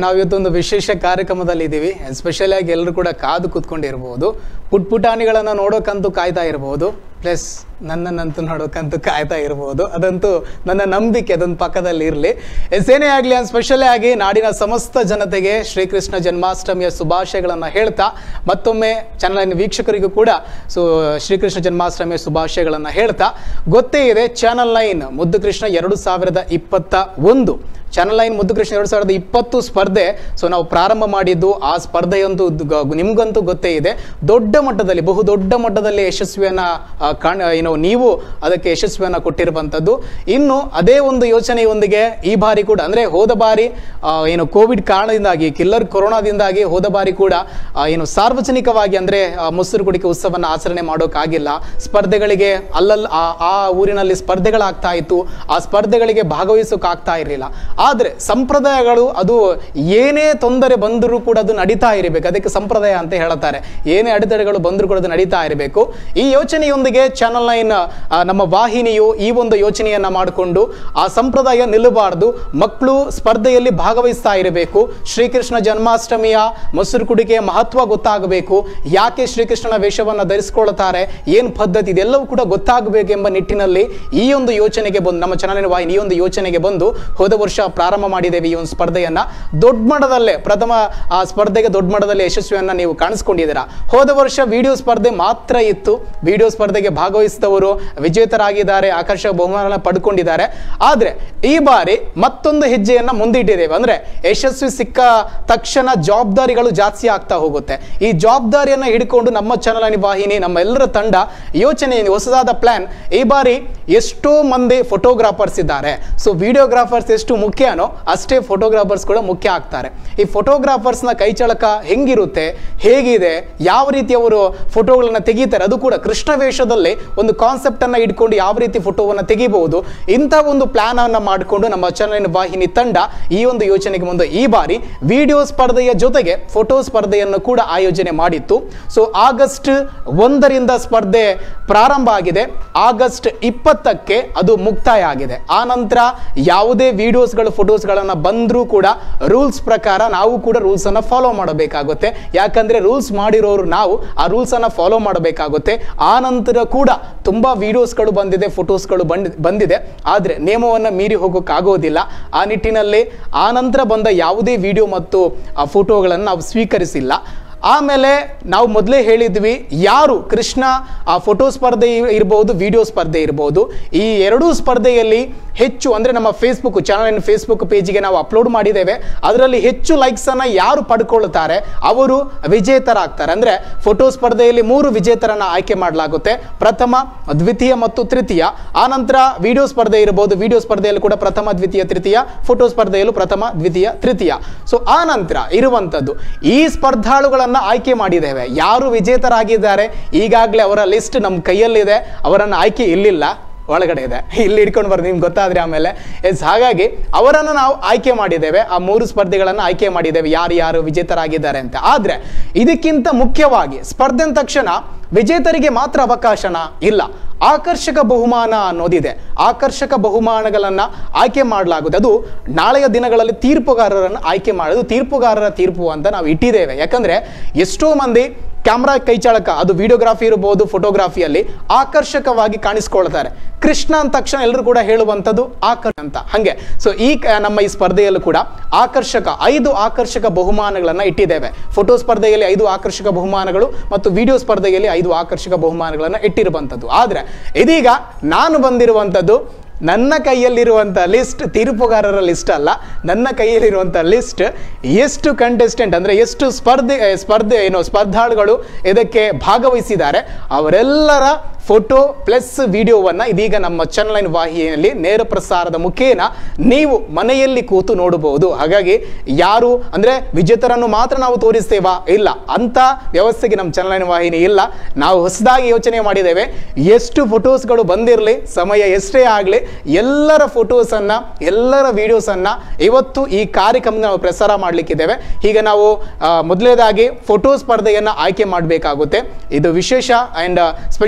ನಾವು ಇವತ್ತೊಂದು ವಿಶೇಷ ಕಾರ್ಯಕ್ರಮದಲ್ಲಿ ಇದ್ದೀವಿ ಸ್ಪೆಷಲ್ ಆಗಿ ಎಲ್ಲರೂ ಕೂಡ ಕಾದು ಕೂತ್ಕೊಂಡಿರ್ಬೋದು ಪುಟ್ ಪುಟಾಣಿಗಳನ್ನು ನೋಡೋಕ್ಕಂತೂ ಕಾಯ್ತಾ ಇರ್ಬೋದು ಪ್ಲಸ್ ನನ್ನನ್ನಂತೂ ನೋಡೋಕ್ಕಂತೂ ಕಾಯ್ತಾ ಇರ್ಬೋದು ಅದಂತೂ ನನ್ನ ನಂಬಿಕೆ ಅದೊಂದು ಪಕ್ಕದಲ್ಲಿ ಇರಲಿ ಏನೇ ಆಗಲಿ ಸ್ಪೆಷಲ್ ಆಗಿ ನಾಡಿನ ಸಮಸ್ತ ಜನತೆಗೆ ಶ್ರೀಕೃಷ್ಣ ಜನ್ಮಾಷ್ಟಮಿಯ ಶುಭಾಶಯಗಳನ್ನು ಹೇಳ್ತಾ ಮತ್ತೊಮ್ಮೆ ಚಾನಲ್ ವೀಕ್ಷಕರಿಗೂ ಕೂಡ ಸೊ ಶ್ರೀಕೃಷ್ಣ ಜನ್ಮಾಷ್ಟಮಿಯ ಶುಭಾಶಯಗಳನ್ನು ಹೇಳ್ತಾ ಗೊತ್ತೇ ಇದೆ ಚಾನಲ್ ನೈನ್ ಮುದ್ದು ಕೃಷ್ಣ ಎರಡು ಸಾವಿರದ ಇಪ್ಪತ್ತ ಒಂದು ಚಾನಲ್ ನೈನ್ ಮುದ್ದು ಕೃಷ್ಣ ಎರಡು ಸಾವಿರದ ಇಪ್ಪತ್ತು ಸ್ಪರ್ಧೆ ಸೊ ನಾವು ಪ್ರಾರಂಭ ಮಾಡಿದ್ದು ಆ ಸ್ಪರ್ಧೆಯಂತೂ ಗ- ನಿಮ್ಗಂತೂ ಗೊತ್ತೇ ಇದೆ ದೊಡ್ಡ ಮಟ್ಟದಲ್ಲಿ ಬಹು ದೊಡ್ಡ ಮಟ್ಟದಲ್ಲಿ ಯಶಸ್ವಿಯನ್ನ ಆ, ಕಾಣ ಏನು ನೀವು ಅದಕ್ಕೆ ಯಶಸ್ವಿಯನ್ನ ಕೊಟ್ಟಿರುವಂಥದ್ದು ಇನ್ನು ಅದೇ ಒಂದು ಯೋಚನೆಯೊಂದಿಗೆ ಈ ಬಾರಿ ಕೂಡ ಅಂದ್ರೆ ಹೋದ ಬಾರಿ ಆ, ಏನು ಕೋವಿಡ್ ಕಾರಣದಿಂದಾಗಿ ಕಿಲ್ಲರ್ ಕೊರೋನಾದಿಂದಾಗಿ ಹೋದ ಬಾರಿ ಕೂಡ ಆ, ಏನು ಸಾರ್ವಜನಿಕವಾಗಿ ಅಂದ್ರೆ ಆ, ಮೊಸರು ಕುಡಿಕೆ ಉತ್ಸವನ ಆಚರಣೆ ಮಾಡೋಕ್ಕಾಗಿಲ್ಲ ಸ್ಪರ್ಧೆಗಳಿಗೆ ಅಲ್ಲಲ್ಲಿ ಆ ಆ ಊರಿನಲ್ಲಿ ಸ್ಪರ್ಧೆಗಳಾಗ್ತಾ ಇತ್ತು ಆ ಸ್ಪರ್ಧೆಗಳಿಗೆ ಭಾಗವಹಿಸೋಕೆ ಆಗ್ತಾ ಇರಲಿಲ್ಲ ಆದರೆ ಸಂಪ್ರದಾಯಗಳು ಅದು ಏನೇ ತೊಂದರೆ ಬಂದರೂ ಕೂಡ ಅದು ನಡೀತಾ ಇರಬೇಕು ಅದಕ್ಕೆ ಸಂಪ್ರದಾಯ ಅಂತ ಹೇಳ್ತಾರೆ ಏನೇ ಅಡೆತಡೆಗಳು ಬಂದರೂ ಕೂಡ ಅದು ನಡೀತಾ ಇರಬೇಕು ಈ ಯೋಚನೆಯೊಂದಿಗೆ ಚಾನಲ್ ನೈನ್ ಆ, ನಮ್ಮ ವಾಹಿನಿಯು ಈ ಒಂದು ಯೋಚನೆಯನ್ನ ಮಾಡಿಕೊಂಡು ಆ ಸಂಪ್ರದಾಯ ನಿಲ್ಲಬಾರ್ದು ಮಕ್ಕಳು ಸ್ಪರ್ಧೆಯಲ್ಲಿ ಭಾಗವಹಿಸ್ತಾ ಇರಬೇಕು ಶ್ರೀಕೃಷ್ಣ ಜನ್ಮಾಷ್ಟಮಿಯ ಮೊಸರು ಕುಡಿಕೆಯ ಮಹತ್ವ ಗೊತ್ತಾಗಬೇಕು ಯಾಕೆ ಶ್ರೀಕೃಷ್ಣನ ವೇಷವನ್ನು ಧರಿಸಿಕೊಳ್ತಾರೆ ಏನು ಪದ್ಧತಿ ಇದೆಲ್ಲವೂ ಕೂಡ ಗೊತ್ತಾಗಬೇಕೆಂಬ ನಿಟ್ಟಿನಲ್ಲಿ ಈ ಒಂದು ಯೋಚನೆಗೆ ಬಂದು ನಮ್ಮ ಚಾನಲಿನ ವಾಹಿನಿ ಈ ಒಂದು ಯೋಚನೆಗೆ ಬಂದು ಹೋದ ವರ್ಷ ಪ್ರಾರಂಭ ಮಾಡಿದ್ದೇವೆ ಈ ಒಂದು ಸ್ಪರ್ಧೆಯನ್ನ ದೊಡ್ಡ ಮಟ್ಟದಲ್ಲೇ ಪ್ರಥಮ ಆ ಸ್ಪರ್ಧೆಗೆ ದೊಡ್ಡ ಮಟ್ಟದಲ್ಲಿ ಯಶಸ್ವಿಯನ್ನ ನೀವು ಕಾಣಿಸ್ಕೊಂಡಿದ್ದೀರಾ ಹೋದ ವರ್ಷ ವಿಡಿಯೋ ಸ್ಪರ್ಧೆ ಮಾತ್ರ ಇತ್ತು ವಿಡಿಯೋ ಸ್ಪರ್ಧೆಗೆ ಭಾಗವಹಿಸಿದವರು ವಿಜೇತರಾಗಿದ್ದಾರೆ ಆಕರ್ಷಕ ಬಹುಮಾನ ಪಡ್ಕೊಂಡಿದ್ದಾರೆ ಆದ್ರೆ ಈ ಬಾರಿ ಮತ್ತೊಂದು ಹೆಜ್ಜೆಯನ್ನ ಮುಂದಿಟ್ಟಿದ್ದೇವೆ ಅಂದ್ರೆ ಯಶಸ್ವಿ ಸಿಕ್ಕ ತಕ್ಷಣ ಜವಾಬ್ದಾರಿಗಳು ಜಾಸ್ತಿ ಆಗ್ತಾ ಹೋಗುತ್ತೆ ಈ ಜವಾಬ್ದಾರಿಯನ್ನ ಹಿಡ್ಕೊಂಡು ನಮ್ಮ ಚಾನಲ್ ವಾಹಿನಿ ನಮ್ಮ ಎಲ್ಲರ ತಂಡ ಯೋಚನೆ ಹೊಸದಾದ ಪ್ಲಾನ್ ಈ ಬಾರಿ ಎಷ್ಟೋ ಮಂದಿ ಫೋಟೋಗ್ರಾಫರ್ಸ್ ಇದ್ದಾರೆ ಸೊ ವಿಡಿಯೋಗ್ರಾಫರ್ಸ್ ಎಷ್ಟು ಮುಖ್ಯನೋ ಅಷ್ಟೇ ಫೋಟೋಗ್ರಾಫರ್ಸ್ ಕೂಡ ಮುಖ್ಯ ಆಗ್ತಾರೆ ಈ ಫೋಟೋಗ್ರಾಫರ್ಸ್ನ ಕೈಚಳಕ ಹೆಂಗಿರುತ್ತೆ ಹೇಗಿದೆ ಯಾವ ರೀತಿ ಅವರು ಫೋಟೋಗಳನ್ನ ತೆಗಿತಾರೆ ಅದು ಕೂಡ ಕೃಷ್ಣ ವೇಷದಲ್ಲಿ ಒಂದು ಕಾನ್ಸೆಪ್ಟ್ ಅನ್ನ ಇಟ್ಕೊಂಡು ಯಾವ ರೀತಿ ಫೋಟೋವನ್ನ ತೆಗಿಬಹುದು ಇಂಥ ಒಂದು ಪ್ಲಾನ್ ಅನ್ನ ಮಾಡಿಕೊಂಡು ನಮ್ಮ ಚಾನಲಿನ ವಾಹಿನಿ ತಂಡ ಈ ಒಂದು ಯೋಚನೆಗೆ ಮುಂದೆ ಈ ಬಾರಿ ವಿಡಿಯೋ ಸ್ಪರ್ಧೆಯ ಜೊತೆಗೆ ಫೋಟೋ ಸ್ಪರ್ಧೆಯನ್ನು ಕೂಡ ಆಯೋಜನೆ ಮಾಡಿತ್ತು ಸೊ ಆಗಸ್ಟ್ ಒಂದರಿಂದ ಸ್ಪರ್ಧೆ ಪ್ರಾರಂಭ ಆಗಿದೆ ಆಗಸ್ಟ್ ಇಪ್ಪತ್ತಕ್ಕೆ ಅದು ಮುಕ್ತಾಯ ಆಗಿದೆ ಆ ನಂತರ ಯಾವುದೇ ವಿಡಿಯೋಸ್ಗಳು ಫೋಟೋಸ್ಗಳನ್ನ ಬಂದರೂ ಕೂಡ ರೂಲ್ಸ್ ಪ್ರಕಾರ ನಾವು ಕೂಡ ರೂಲ್ಸ್ ಅನ್ನ ಫಾಲೋ ಮಾಡಬೇಕಾಗುತ್ತೆ ಯಾಕಂದ್ರೆ ರೂಲ್ಸ್ ಮಾಡಿರೋರು ನಾವು ಆ ರೂಲ್ಸ್ ಅನ್ನ ಫಾಲೋ ಮಾಡಬೇಕಾಗುತ್ತೆ ಆ ನಂತರ ಕೂಡ ತುಂಬಾ ವಿಡಿಯೋಸ್ಗಳು ಬಂದಿದೆ ಫೋಟೋಸ್ಗಳು ಬಂದ್ ಬಂದಿದೆ ಆದ್ರೆ ನಿಯಮವನ್ನ ಮೀರಿ ಹೋಗೋಕ್ಕಾಗೋದಿಲ್ಲ ಆ ನಿಟ್ಟಿನಲ್ಲಿ ಆ ನಂತರ ಬಂದ ಯಾವುದೇ ವಿಡಿಯೋ ಮತ್ತು ಆ ಫೋಟೋಗಳನ್ನು ನಾವು ಸ್ವೀಕರಿಸಿಲ್ಲ ಆಮೇಲೆ ನಾವು ಮೊದಲೇ ಹೇಳಿದ್ವಿ ಯಾರು ಕೃಷ್ಣ ಆ ಫೋಟೋ ಸ್ಪರ್ಧೆ ಇರ್ಬೋದು ವಿಡಿಯೋ ಸ್ಪರ್ಧೆ ಇರ್ಬೋದು ಈ ಎರಡೂ ಸ್ಪರ್ಧೆಯಲ್ಲಿ ಹೆಚ್ಚು ಅಂದ್ರೆ ನಮ್ಮ ಫೇಸ್ಬುಕ್ ಚಾನಲ್ ಫೇಸ್ಬುಕ್ ಪೇಜ್ಗೆ ನಾವು ಅಪ್ಲೋಡ್ ಮಾಡಿದ್ದೇವೆ ಅದರಲ್ಲಿ ಹೆಚ್ಚು ಲೈಕ್ಸ್ ಅನ್ನ ಯಾರು ಪಡ್ಕೊಳ್ತಾರೆ ಅವರು ವಿಜೇತರಾಗ್ತಾರೆ ಅಂದ್ರೆ ಫೋಟೋ ಸ್ಪರ್ಧೆಯಲ್ಲಿ ಮೂರು ವಿಜೇತರನ್ನ ಆಯ್ಕೆ ಮಾಡಲಾಗುತ್ತೆ ಪ್ರಥಮ ದ್ವಿತೀಯ ಮತ್ತು ತೃತೀಯ ಆ ನಂತರ ವಿಡಿಯೋ ಸ್ಪರ್ಧೆ ಇರಬಹುದು ವಿಡಿಯೋ ಸ್ಪರ್ಧೆಯಲ್ಲಿ ಕೂಡ ಪ್ರಥಮ ದ್ವಿತೀಯ ತೃತೀಯ ಫೋಟೋ ಸ್ಪರ್ಧೆಯಲ್ಲೂ ಪ್ರಥಮ ದ್ವಿತೀಯ ತೃತೀಯ ಸೊ ಆ ನಂತರ ಇರುವಂತದ್ದು ಈ ಸ್ಪರ್ಧಾಳುಗಳನ್ನ ಆಯ್ಕೆ ಮಾಡಿದ್ದೇವೆ ಯಾರು ವಿಜೇತರಾಗಿದ್ದಾರೆ ಈಗಾಗಲೇ ಅವರ ಲಿಸ್ಟ್ ನಮ್ಮ ಕೈಯಲ್ಲಿದೆ ಅವರನ್ನ ಆಯ್ಕೆ ಇಲ್ಲಿಲ್ಲ ಒಳಗಡೆ ಇದೆ ಇಲ್ಲಿ ಹಿಡ್ಕೊಂಡು ಬರ್ದು ನಿಮ್ಗೆ ಗೊತ್ತಾದ್ರೆ ಆಮೇಲೆ ಎಸ್ ಹಾಗಾಗಿ ಅವರನ್ನು ನಾವು ಆಯ್ಕೆ ಮಾಡಿದ್ದೇವೆ ಆ ಮೂರು ಸ್ಪರ್ಧೆಗಳನ್ನು ಆಯ್ಕೆ ಮಾಡಿದ್ದೇವೆ ಯಾರು ಯಾರು ವಿಜೇತರಾಗಿದ್ದಾರೆ ಅಂತ ಆದ್ರೆ ಇದಕ್ಕಿಂತ ಮುಖ್ಯವಾಗಿ ಸ್ಪರ್ಧೆ ಅಂದ ತಕ್ಷಣ ವಿಜೇತರಿಗೆ ಮಾತ್ರ ಅವಕಾಶನ ಇಲ್ಲ ಆಕರ್ಷಕ ಬಹುಮಾನ ಅನ್ನೋದಿದೆ ಆಕರ್ಷಕ ಬಹುಮಾನಗಳನ್ನ ಆಯ್ಕೆ ಮಾಡಲಾಗುತ್ತೆ ಅದು ನಾಳೆಯ ದಿನಗಳಲ್ಲಿ ತೀರ್ಪುಗಾರರನ್ನು ಆಯ್ಕೆ ಮಾಡೋದು ತೀರ್ಪುಗಾರರ ತೀರ್ಪು ಅಂತ ನಾವು ಇಟ್ಟಿದ್ದೇವೆ ಯಾಕಂದ್ರೆ ಎಷ್ಟೋ ಮಂದಿ ಕ್ಯಾಮ್ರಾ ಕೈಚಾಳಕ ಅದು ವಿಡಿಯೋಗ್ರಾಫಿ ಇರಬಹುದು ಫೋಟೋಗ್ರಾಫಿಯಲ್ಲಿ ಆಕರ್ಷಕವಾಗಿ ಕಾಣಿಸ್ಕೊಳ್ತಾರೆ ಕೃಷ್ಣ ಅಂದ ತಕ್ಷಣ ಎಲ್ಲರೂ ಕೂಡ ಹೇಳುವಂಥದ್ದು ಆಕರ್ಷ ಅಂತ ಹಂಗೆ ಸೊ ಈ ಕ- ನಮ್ಮ ಈ ಸ್ಪರ್ಧೆಯಲ್ಲೂ ಕೂಡ ಆಕರ್ಷಕ ಐದು ಆಕರ್ಷಕ ಬಹುಮಾನಗಳನ್ನ ಇಟ್ಟಿದ್ದೇವೆ ಫೋಟೋ ಸ್ಪರ್ಧೆಯಲ್ಲಿ ಐದು ಆಕರ್ಷಕ ಬಹುಮಾನಗಳು ಮತ್ತು ವಿಡಿಯೋ ಸ್ಪರ್ಧೆಯಲ್ಲಿ ಐದು ಆಕರ್ಷಕ ಬಹುಮಾನಗಳನ್ನ ಇಟ್ಟಿರುವಂಥದ್ದು ಆದ್ರೆ ಇದೀಗ ನಾನು ಬಂದಿರುವಂಥದ್ದು ನನ್ನ ಕೈಯಲ್ಲಿರುವಂಥ ಲಿಸ್ಟ್ ತೀರ್ಪುಗಾರರ ಲಿಸ್ಟ್ ಅಲ್ಲ ನನ್ನ ಕೈಯಲ್ಲಿರುವಂಥ ಲಿಸ್ಟ್ ಎಷ್ಟು ಕಂಟೆಸ್ಟೆಂಟ್ ಅಂದರೆ ಎಷ್ಟು ಸ್ಪರ್ಧೆ ಆ, ಸ್ಪರ್ಧೆ ಏನು ಸ್ಪರ್ಧಾಳುಗಳು ಇದಕ್ಕೆ ಭಾಗವಹಿಸಿದ್ದಾರೆ ಅವರೆಲ್ಲರ ಫೋಟೋ ಪ್ಲಸ್ ವಿಡಿಯೋವನ್ನು ಇದೀಗ ನಮ್ಮ ಚಾನಲ್ ವಾಹಿನಿಯಲ್ಲಿ ನೇರ ಪ್ರಸಾರದ ಮುಖೇನ ನೀವು ಮನೆಯಲ್ಲಿ ಕೂತು ನೋಡಬಹುದು ಹಾಗಾಗಿ ಯಾರು ಅಂದರೆ ವಿಜೇತರನ್ನು ಮಾತ್ರ ನಾವು ತೋರಿಸ್ತೇವಾ ಇಲ್ಲ ಅಂತ ವ್ಯವಸ್ಥೆಗೆ ನಮ್ಮ ಚಾನಲ್ ವಾಹಿನಿ ಇಲ್ಲ ನಾವು ಹೊಸದಾಗಿ ಯೋಚನೆ ಮಾಡಿದ್ದೇವೆ ಎಷ್ಟು ಫೋಟೋಸ್ಗಳು ಬಂದಿರಲಿ ಸಮಯ ಎಷ್ಟೇ ಆಗಲಿ ಎಲ್ಲರ ಫೋಟೋಸನ್ನು ಎಲ್ಲರ ವಿಡಿಯೋಸನ್ನು ಇವತ್ತು ಈ ಕಾರ್ಯಕ್ರಮ ನಾವು ಪ್ರಸಾರ ಮಾಡಲಿಕ್ಕಿದ್ದೇವೆ ಹೀಗೆ ನಾವು ಮೊದಲನೇದಾಗಿ ಫೋಟೋ ಸ್ಪರ್ಧೆಯನ್ನು ಆಯ್ಕೆ ಮಾಡಬೇಕಾಗುತ್ತೆ ಇದು ವಿಶೇಷ ಆ್ಯಂಡ್ ಸ್ಪೆಷಲ್ ಆಗಿ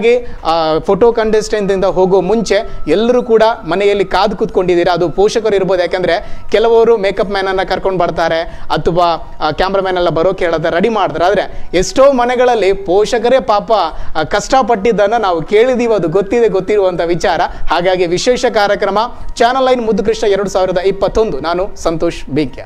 ಆಗಿ ಫೋಟೋ ಕಂಟೆಸ್ಟೆಂಟ್ ಇಂದ ಹೋಗೋ ಮುಂಚೆ ಎಲ್ಲರೂ ಕೂಡ ಮನೆಯಲ್ಲಿ ಕಾದು ಕೂತ್ಕೊಂಡಿದ್ದೀರಾ ಅದು ಪೋಷಕರು ಇರ್ಬೋದು ಯಾಕಂದ್ರೆ ಕೆಲವರು ಮೇಕಪ್ ಮ್ಯಾನ್ ಅನ್ನ ಕರ್ಕೊಂಡು ಬರ್ತಾರೆ ಅಥವಾ ಕ್ಯಾಮ್ರಾಮ್ಯಾನ್ ಎಲ್ಲ ಬರೋಕೆ ಹೇಳೋದು ರೆಡಿ ಮಾಡ್ತಾರೆ ಆದ್ರೆ ಎಷ್ಟೋ ಮನೆಗಳಲ್ಲಿ ಪೋಷಕರೇ ಪಾಪ ಆ, ಕಷ್ಟಪಟ್ಟಿದ್ದನ್ನ ನಾವು ಕೇಳಿದೀವಿ ಅದು ಗೊತ್ತಿದೆ ಗೊತ್ತಿರುವಂತ ವಿಚಾರ ಹಾಗಾಗಿ ವಿಶೇಷ ಕಾರ್ಯಕ್ರಮ ಚಾನಲ್ ಲೈನ್ ಮುದ್ದುಕೃಷ್ಣ ಎರಡು ಸಾವಿರದ ಇಪ್ಪತ್ತೊಂದು ನಾನು ಸಂತೋಷ್ ಬಿಕೆ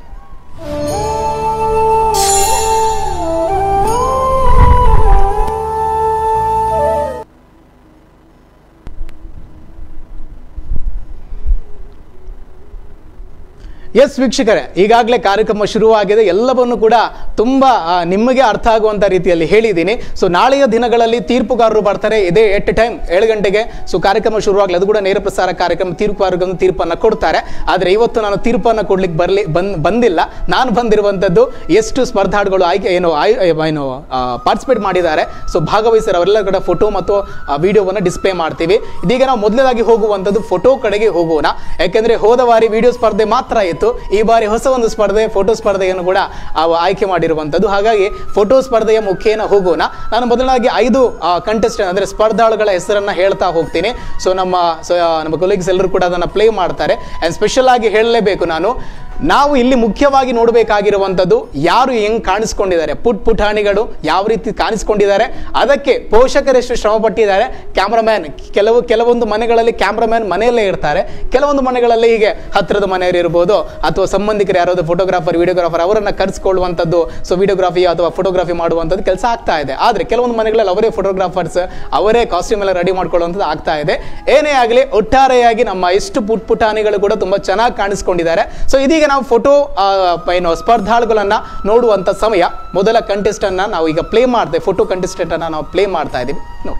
ಎಸ್ ವೀಕ್ಷಕರೇ ಈಗಾಗಲೇ ಕಾರ್ಯಕ್ರಮ ಶುರುವಾಗಿದೆ ಎಲ್ಲವನ್ನು ಕೂಡ ತುಂಬ ಆ, ನಿಮಗೆ ಅರ್ಥ ಆಗುವಂಥ ರೀತಿಯಲ್ಲಿ ಹೇಳಿದ್ದೀನಿ ಸೊ ನಾಳೆಯ ದಿನಗಳಲ್ಲಿ ತೀರ್ಪುಗಾರರು ಬರ್ತಾರೆ ಇದೇ ಎಟ್ ಟೈಮ್ ಏಳು ಗಂಟೆಗೆ ಸೊ ಕಾರ್ಯಕ್ರಮ ಶುರುವಾಗಲಿ ಅದು ಕೂಡ ನೇರ ಪ್ರಸಾರ ಕಾರ್ಯಕ್ರಮ ತೀರ್ಪುಗಾರರಿಗೆ ತೀರ್ಪನ್ನು ಕೊಡ್ತಾರೆ ಆದರೆ ಇವತ್ತು ನಾನು ತೀರ್ಪನ್ನು ಕೊಡ್ಲಿಕ್ಕೆ ಬರಲಿ ಬಂದ್ ಬಂದಿಲ್ಲ ನಾನು ಬಂದಿರುವಂಥದ್ದು ಎಷ್ಟು ಸ್ಪರ್ಧಾಳುಗಳು ಆಯ್ಕೆ ಏನು ಆಯ್ ಏನು ಪಾರ್ಟಿಸಿಪೇಟ್ ಮಾಡಿದ್ದಾರೆ ಸೊ ಭಾಗವಹಿಸಿರೋ ಅವರೆಲ್ಲ ಕೂಡ ಫೋಟೋ ಮತ್ತು ವಿಡಿಯೋವನ್ನು ಡಿಸ್ಪ್ಲೇ ಮಾಡ್ತೀವಿ ಇದೀಗ ನಾವು ಮೊದಲದಾಗಿ ಹೋಗುವಂಥದ್ದು ಫೋಟೋ ಕಡೆಗೆ ಹೋಗೋಣ ಯಾಕೆಂದ್ರೆ ಹೋದ ಬಾರಿ ವಿಡಿಯೋ ಸ್ಪರ್ಧೆ ಮಾತ್ರ ಇತ್ತು ಈ ಬಾರಿ ಹೊಸ ಒಂದು ಸ್ಪರ್ಧೆ ಫೋಟೋ ಸ್ಪರ್ಧೆಯನ್ನು ಕೂಡ ಅವು ಆಯ್ಕೆ ಮಾಡಿರುವಂಥದ್ದು ಹಾಗಾಗಿ ಫೋಟೋ ಸ್ಪರ್ಧೆಯ ಮುಖೇನ ಹೋಗೋಣ ನಾನು ಮೊದಲಾಗಿ ಐದು ಕಂಟೆಸ್ಟೆಂಟ್ ಅಂದ್ರೆ ಸ್ಪರ್ಧಾಳುಗಳ ಹೆಸರನ್ನ ಹೇಳ್ತಾ ಹೋಗ್ತೀನಿ ಸೊ ನಮ್ಮ ಸೊ ನಮ್ಮ ಕೊಲೀಗ್ಸ್ ಎಲ್ಲರೂ ಕೂಡ ಅದನ್ನ ಪ್ಲೇ ಮಾಡ್ತಾರೆ ಅಂಡ್ ಸ್ಪೆಷಲ್ ಆಗಿ ಹೇಳಲೇಬೇಕು ನಾನು ನಾವು ಇಲ್ಲಿ ಮುಖ್ಯವಾಗಿ ನೋಡಬೇಕಾಗಿರುವಂಥದ್ದು ಯಾರು ಹೆಂಗ್ ಕಾಣಿಸ್ಕೊಂಡಿದ್ದಾರೆ ಪುಟ್ ಪುಟಾಣಿಗಳು ಯಾವ ರೀತಿ ಕಾಣಿಸ್ಕೊಂಡಿದ್ದಾರೆ ಅದಕ್ಕೆ ಪೋಷಕರೆಷ್ಟು ಶ್ರಮ ಪಟ್ಟಿದ್ದಾರೆ ಕ್ಯಾಮ್ರಾಮ್ಯಾನ್ ಕೆಲವು ಕೆಲವೊಂದು ಮನೆಗಳಲ್ಲಿ ಕ್ಯಾಮ್ರಾಮ್ಯಾನ್ ಮನೆಯಲ್ಲೇ ಇರ್ತಾರೆ ಕೆಲವೊಂದು ಮನೆಗಳಲ್ಲಿ ಹೀಗೆ ಹತ್ತಿರದ ಮನೆಯವರು ಇರ್ಬೋದು ಅಥವಾ ಸಂಬಂಧಿಕರು ಯಾರಾದರೂ ಫೋಟೋಗ್ರಾಫರ್ ವಿಡಿಯೋಗ್ರಾಫರ್ ಅವರನ್ನ ಕರೆಸ್ಕೊಳ್ಳುವಂಥದ್ದು ಸೊ ವಿಡಿಯೋಗ್ರಫಿ ಅಥವಾ ಫೋಟೋಗ್ರಫಿ ಮಾಡುವಂಥದ್ದು ಕೆಲಸ ಆಗ್ತಾ ಇದೆ ಆದರೆ ಕೆಲವೊಂದು ಮನೆಗಳಲ್ಲಿ ಅವರೇ ಫೋಟೋಗ್ರಾಫರ್ಸ್ ಅವರೇ ಕಾಸ್ಟ್ಯೂಮ್ ಎಲ್ಲ ರೆಡಿ ಮಾಡ್ಕೊಳ್ಳುವಂಥದ್ದು ಆಗ್ತಾ ಇದೆ ಏನೇ ಆಗಲಿ ಒಟ್ಟಾರೆಯಾಗಿ ನಮ್ಮ ಎಷ್ಟು ಪುಟ್ ಪುಟಾಣಿಗಳು ಕೂಡ ತುಂಬಾ ಚೆನ್ನಾಗಿ ಕಾಣಿಸ್ಕೊಂಡಿದ್ದಾರೆ ಸೊ ಇದೀಗ ನಾವು ಫೋಟೋ ಏನು ಸ್ಪರ್ಧಾಳುಗಳನ್ನ ನೋಡುವಂತ ಸಮಯ ಮೊದಲ contestant ಅನ್ನ ನಾವು ಈಗ ಪ್ಲೇ ಮಾಡ್ತೇವೆ ಫೋಟೋ ಕಂಟೆಸ್ಟೆಂಟ್ ಅನ್ನ ನಾವು ಪ್ಲೇ ಮಾಡ್ತಾ ಇದ್ದೀವಿ ನೋಡಿ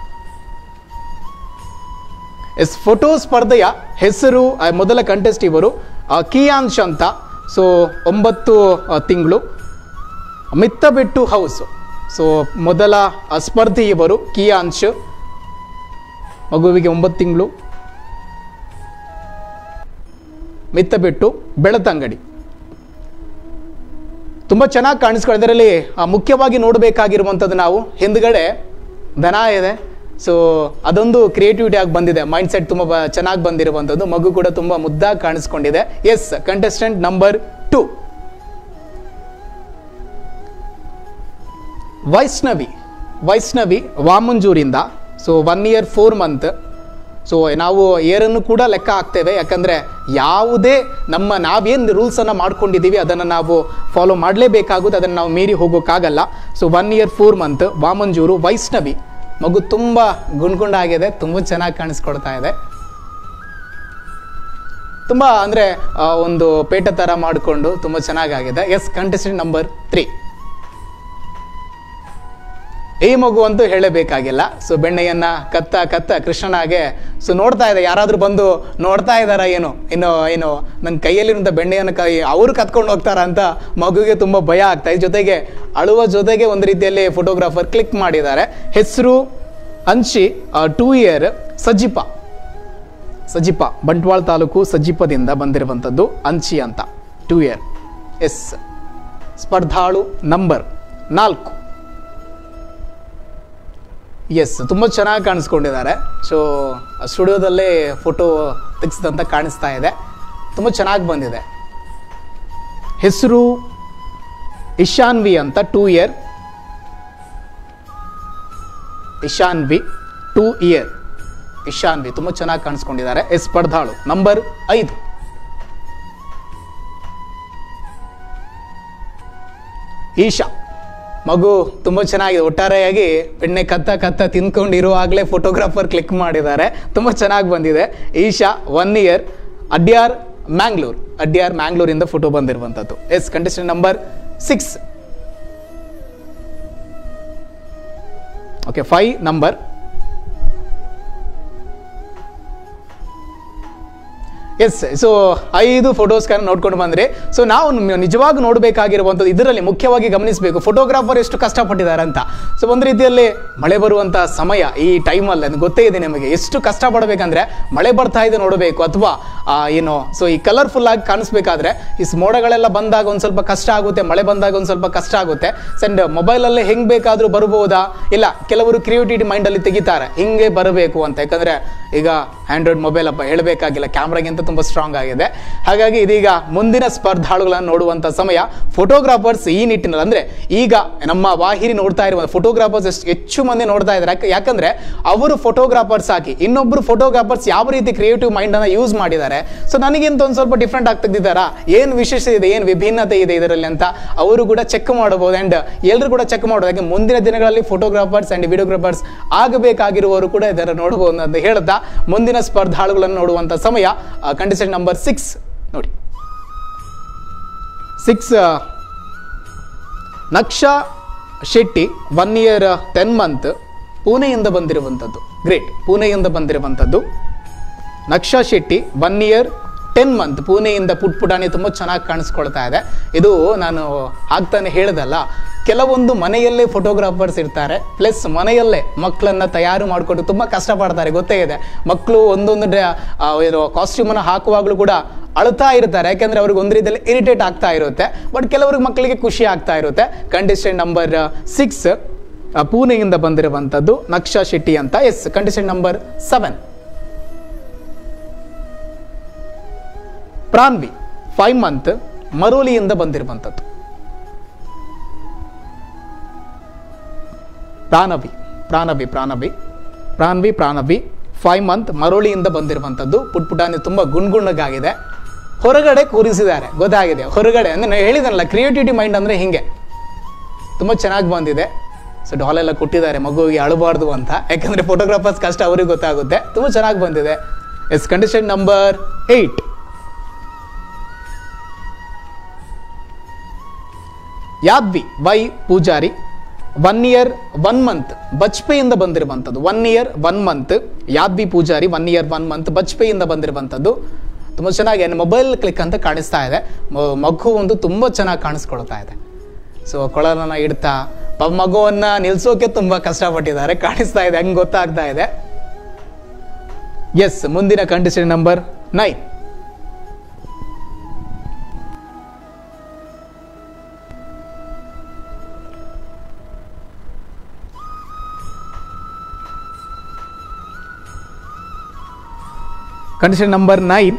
ಎಸ್ ಫೋಟೋ ಸ್ಪರ್ಧೆಯ ಹೆಸರು ಆ, ಮೊದಲ ಕಂಟೆಸ್ಟ್ ಇವರು ಆ, ಕಿಯಾನ್ಶ್ ಅಂತ ಸೊ ಒಂಬತ್ತು ತಿಂಗಳು ಮಿತ್ತಬೆಟ್ಟು ಹೌಸ್ ಸೊ ಮೊದಲ ಆ, ಸ್ಪರ್ಧಿ ಇವರು ಕಿಯಾನ್ಶ್ ಮಗುವಿಗೆ ಒಂಬತ್ತು ತಿಂಗಳು ಮಿತ್ತಬೆಟ್ಟು ಬೆಳತಂಗಡಿ ತುಂಬ ಚೆನ್ನಾಗಿ ಕಾಣಿಸ್ಕೊಳ್ಳಿ ಅದರಲ್ಲಿ ಆ, ಮುಖ್ಯವಾಗಿ ನೋಡಬೇಕಾಗಿರುವಂಥದ್ದು ನಾವು ಹಿಂದ್ಗಡೆ ದನ ಇದೆ ಸೊ ಅದೊಂದು ಕ್ರಿಯೇಟಿವಿಟಿ ಆಗಿ ಬಂದಿದೆ ಮೈಂಡ್ ಸೆಟ್ ತುಂಬ ಬ- ಚೆನ್ನಾಗಿ ಬಂದಿರುವಂಥದ್ದು ಮಗು ಕೂಡ ತುಂಬ ಮುದ್ದಾಗಿ ಕಾಣಿಸ್ಕೊಂಡಿದೆ yes contestant number two Vaishnavi Vaishnavi ವಾಮಂಜೂರಿಂದ so one year four month so ನಾವು ಏರನ್ನು ಕೂಡ ಲೆಕ್ಕ ಹಾಕ್ತೇವೆ ಯಾಕಂದರೆ ಯಾವುದೇ ನಮ್ಮ ನಾವೇನು ರೂಲ್ಸನ್ನು ಮಾಡ್ಕೊಂಡಿದ್ದೀವಿ ಅದನ್ನು ನಾವು ಫಾಲೋ ಮಾಡಲೇಬೇಕಾಗುತ್ತೆ ಅದನ್ನು ನಾವು ಮೀರಿ ಹೋಗೋಕ್ಕಾಗಲ್ಲ so one year four month Vamanjoor Vaishnavi ಮಗು ತುಂಬ ಗುಂಡ್ಗುಂಡಾಗಿದೆ ತುಂಬ ಚೆನ್ನಾಗಿ ಕಾಣಿಸ್ಕೊಳ್ತಾ ಇದೆ ತುಂಬ ಅಂದರೆ ಒಂದು ಪೇಟ ಥರ ಮಾಡಿಕೊಂಡು ತುಂಬ ಚೆನ್ನಾಗಾಗಿದೆ ಎಸ್ ಕಂಟೆಸ್ಟೆಂಟ್ ನಂಬರ್ ತ್ರೀ ಈ ಮಗು ಅಂತೂ ಹೇಳಬೇಕಾಗಿಲ್ಲ ಸೊ ಬೆಣ್ಣೆಯನ್ನ ಕತ್ತ ಕತ್ತ ಕೃಷ್ಣನಾಗೆ ಸೊ ನೋಡ್ತಾ ಇದೆ ಯಾರಾದ್ರೂ ಬಂದು ನೋಡ್ತಾ ಇದಾರ ಏನು ಇನ್ನು ಏನು ನನ್ನ ಕೈಯಲ್ಲಿರುವಂಥ ಬೆಣ್ಣೆಯನ್ನು ಕೈ ಅವರು ಕತ್ಕೊಂಡು ಹೋಗ್ತಾರ ಅಂತ ಮಗುಗೆ ತುಂಬ ಭಯ ಆಗ್ತಾ ಇದೆ ಜೊತೆಗೆ ಅಳುವ ಜೊತೆಗೆ ಒಂದು ರೀತಿಯಲ್ಲಿ ಫೋಟೋಗ್ರಾಫರ್ ಕ್ಲಿಕ್ ಮಾಡಿದ್ದಾರೆ ಹೆಸರು ಅಂಶಿ ಟೂ ಇಯರ್ ಸಜ್ಜಿಪ ಸಜ್ಜಿಪ ಬಂಟ್ವಾಳ ತಾಲೂಕು ಸಜ್ಜಿಪದಿಂದ ಬಂದಿರುವಂಥದ್ದು ಅಂಚಿ ಅಂತ ಟೂ ಇಯರ್ ಎಸ್ ಸ್ಪರ್ಧಾಳು ನಂಬರ್ ನಾಲ್ಕು ಎಸ್ ತುಂಬ ಚೆನ್ನಾಗಿ ಕಾಣಿಸ್ಕೊಂಡಿದ್ದಾರೆ ಸೊ ಸ್ಟುಡಿಯೋದಲ್ಲೇ ಫೋಟೋ ತೆಗೆಸಿದಂತ ಕಾಣಿಸ್ತಾ ಇದೆ ತುಂಬ ಚೆನ್ನಾಗಿ ಬಂದಿದೆ ಹೆಸರು ಇಶಾನ್ವಿ ಅಂತ two year Ishanvi two year Ishanvi ತುಂಬ ಚೆನ್ನಾಗಿ ಕಾಣಿಸ್ಕೊಂಡಿದ್ದಾರೆ ಎಸ್ ಸ್ಪರ್ಧಾಳು ನಂಬರ್ ಐದು ಈಶಾ ಮಗು ತುಂಬ ಚೆನ್ನಾಗಿದೆ ಒಟ್ಟಾರೆಯಾಗಿ ಬೆಣ್ಣೆ ಕತ್ತ ಕತ್ತ ತಿನ್ಕೊಂಡು ಇರುವಾಗಲೇ ಫೋಟೋಗ್ರಾಫರ್ ಕ್ಲಿಕ್ ಮಾಡಿದ್ದಾರೆ ತುಂಬ ಚೆನ್ನಾಗಿ ಬಂದಿದೆ ಈಶಾ ಒನ್ ಇಯರ್ ಅಡ್ಯಾರ್ ಮ್ಯಾಂಗ್ಳೂರ್ ಅಡ್ಯಾರ್ ಮ್ಯಾಂಗ್ಳೂರಿಂದ ಫೋಟೋ ಬಂದಿರುವಂಥದ್ದು yes contestant number six okay five number yes so ಐದು ಫೋಟೋಸ್ಗಳನ್ನ ನೋಡ್ಕೊಂಡು ಬಂದ್ರೆ ಸೊ ನಾವು ನ- ನಿಜವಾಗಿ ನೋಡಬೇಕಾಗಿರುವಂಥದ್ದು ಇದರಲ್ಲಿ ಮುಖ್ಯವಾಗಿ ಗಮನಿಸಬೇಕು ಫೋಟೋಗ್ರಾಫರ್ ಎಷ್ಟು ಕಷ್ಟಪಟ್ಟಿದ್ದಾರೆ ಅಂತ ಸೊ ಒಂದು ರೀತಿಯಲ್ಲಿ ಮಳೆ ಬರುವಂಥ ಸಮಯ ಈ ಟೈಮಲ್ಲಿ ಅದು ಗೊತ್ತೇ ಇದೆ ನಿಮಗೆ ಎಷ್ಟು ಕಷ್ಟಪಡಬೇಕಂದ್ರೆ ಮಳೆ ಬರ್ತಾ ಇದೆ ನೋಡಬೇಕು ಅಥವಾ ಆ, ಏನು ಸೊ ಈ ಕಲರ್ಫುಲ್ ಆಗಿ ಕಾಣಿಸ್ಬೇಕಾದ್ರೆ ಈ ಸ್- ಮೋಡಗಳೆಲ್ಲ ಬಂದಾಗ ಒಂದು ಸ್ವಲ್ಪ ಕಷ್ಟ ಆಗುತ್ತೆ ಮಳೆ ಬಂದಾಗ ಒಂದು ಸ್ವಲ್ಪ ಕಷ್ಟ ಆಗುತ್ತೆ ಸಂಡ್ ಮೊಬೈಲಲ್ಲೇ ಹೆಂಗೆ ಬೇಕಾದರೂ ಬರ್ಬೋದಾ ಇಲ್ಲ ಕೆಲವರು ಕ್ರಿಯೇಟಿವಿಟಿ ಮೈಂಡಲ್ಲಿ ತೆಗಿತಾರೆ ಹಿಂಗೆ ಬರಬೇಕು ಅಂತ ಯಾಕಂದ್ರೆ ಈಗ ಆಂಡ್ರಾಯ್ಡ್ ಮೊಬೈಲ್ ಅಪ್ಪ ಹೇಳಬೇಕಾಗಿಲ್ಲ ಕ್ಯಾಮ್ರಾಗಿಂತ ತುಂಬ ಸ್ಟ್ರಾಂಗ್ ಆಗಿದೆ ಹಾಗಾಗಿ ಇದೀಗ ಮುಂದಿನ ಸ್ಪರ್ಧಾಳುಗಳನ್ನು ನೋಡುವಂಥ ಸಮಯ ಫೋಟೋಗ್ರಾಫರ್ಸ್ ಈ ನಿಟ್ಟಿನಲ್ಲಿ ಅಂದರೆ ಈಗ ನಮ್ಮ ವಾಹಿನಿ ನೋಡ್ತಾ ಇರುವ ಫೋಟೋಗ್ರಾಫರ್ಸ್ ಎಷ್ಟು ಹೆಚ್ಚು ಮಂದಿ ನೋಡ್ತಾ ಇದ್ದಾರೆ ಯಾಕೆ- ಯಾಕಂದ್ರೆ ಅವರು ಫೋಟೋಗ್ರಾಫರ್ಸ್ ಆಗಿ ಇನ್ನೊಬ್ಬರು ಫೋಟೋಗ್ರಾಫರ್ಸ್ ಯಾವ ರೀತಿ ಕ್ರಿಯೇಟಿವ್ ಮೈಂಡನ್ನು ಯೂಸ್ ಮಾಡಿದ್ದಾರೆ ಸೊ ನನಗಿಂತ ಒಂದು ಸ್ವಲ್ಪ ಡಿಫ್ರೆಂಟ್ ಆಗಿ ತೆಗ್ದಿದ್ದಾರಾ ಏನು ವಿಶೇಷ ಇದೆ ಏನು ವಿಭಿನ್ನತೆ ಇದೆ ಇದರಲ್ಲಿ ಅಂತ ಅವರು ಕೂಡ ಚೆಕ್ ಮಾಡಬಹುದು ಆ್ಯಂಡ್ ಎಲ್ಲರೂ ಕೂಡ ಚೆಕ್ ಮಾಡೋದು ಯಾಕೆ ಮುಂದಿನ ದಿನಗಳಲ್ಲಿ ಫೋಟೋಗ್ರಾಫರ್ಸ್ ಆ್ಯಂಡ್ ವಿಡಿಯೋಗ್ರಾಫರ್ಸ್ ಆಗಬೇಕಾಗಿರುವವರು ಕೂಡ ಇದನ್ನು ನೋಡಬಹುದು ಅಂತ ಹೇಳ್ತಾ ಮುಂದಿನ ಸ್ಪರ್ಧಾಳುಗಳನ್ನು ನೋಡುವಂಥ ಸಮಯ ಕಂಡೀಷನ್ ನಂಬರ್ ಸಿಕ್ಸ್ ನೋಡಿ six Naksha Shetty one year ten month ಪುಣೆಯಿಂದ ಬಂದಿರುವಂಥದ್ದು ಗ್ರೇಟ್ ಪುಣೆಯಿಂದ ಬಂದಿರುವಂಥದ್ದು Naksha Shetty one year ten month ಪುಣೆಯಿಂದ ಪುಟ್ ಪುಟಾಣಿ ತುಂಬ ಚೆನ್ನಾಗಿ ಕಾಣಿಸ್ಕೊಳ್ತಾ ಇದೆ ಇದು ನಾನು ಆಗ್ತಾನೆ ಹೇಳ್ದಲ್ಲ ಕೆಲವೊಂದು ಮನೆಯಲ್ಲೇ ಫೋಟೋಗ್ರಾಫರ್ಸ್ ಇರ್ತಾರೆ ಪ್ಲಸ್ ಮನೆಯಲ್ಲೇ ಮಕ್ಕಳನ್ನ ತಯಾರು ಮಾಡಿಕೊಂಡು ತುಂಬ ಕಷ್ಟಪಡ್ತಾರೆ ಗೊತ್ತೇ ಇದೆ ಮಕ್ಕಳು ಒಂದೊಂದು ಡ್ರ- ಆ, ಏನು ಕಾಸ್ಟ್ಯೂಮನ್ನು ಹಾಕುವಾಗಲೂ ಕೂಡ ಅಳ್ತಾ ಇರ್ತಾರೆ ಯಾಕಂದ್ರೆ ಅವ್ರಿಗೆ ಒಂದು ರೀತಿಯಲ್ಲಿ ಇರಿಟೇಟ್ ಆಗ್ತಾ ಇರುತ್ತೆ ಬಟ್ ಕೆಲವ್ರಿಗೆ ಮಕ್ಕಳಿಗೆ ಖುಷಿ ಆಗ್ತಾ ಇರುತ್ತೆ ಕಂಡೀಷನ್ ನಂಬರ್ ಸಿಕ್ಸ್ ಪುಣೆಯಿಂದ ಬಂದಿರುವಂಥದ್ದು ನಕ್ಷಾ ಶೆಟ್ಟಿ ಅಂತ yes condition number seven Pranvi five month ಮರೋಲಿಯಿಂದ ಬಂದಿರುವಂಥದ್ದು ಪ್ರಾಣವಿ ಪ್ರಾಣವಿ ಪ್ರಾಣವಿ ಪ್ರಾನ್ವಿ ಪ್ರಾಣವಿ ಫೈವ್ ಮಂತ್ ಮರೋಳಿಯಿಂದ ಬಂದಿರುವಂಥದ್ದು ಪುಟ್ ಪುಟಾಣಿ ತುಂಬ ಗುಣ್ಗುಣ್ಣಗಾಗಿದೆ ಹೊರಗಡೆ ಕೂರಿಸಿದ್ದಾರೆ ಗೊತ್ತಾಗಿದೆ ಹೊರಗಡೆ ಅಂದರೆ ನಾನು ಹೇಳಿದನಲ್ಲ ಕ್ರಿಯೇಟಿವಿಟಿ ಮೈಂಡ್ ಅಂದರೆ ಹಿಂಗೆ ತುಂಬ ಚೆನ್ನಾಗಿ ಬಂದಿದೆ ಸೊ ಡಾಲ್ ಎಲ್ಲ ಕೊಟ್ಟಿದ್ದಾರೆ ಮಗುವಿಗೆ ಅಳಬಾರ್ದು ಅಂತ ಯಾಕಂದರೆ ಫೋಟೋಗ್ರಾಫರ್ಸ್ ಕಷ್ಟ ಅವ್ರಿಗೆ ಗೊತ್ತಾಗುತ್ತೆ ತುಂಬ ಚೆನ್ನಾಗಿ ಬಂದಿದೆ yes condition number eight Yadvi Y Poojari one year one month ಬಜ್ಪೆಯಿಂದ ಬಂದಿರುವಂಥದ್ದು one year one month Yadvi Poojari one year one month ಬಜ್ಪೆಯಿಂದ ಬಂದಿರುವಂಥದ್ದು ತುಂಬ ಚೆನ್ನಾಗಿ ಮೊಬೈಲ್ ಕ್ಲಿಕ್ ಅಂತ ಕಾಣಿಸ್ತಾ ಇದೆ ಮ- ಮಗು ಒಂದು ತುಂಬ ಚೆನ್ನಾಗಿ ಕಾಣಿಸ್ಕೊಳ್ತಾ ಇದೆ ಸೊ ಕೊಳಲನ್ನ ಇಡ್ತಾ ಪಾಪ ಮಗುವನ್ನ ನಿಲ್ಸೋಕೆ ತುಂಬ ಕಷ್ಟಪಟ್ಟಿದ್ದಾರೆ ಕಾಣಿಸ್ತಾ ಇದೆ ಹಂಗೆ ಗೊತ್ತಾಗ್ತಾ ಇದೆ ಎಸ್ ಮುಂದಿನ condition number nine condition number nine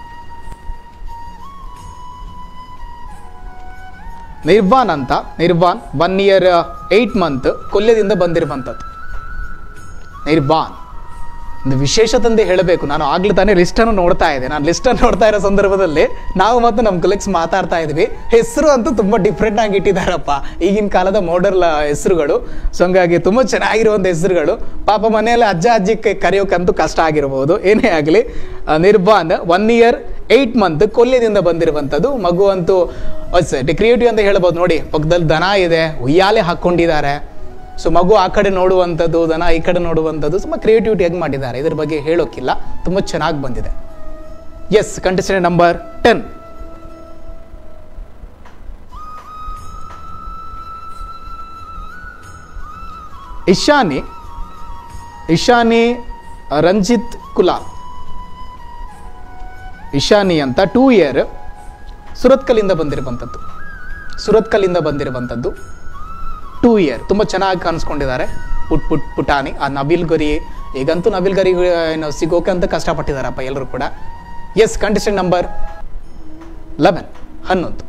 Nirvan ಅಂತ Nirvan one year eight month ಕೊಲ್ಯದಿಂದ ಬಂದಿರುವಂಥದ್ದು ನಿರ್ವಾನ್ ಒಂದು ವಿಶೇಷತಂದೆ ಹೇಳಬೇಕು ನಾನು ಆಗ್ಲೇ ತಾನೇ ಲಿಸ್ಟನ್ನು ನೋಡ್ತಾ ಇದ್ದೆ ನಾನು ಲಿಸ್ಟನ್ನು ನೋಡ್ತಾ ಇರೋ ಸಂದರ್ಭದಲ್ಲಿ ನಾವು ಮತ್ತು ನಮ್ಮ ಕಲೆಕ್ಸ್ ಮಾತಾಡ್ತಾ ಇದ್ವಿ ಹೆಸರು ಅಂತೂ ತುಂಬ ಡಿಫ್ರೆಂಟ್ ಆಗಿ ಇಟ್ಟಿದ್ದಾರಪ್ಪ ಈಗಿನ ಕಾಲದ ಮಾಡರ್ಲ್ ಹೆಸರುಗಳು ಸೊ ಹಂಗಾಗಿ ತುಂಬ ಚೆನ್ನಾಗಿರುವಂಥ ಹೆಸರುಗಳು ಪಾಪ ಮನೆಯಲ್ಲಿ ಅಜ್ಜ ಅಜ್ಜಿ ಕ- ಕರೆಯೋಕ್ಕಂತೂ ಕಷ್ಟ ಆಗಿರ್ಬೋದು ಏನೇ ಆಗಲಿ Nirban one year eight month ಕೊಲ್ಯದಿಂದ ಬಂದಿರುವಂಥದ್ದು ಮಗು ಅಂತೂ ಕ್ರಿಯೇಟಿವ್ ಅಂತ ಹೇಳ್ಬೋದು ನೋಡಿ ಪಕ್ಕದಲ್ಲಿ ದನ ಇದೆ ಉಯ್ಯಾಲೆ ಹಾಕ್ಕೊಂಡಿದ್ದಾರೆ ಸೊ ಮಗು ಆ ಕಡೆ ನೋಡುವಂಥದ್ದು ದನ ಈ ಕಡೆ ನೋಡುವಂಥದ್ದು ತುಂಬ ಕ್ರಿಯೇಟಿವಿಟಿ ಆಗಿ ಮಾಡಿದ್ದಾರೆ ಇದ್ರ ಬಗ್ಗೆ ಹೇಳೋಕ್ಕಿಲ್ಲ ತುಂಬ ಚೆನ್ನಾಗಿ ಬಂದಿದೆ yes contestant number ten Ishani Ishani Ranjith Kulal Ishani ಅಂತ ಟೂ ಇಯರ್ ಸುರತ್ಕಲ್ಲಿಂದ ಬಂದಿರುವಂಥದ್ದು ಸುರತ್ಕಲ್ಲಿಂದ ಬಂದಿರುವಂಥದ್ದು ಟೂ ಇಯರ್ ತುಂಬ ಚೆನ್ನಾಗಿ ಕಾಣಿಸ್ಕೊಂಡಿದ್ದಾರೆ ಪುಟ್ ಪುಟ್ ಪುಟಾಣಿ ಆ ನಬಿಲ್ ಗರಿ ಈಗಂತೂ ನಬಿಲ್ ಗರಿ ಏನು ಸಿಗೋಕೆ ಅಂತ ಕಷ್ಟಪಟ್ಟಿದ್ದಾರಪ್ಪ ಎಲ್ಲರೂ ಕೂಡ ಎಸ್ ಕಂಡೀಷನ್ ನಂಬರ್ ಲೆವೆನ್ ಹನ್ನೊಂದು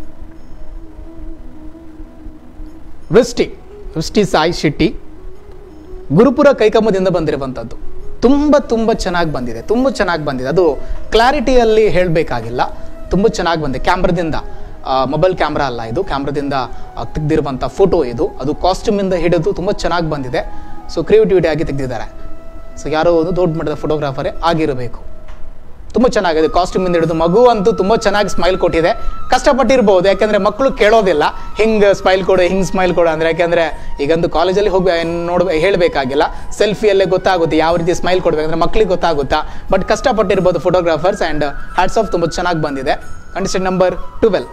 ವೃಷ್ಟಿ ವೃಷ್ಟಿ ಸಾಯಿ ಶೆಟ್ಟಿ ಗುರುಪುರ ಕೈಕಮ್ಮದಿಂದ ಬಂದಿರುವಂಥದ್ದು ತುಂಬ ತುಂಬ ಚೆನ್ನಾಗಿ ಬಂದಿದೆ ತುಂಬ ಚೆನ್ನಾಗಿ ಬಂದಿದೆ ಅದು ಕ್ಲಾರಿಟಿಯಲ್ಲಿ ಹೇಳಬೇಕಾಗಿಲ್ಲ ತುಂಬ ಚೆನ್ನಾಗಿ ಬಂದಿದೆ ಕ್ಯಾಮ್ರಾದಿಂದ ಮೊಬೈಲ್ ಕ್ಯಾಮ್ರಾ ಅಲ್ಲ ಇದು ಕ್ಯಾಮ್ರಾದಿಂದ ತೆಗೆದಿರುವಂಥ ಫೋಟೋ ಇದು ಅದು ಕಾಸ್ಟ್ಯೂಮಿಂದ ಹಿಡಿದು ತುಂಬ ಚೆನ್ನಾಗಿ ಬಂದಿದೆ ಸೊ ಕ್ರಿಯೇಟಿವಿಟಿ ಆಗಿ ತೆಗೆದಿದ್ದಾರೆ ಸೊ ಯಾರೋ ಒಂದು ದೊಡ್ಡ ಮಟ್ಟದ ಫೋಟೋಗ್ರಾಫರೇ ಆಗಿರಬೇಕು ತುಂಬ ಚೆನ್ನಾಗಿದೆ ಕಾಸ್ಟ್ಯೂಮಿಂದ ಹಿಡಿದು ಮಗು ಅಂತೂ ತುಂಬ ಚೆನ್ನಾಗಿ ಸ್ಮೈಲ್ ಕೊಟ್ಟಿದೆ ಕಷ್ಟಪಟ್ಟಿರ್ಬೋದು ಯಾಕೆಂದರೆ ಮಕ್ಕಳು ಕೇಳೋದಿಲ್ಲ ಹಿಂಗೆ ಸ್ಮೈಲ್ ಕೊಡು ಹಿಂಗೆ ಸ್ಮೈಲ್ ಕೊಡು ಅಂದರೆ ಯಾಕೆಂದರೆ ಈಗಂತೂ ಕಾಲೇಜಲ್ಲಿ ಹೋಗಿ ನೋಡ್ ಹೇಳಬೇಕಾಗಿಲ್ಲ ಸೆಲ್ಫಿಯಲ್ಲೇ ಗೊತ್ತಾಗುತ್ತೆ ಯಾವ ರೀತಿ ಸ್ಮೈಲ್ ಕೊಡಬೇಕಂದ್ರೆ ಮಕ್ಕಳಿಗೆ ಗೊತ್ತಾಗುತ್ತಾ ಬಟ್ ಕಷ್ಟಪಟ್ಟಿರ್ಬೋದು ಫೋಟೋಗ್ರಾಫರ್ಸ್ ಆ್ಯಂಡ್ ಹ್ಯಾಟ್ಸ್ ಆಫ್ ತುಂಬ ಚೆನ್ನಾಗಿ ಬಂದಿದೆ condition number twelve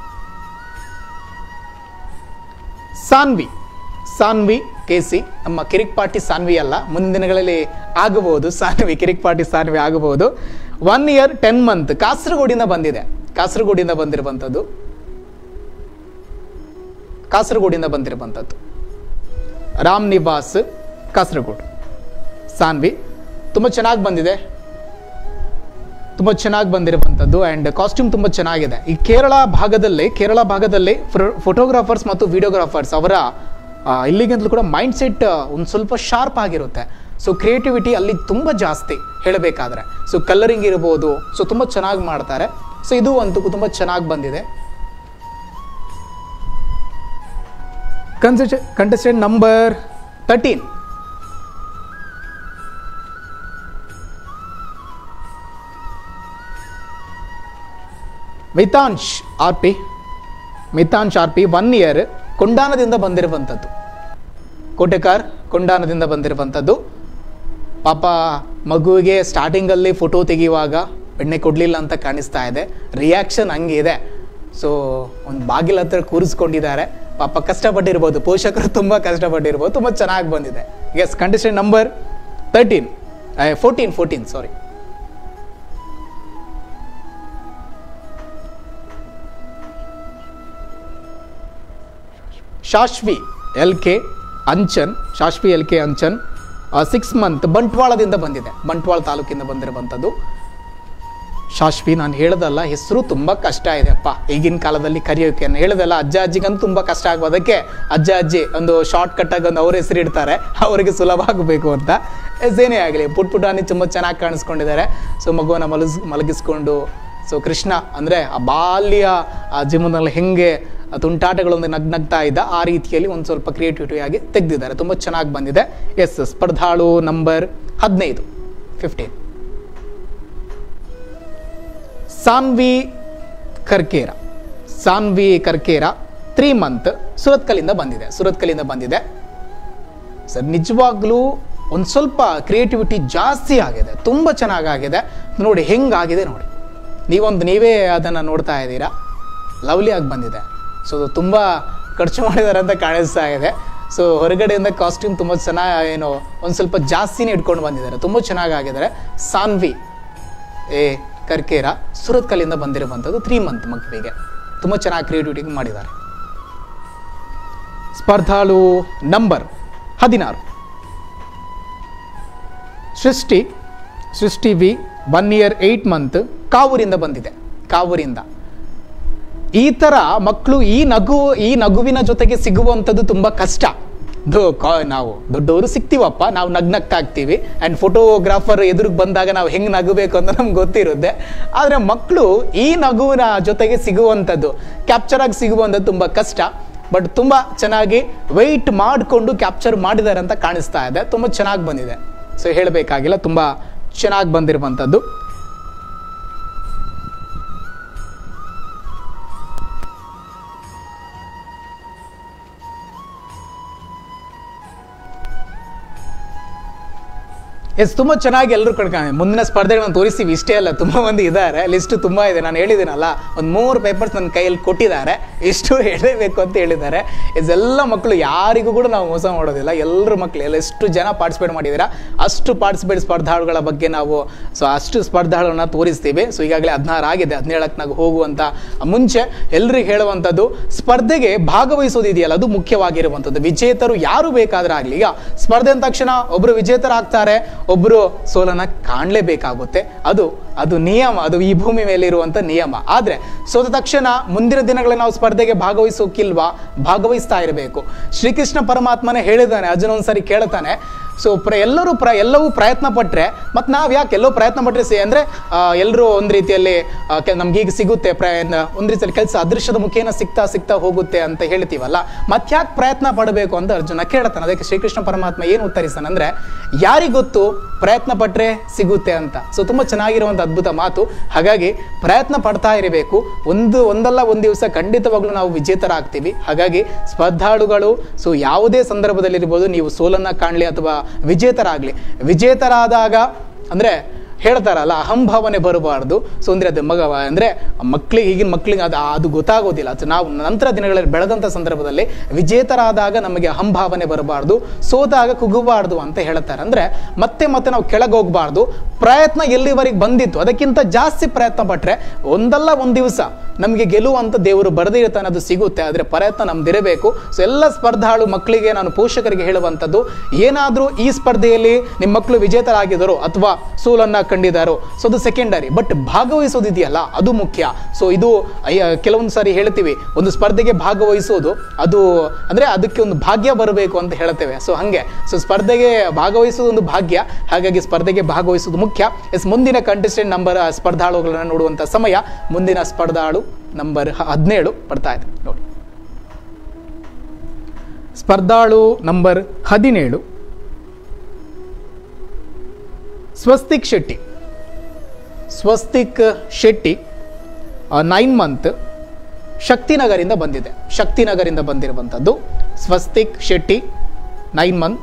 Sanvi Sanvi K C ನಮ್ಮ ಕಿರಿಕ್ ಪಾರ್ಟಿ ಸಾನ್ವಿ ಅಲ್ಲ ಮುಂದಿನ ದಿನಗಳಲ್ಲಿ ಆಗಬಹುದು ಸಾನ್ವಿ ಕಿರಿಕ್ ಪಾರ್ಟಿ ಸಾನ್ವಿ ಆಗಬಹುದು ಒನ್ ಇಯರ್ ಟೆನ್ ಮಂತ್ ಕಾಸರಗೋಡಿಂದ ಬಂದಿದೆ ಕಾಸರಗೋಡಿಂದ ಬಂದಿರುವಂಥದ್ದು ಕಾಸರಗೋಡಿಂದ ಬಂದಿರುವಂಥದ್ದು ರಾಮ್ ನಿವಾಸ್ ಕಾಸರಗೋಡು ಸಾನ್ವಿ ತುಂಬ ಚೆನ್ನಾಗಿ ಬಂದಿದೆ ತುಂಬ ಚೆನ್ನಾಗಿ ಬಂದಿರುವಂಥದ್ದು ಆ್ಯಂಡ್ ಕಾಸ್ಟ್ಯೂಮ್ ತುಂಬ ಚೆನ್ನಾಗಿದೆ ಈ ಕೇರಳ ಭಾಗದಲ್ಲಿ ಕೇರಳ ಭಾಗದಲ್ಲಿ ಫೋಟೋಗ್ರಾಫರ್ಸ್ ಮತ್ತು ವಿಡಿಯೋಗ್ರಾಫರ್ಸ್ ಅವರ ಆ, ಇಲ್ಲಿಗಿಂತಲೂ ಕೂಡ ಮೈಂಡ್ ಸೆಟ್ ಒಂದು ಸ್ವಲ್ಪ ಶಾರ್ಪ್ ಆಗಿರುತ್ತೆ ಸೊ ಕ್ರಿಯೇಟಿವಿಟಿ ಅಲ್ಲಿ ತುಂಬ ಜಾಸ್ತಿ ಹೇಳಬೇಕಾದ್ರೆ ಸೊ ಕಲರಿಂಗ್ ಇರ್ಬೋದು ಸೊ ತುಂಬ ಚೆನ್ನಾಗಿ ಮಾಡ್ತಾರೆ ಸೊ ಇದು ಅಂತೂ ತುಂಬ ಚೆನ್ನಾಗಿ ಬಂದಿದೆ ಕನ್ಸೆಟ್ contestant number thirteen Mitansh R P Mitansh R P one year ಕೊಂಡಾನದಿಂದ ಬಂದಿರುವಂಥದ್ದು ಕೋಟೆಕಾರ್ ಕೊಂಡಾನದಿಂದ ಬಂದಿರುವಂಥದ್ದು ಪಾಪ ಮಗುವಿಗೆ ಸ್ಟಾರ್ಟಿಂಗಲ್ಲಿ ಫೋಟೋ ತೆಗೆಯುವಾಗ ಬೆಣ್ಣೆ ಕೊಡಲಿಲ್ಲ ಅಂತ ಕಾಣಿಸ್ತಾ ಇದೆ ರಿಯಾಕ್ಷನ್ ಹಂಗೆ ಇದೆ ಸೊ ಒಂದು ಬಾಗಿಲ ಹತ್ರ ಕೂರಿಸ್ಕೊಂಡಿದ್ದಾರೆ ಪಾಪ ಕಷ್ಟಪಟ್ಟಿರ್ಬೋದು ಪೋಷಕರು ತುಂಬ ಕಷ್ಟಪಟ್ಟಿರ್ಬೋದು ತುಂಬ ಚೆನ್ನಾಗಿ ಬಂದಿದೆ yes condition number thirteen fourteen fourteen sorry Shashvi L K Anchan Shashvi L K Anchan six month ಬಂಟ್ವಾಳದಿಂದ ಬಂದಿದೆ ಬಂಟ್ವಾಳ ತಾಲೂಕಿಂದ ಬಂದಿರುವಂಥದ್ದು ಶಾಶ್ವಿ ನಾನು ಹೇಳ್ದಲ್ಲ ಹೆಸರು ತುಂಬ ಕಷ್ಟ ಇದೆ ಅಪ್ಪ ಈಗಿನ ಕಾಲದಲ್ಲಿ ಕರೆಯೋಕೆ ನಾನು ಹೇಳ್ದಲ್ಲ ಅಜ್ಜ ಅಜ್ಜಿಗಂತೂ ತುಂಬ ಕಷ್ಟ ಆಗೋದು ಅದಕ್ಕೆ ಅಜ್ಜ ಅಜ್ಜಿ ಒಂದು ಶಾರ್ಟ್ ಕಟ್ಟಾಗಿ ಒಂದು ಅವ್ರ ಹೆಸರು ಇಡ್ತಾರೆ ಅವರಿಗೆ ಸುಲಭ ಆಗಬೇಕು ಅಂತ ಎಸ್ ಏನೇ ಆಗಲಿ ಪುಟ್ ಪುಟಾಣಿ ತುಂಬ ಚೆನ್ನಾಗಿ ಕಾಣಿಸ್ಕೊಂಡಿದ್ದಾರೆ ಸೊ ಮಗುವನ್ನ ಮಲಗಿಸ್ ಮಲಗಿಸ್ಕೊಂಡು ಸೊ ಕೃಷ್ಣ ಅಂದರೆ ಆ ಬಾಲ್ಯ ಆ ಜೀವನದಲ್ಲಿ ಹೆಂಗೆ ಆ ತುಂಟಾಟಗಳೊಂದು ನಗ್ ನಗ್ತಾ ಇದ್ದ ಆ ರೀತಿಯಲ್ಲಿ ಒಂದು ಸ್ವಲ್ಪ ಕ್ರಿಯೇಟಿವಿಟಿ ಆಗಿ ತೆಗೆದಿದ್ದಾರೆ ತುಂಬ ಚೆನ್ನಾಗಿ ಬಂದಿದೆ ಎಸ್ ಸ್ಪರ್ಧಾಳು ನಂಬರ್ ಹದಿನೈದು fifteen Sanvi Karkera Sanvi Karkera three month ಸುರತ್ಕಲಿಂದ ಬಂದಿದೆ ಸುರತ್ಕಲಿಂದ ಬಂದಿದೆ ಸರ್ ನಿಜವಾಗ್ಲೂ ಒಂದು ಸ್ವಲ್ಪ ಕ್ರಿಯೇಟಿವಿಟಿ ಜಾಸ್ತಿ ಆಗಿದೆ ತುಂಬ ಚೆನ್ನಾಗಾಗಿದೆ ನೋಡಿ ಹೆಂಗಾಗಿದೆ ನೋಡಿ ನೀವೊಂದು ನೀವೇ ಅದನ್ನು ನೋಡ್ತಾ ಇದ್ದೀರಾ ಲವ್ಲಿ ಆಗಿ ಬಂದಿದೆ ಸೊ ತುಂಬ ಖರ್ಚು ಮಾಡಿದ್ದಾರೆ ಅಂತ ಕಾಣಿಸ್ತಾ ಇದೆ ಸೊ ಹೊರಗಡೆಯಿಂದ ಕಾಸ್ಟ್ಯೂಮ್ ತುಂಬ ಚೆನ್ನಾಗಿ ಏನೋ ಒಂದು ಸ್ವಲ್ಪ ಜಾಸ್ತಿನೇ ಇಟ್ಕೊಂಡು ಬಂದಿದ್ದಾರೆ ತುಂಬ ಚೆನ್ನಾಗಾಗಿದ್ದಾರೆ ಸಾನ್ವಿ ಏ ಕರ್ಕೇರ ಸುರತ್ಕಲ್ಲಿಂದ ಬಂದಿರುವಂಥದ್ದು ತ್ರೀ ಮಂತ್ ಮಗುವಿಗೆ ತುಂಬ ಚೆನ್ನಾಗಿ ಕ್ರಿಯೇಟಿವಿಟಿ ಮಾಡಿದ್ದಾರೆ ಸ್ಪರ್ಧಾಳು ನಂಬರ್ ಹದಿನಾರು Srishti Srishti V one year eight month ಕಾವೂರಿಂದ ಬಂದಿದೆ ಕಾವೂರಿಂದ ಈ ಥರ ಮಕ್ಕಳು ಈ ನಗು ಈ ನಗುವಿನ ಜೊತೆಗೆ ಸಿಗುವಂಥದ್ದು ತುಂಬ ಕಷ್ಟ ದೊ ಕಾ ನಾವು ದೊಡ್ಡವರು ಸಿಗ್ತೀವಪ್ಪ ನಾವು ನಗ್ನಗ್ತಾಗ್ತೀವಿ ಆ್ಯಂಡ್ ಫೋಟೋಗ್ರಾಫರ್ ಎದುರಿಗೆ ಬಂದಾಗ ನಾವು ಹೆಂಗೆ ನಗಬೇಕು ಅಂತ ನಮ್ಗೆ ಗೊತ್ತಿರುತ್ತೆ ಆದರೆ ಮಕ್ಕಳು ಈ ನಗುವಿನ ಜೊತೆಗೆ ಸಿಗುವಂಥದ್ದು ಕ್ಯಾಪ್ಚರ್ ಆಗಿ ಸಿಗುವಂಥದ್ದು ತುಂಬ ಕಷ್ಟ ಬಟ್ ತುಂಬ ಚೆನ್ನಾಗಿ ವೆಯ್ಟ್ ಮಾಡಿಕೊಂಡು ಕ್ಯಾಪ್ಚರ್ ಮಾಡಿದ್ದಾರೆ ಅಂತ ಕಾಣಿಸ್ತಾ ಇದೆ ತುಂಬ ಚೆನ್ನಾಗಿ ಬಂದಿದೆ ಸೊ ಹೇಳಬೇಕಾಗಿಲ್ಲ ತುಂಬ ಚೆನ್ನಾಗಿ ಬಂದಿರುವಂಥದ್ದು ಎಸ್ ತುಂಬ ಚೆನ್ನಾಗಿ ಎಲ್ಲರೂ ಕಡ್ಕೊಂಡು ಮುಂದಿನ ಸ್ಪರ್ಧೆಗಳನ್ನು ತೋರಿಸ್ತೀವಿ ಇಷ್ಟೇ ಅಲ್ಲ ತುಂಬ ಮಂದಿ ಇದ್ದಾರೆ ಲಿಸ್ಟ್ ತುಂಬ ಇದೆ ನಾನು ಹೇಳಿದ್ದೀನಲ್ಲ ಒಂದು ಮೂರು ಪೇಪರ್ಸ್ ನನ್ನ ಕೈಯಲ್ಲಿ ಕೊಟ್ಟಿದ್ದಾರೆ ಇಷ್ಟು ಹೇಳಬೇಕು ಅಂತ ಹೇಳಿದ್ದಾರೆ ಇದೆಲ್ಲ ಮಕ್ಕಳು ಯಾರಿಗೂ ಕೂಡ ನಾವು ಮೋಸ ಮಾಡೋದಿಲ್ಲ ಎಲ್ಲರ ಮಕ್ಕಳು ಎಲ್ಲ ಎಷ್ಟು ಜನ ಪಾರ್ಟಿಸಿಪೇಟ್ ಮಾಡಿದ್ದೀರಾ ಅಷ್ಟು ಪಾರ್ಟಿಸಿಪೇಟ್ ಸ್ಪರ್ಧಾಳುಗಳ ಬಗ್ಗೆ ನಾವು ಸೊ ಅಷ್ಟು ಸ್ಪರ್ಧಾಳನ್ನ ತೋರಿಸ್ತೀವಿ ಸೊ ಈಗಾಗಲೇ ಹದಿನಾರು ಆಗಿದೆ ಹದಿನೇಳಕ್ಕೆ ನಾವು ಹೋಗುವಂಥ ಮುಂಚೆ ಎಲ್ರಿಗೆ ಹೇಳುವಂಥದ್ದು ಸ್ಪರ್ಧೆಗೆ ಭಾಗವಹಿಸೋದಿದೆಯಲ್ಲ ಅದು ಮುಖ್ಯವಾಗಿರುವಂಥದ್ದು ವಿಜೇತರು ಯಾರು ಬೇಕಾದ್ರೆ ಆಗಲಿ ಈಗ ಸ್ಪರ್ಧೆ ಅಂದ ತಕ್ಷಣ ಒಬ್ಬರು ವಿಜೇತರಾಗ್ತಾರೆ ಒಬ್ಬರು ಸೋಲನ್ನ ಕಾಣಲೇಬೇಕಾಗುತ್ತೆ ಅದು ಅದು ನಿಯಮ ಅದು ಈ ಭೂಮಿ ಮೇಲೆ ಇರುವಂಥ ನಿಯಮ ಆದರೆ ಸೋತ ತಕ್ಷಣ ಮುಂದಿನ ದಿನಗಳಲ್ಲಿ ನಾವು ಸ್ಪರ್ಧೆಗೆ ಭಾಗವಹಿಸೋಕಿಲ್ವಾ ಭಾಗವಹಿಸ್ತಾ ಇರಬೇಕು ಶ್ರೀಕೃಷ್ಣ ಪರಮಾತ್ಮನೇ ಹೇಳಿದ್ದಾನೆ ಅರ್ಜುನ ಒಂದ್ಸರಿ ಕೇಳ್ತಾನೆ ಸೊ ಪ್ರ ಎಲ್ಲರೂ ಪ್ರ ಎಲ್ಲವೂ ಪ್ರಯತ್ನ ಪಟ್ಟರೆ ಮತ್ತು ನಾವು ಯಾಕೆ ಎಲ್ಲೋ ಪ್ರಯತ್ನ ಪಟ್ಟರೆ ಸಿ ಅಂದರೆ ಎಲ್ಲರೂ ಒಂದು ರೀತಿಯಲ್ಲಿ ಆ, ಕೆ- ನಮ್ಗೆ ಈಗ ಸಿಗುತ್ತೆ ಪ್ರಯತ್ನ ಒಂದು ರೀತಿಯಲ್ಲಿ ಕೆಲಸ ಅದೃಶ್ಯದ ಮುಖೇನ ಸಿಗ್ತಾ ಸಿಗ್ತಾ ಹೋಗುತ್ತೆ ಅಂತ ಹೇಳ್ತೀವಲ್ಲ ಮತ್ತ್ಯಾಕೆ ಪ್ರಯತ್ನ ಪಡಬೇಕು ಅಂತ ಅರ್ಜುನ ಕೇಳ್ತಾನೆ ಅದಕ್ಕೆ ಶ್ರೀಕೃಷ್ಣ ಪರಮಾತ್ಮ ಏನು ಉತ್ತರಿಸ್ತಾನಂದ್ರೆ ಯಾರಿಗೊತ್ತು ಪ್ರಯತ್ನ ಪಟ್ಟರೆ ಸಿಗುತ್ತೆ ಅಂತ ಸೊ ತುಂಬ ಚೆನ್ನಾಗಿರುವಂಥ ಅದ್ಭುತ ಮಾತು ಹಾಗಾಗಿ ಪ್ರಯತ್ನ ಪಡ್ತಾ ಇರಬೇಕು ಒಂದು ಒಂದಲ್ಲ ಒಂದು ದಿವಸ ಖಂಡಿತವಾಗ್ಲೂ ನಾವು ವಿಜೇತರಾಗ್ತೀವಿ ಹಾಗಾಗಿ ಸ್ಪರ್ಧಾಳುಗಳು ಸೊ ಯಾವುದೇ ಸಂದರ್ಭದಲ್ಲಿರ್ಬೋದು ನೀವು ಸೋಲನ್ನ ಕಾಣಲಿ ಅಥವಾ ವಿಜೇತರಾಗಲಿ ವಿಜೇತರಾದಾಗ ಅಂದರೆ ಹೇಳ್ತಾರಲ್ಲ ಅಹಂಭಾವನೆ ಬರಬಾರ್ದು ಸೊ ಅಂದರೆ ಅದು ಮಗ ಅಂದರೆ ಮಕ್ಕಳಿಗೆ ಈಗಿನ ಮಕ್ಕಳಿಗೆ ಅದು ಅದು ಗೊತ್ತಾಗೋದಿಲ್ಲ ಅದು ನಾವು ನಂತರ ದಿನಗಳಲ್ಲಿ ಬೆಳೆದಂಥ ಸಂದರ್ಭದಲ್ಲಿ ವಿಜೇತರಾದಾಗ ನಮಗೆ ಅಹಂಭಾವನೆ ಬರಬಾರ್ದು ಸೋತಾಗ ಕುಗ್ಗಬಾರ್ದು ಅಂತ ಹೇಳ್ತಾರೆ ಅಂದರೆ ಮತ್ತೆ ಮತ್ತೆ ನಾವು ಕೆಳಗೆ ಹೋಗಬಾರ್ದು ಪ್ರಯತ್ನ ಎಲ್ಲಿವರೆಗೆ ಬಂದಿತ್ತು ಅದಕ್ಕಿಂತ ಜಾಸ್ತಿ ಪ್ರಯತ್ನ ಪಟ್ಟರೆ ಒಂದಲ್ಲ ಒಂದು ದಿವಸ ನಮಗೆ ಗೆಲುವು ಅಂತ ದೇವರು ಬರೆದಿರ್ತಾನೆ ಅದು ಸಿಗುತ್ತೆ ಆದರೆ ಪ್ರಯತ್ನ ನಮ್ದಿರಬೇಕು ಸೊ ಎಲ್ಲ ಸ್ಪರ್ಧಾಳು ಮಕ್ಕಳಿಗೆ ನಾನು ಪೋಷಕರಿಗೆ ಹೇಳುವಂಥದ್ದು ಏನಾದರೂ ಈ ಸ್ಪರ್ಧೆಯಲ್ಲಿ ನಿಮ್ಮ ಮಕ್ಕಳು ವಿಜೇತರಾಗಿದ್ದಾರೋ ಅಥವಾ ಸೋಲನ್ನ ಕಂಡಿದ್ದಾರೋ ಸೊ ಅದು ಸೆಕೆಂಡರಿ ಬಟ್ ಭಾಗವಹಿಸೋದಿದೆಯಲ್ಲ ಅದು ಮುಖ್ಯ ಸೊ ಇದು ಅಯ್ಯ, ಕೆಲವೊಂದು ಸಾರಿ ಹೇಳ್ತೀವಿ ಒಂದು ಸ್ಪರ್ಧೆಗೆ ಭಾಗವಹಿಸೋದು ಅದು ಅಂದರೆ ಅದಕ್ಕೆ ಒಂದು ಭಾಗ್ಯ ಬರಬೇಕು ಅಂತ ಹೇಳ್ತೇವೆ ಸೊ ಹಾಗೆ ಸೊ ಸ್ಪರ್ಧೆಗೆ ಭಾಗವಹಿಸೋದು ಒಂದು ಭಾಗ್ಯ ಹಾಗಾಗಿ ಸ್ಪರ್ಧೆಗೆ ಭಾಗವಹಿಸೋದು ಮುಖ್ಯ ಎಸ್ ಮುಂದಿನ ಕಂಟೆಸ್ಟೆಂಟ್ ನಂಬರ್ ಸ್ಪರ್ಧಾಳುಗಳನ್ನು ನೋಡುವಂಥ ಸಮಯ ಮುಂದಿನ ಸ್ಪರ್ಧಾಳು ನಂಬರ್ ಹದಿನೇಳು ಬರ್ತಾ ಇದೆ ನೋಡಿ ಸ್ಪರ್ಧಾಳು ನಂಬರ್ ಹದಿನೇಳು ಸ್ವಸ್ತಿಕ್ ಶೆಟ್ಟಿ ಸ್ವಸ್ತಿಕ್ ಶೆಟ್ಟಿ ನೈನ್ ಮಂತ್ ಶಕ್ತಿನಗರಿಂದ ಬಂದಿದೆ ಶಕ್ತಿನಗರಿಂದ ಬಂದಿರುವಂಥದ್ದು ಸ್ವಸ್ತಿಕ್ ಶೆಟ್ಟಿ ನೈನ್ ಮಂತ್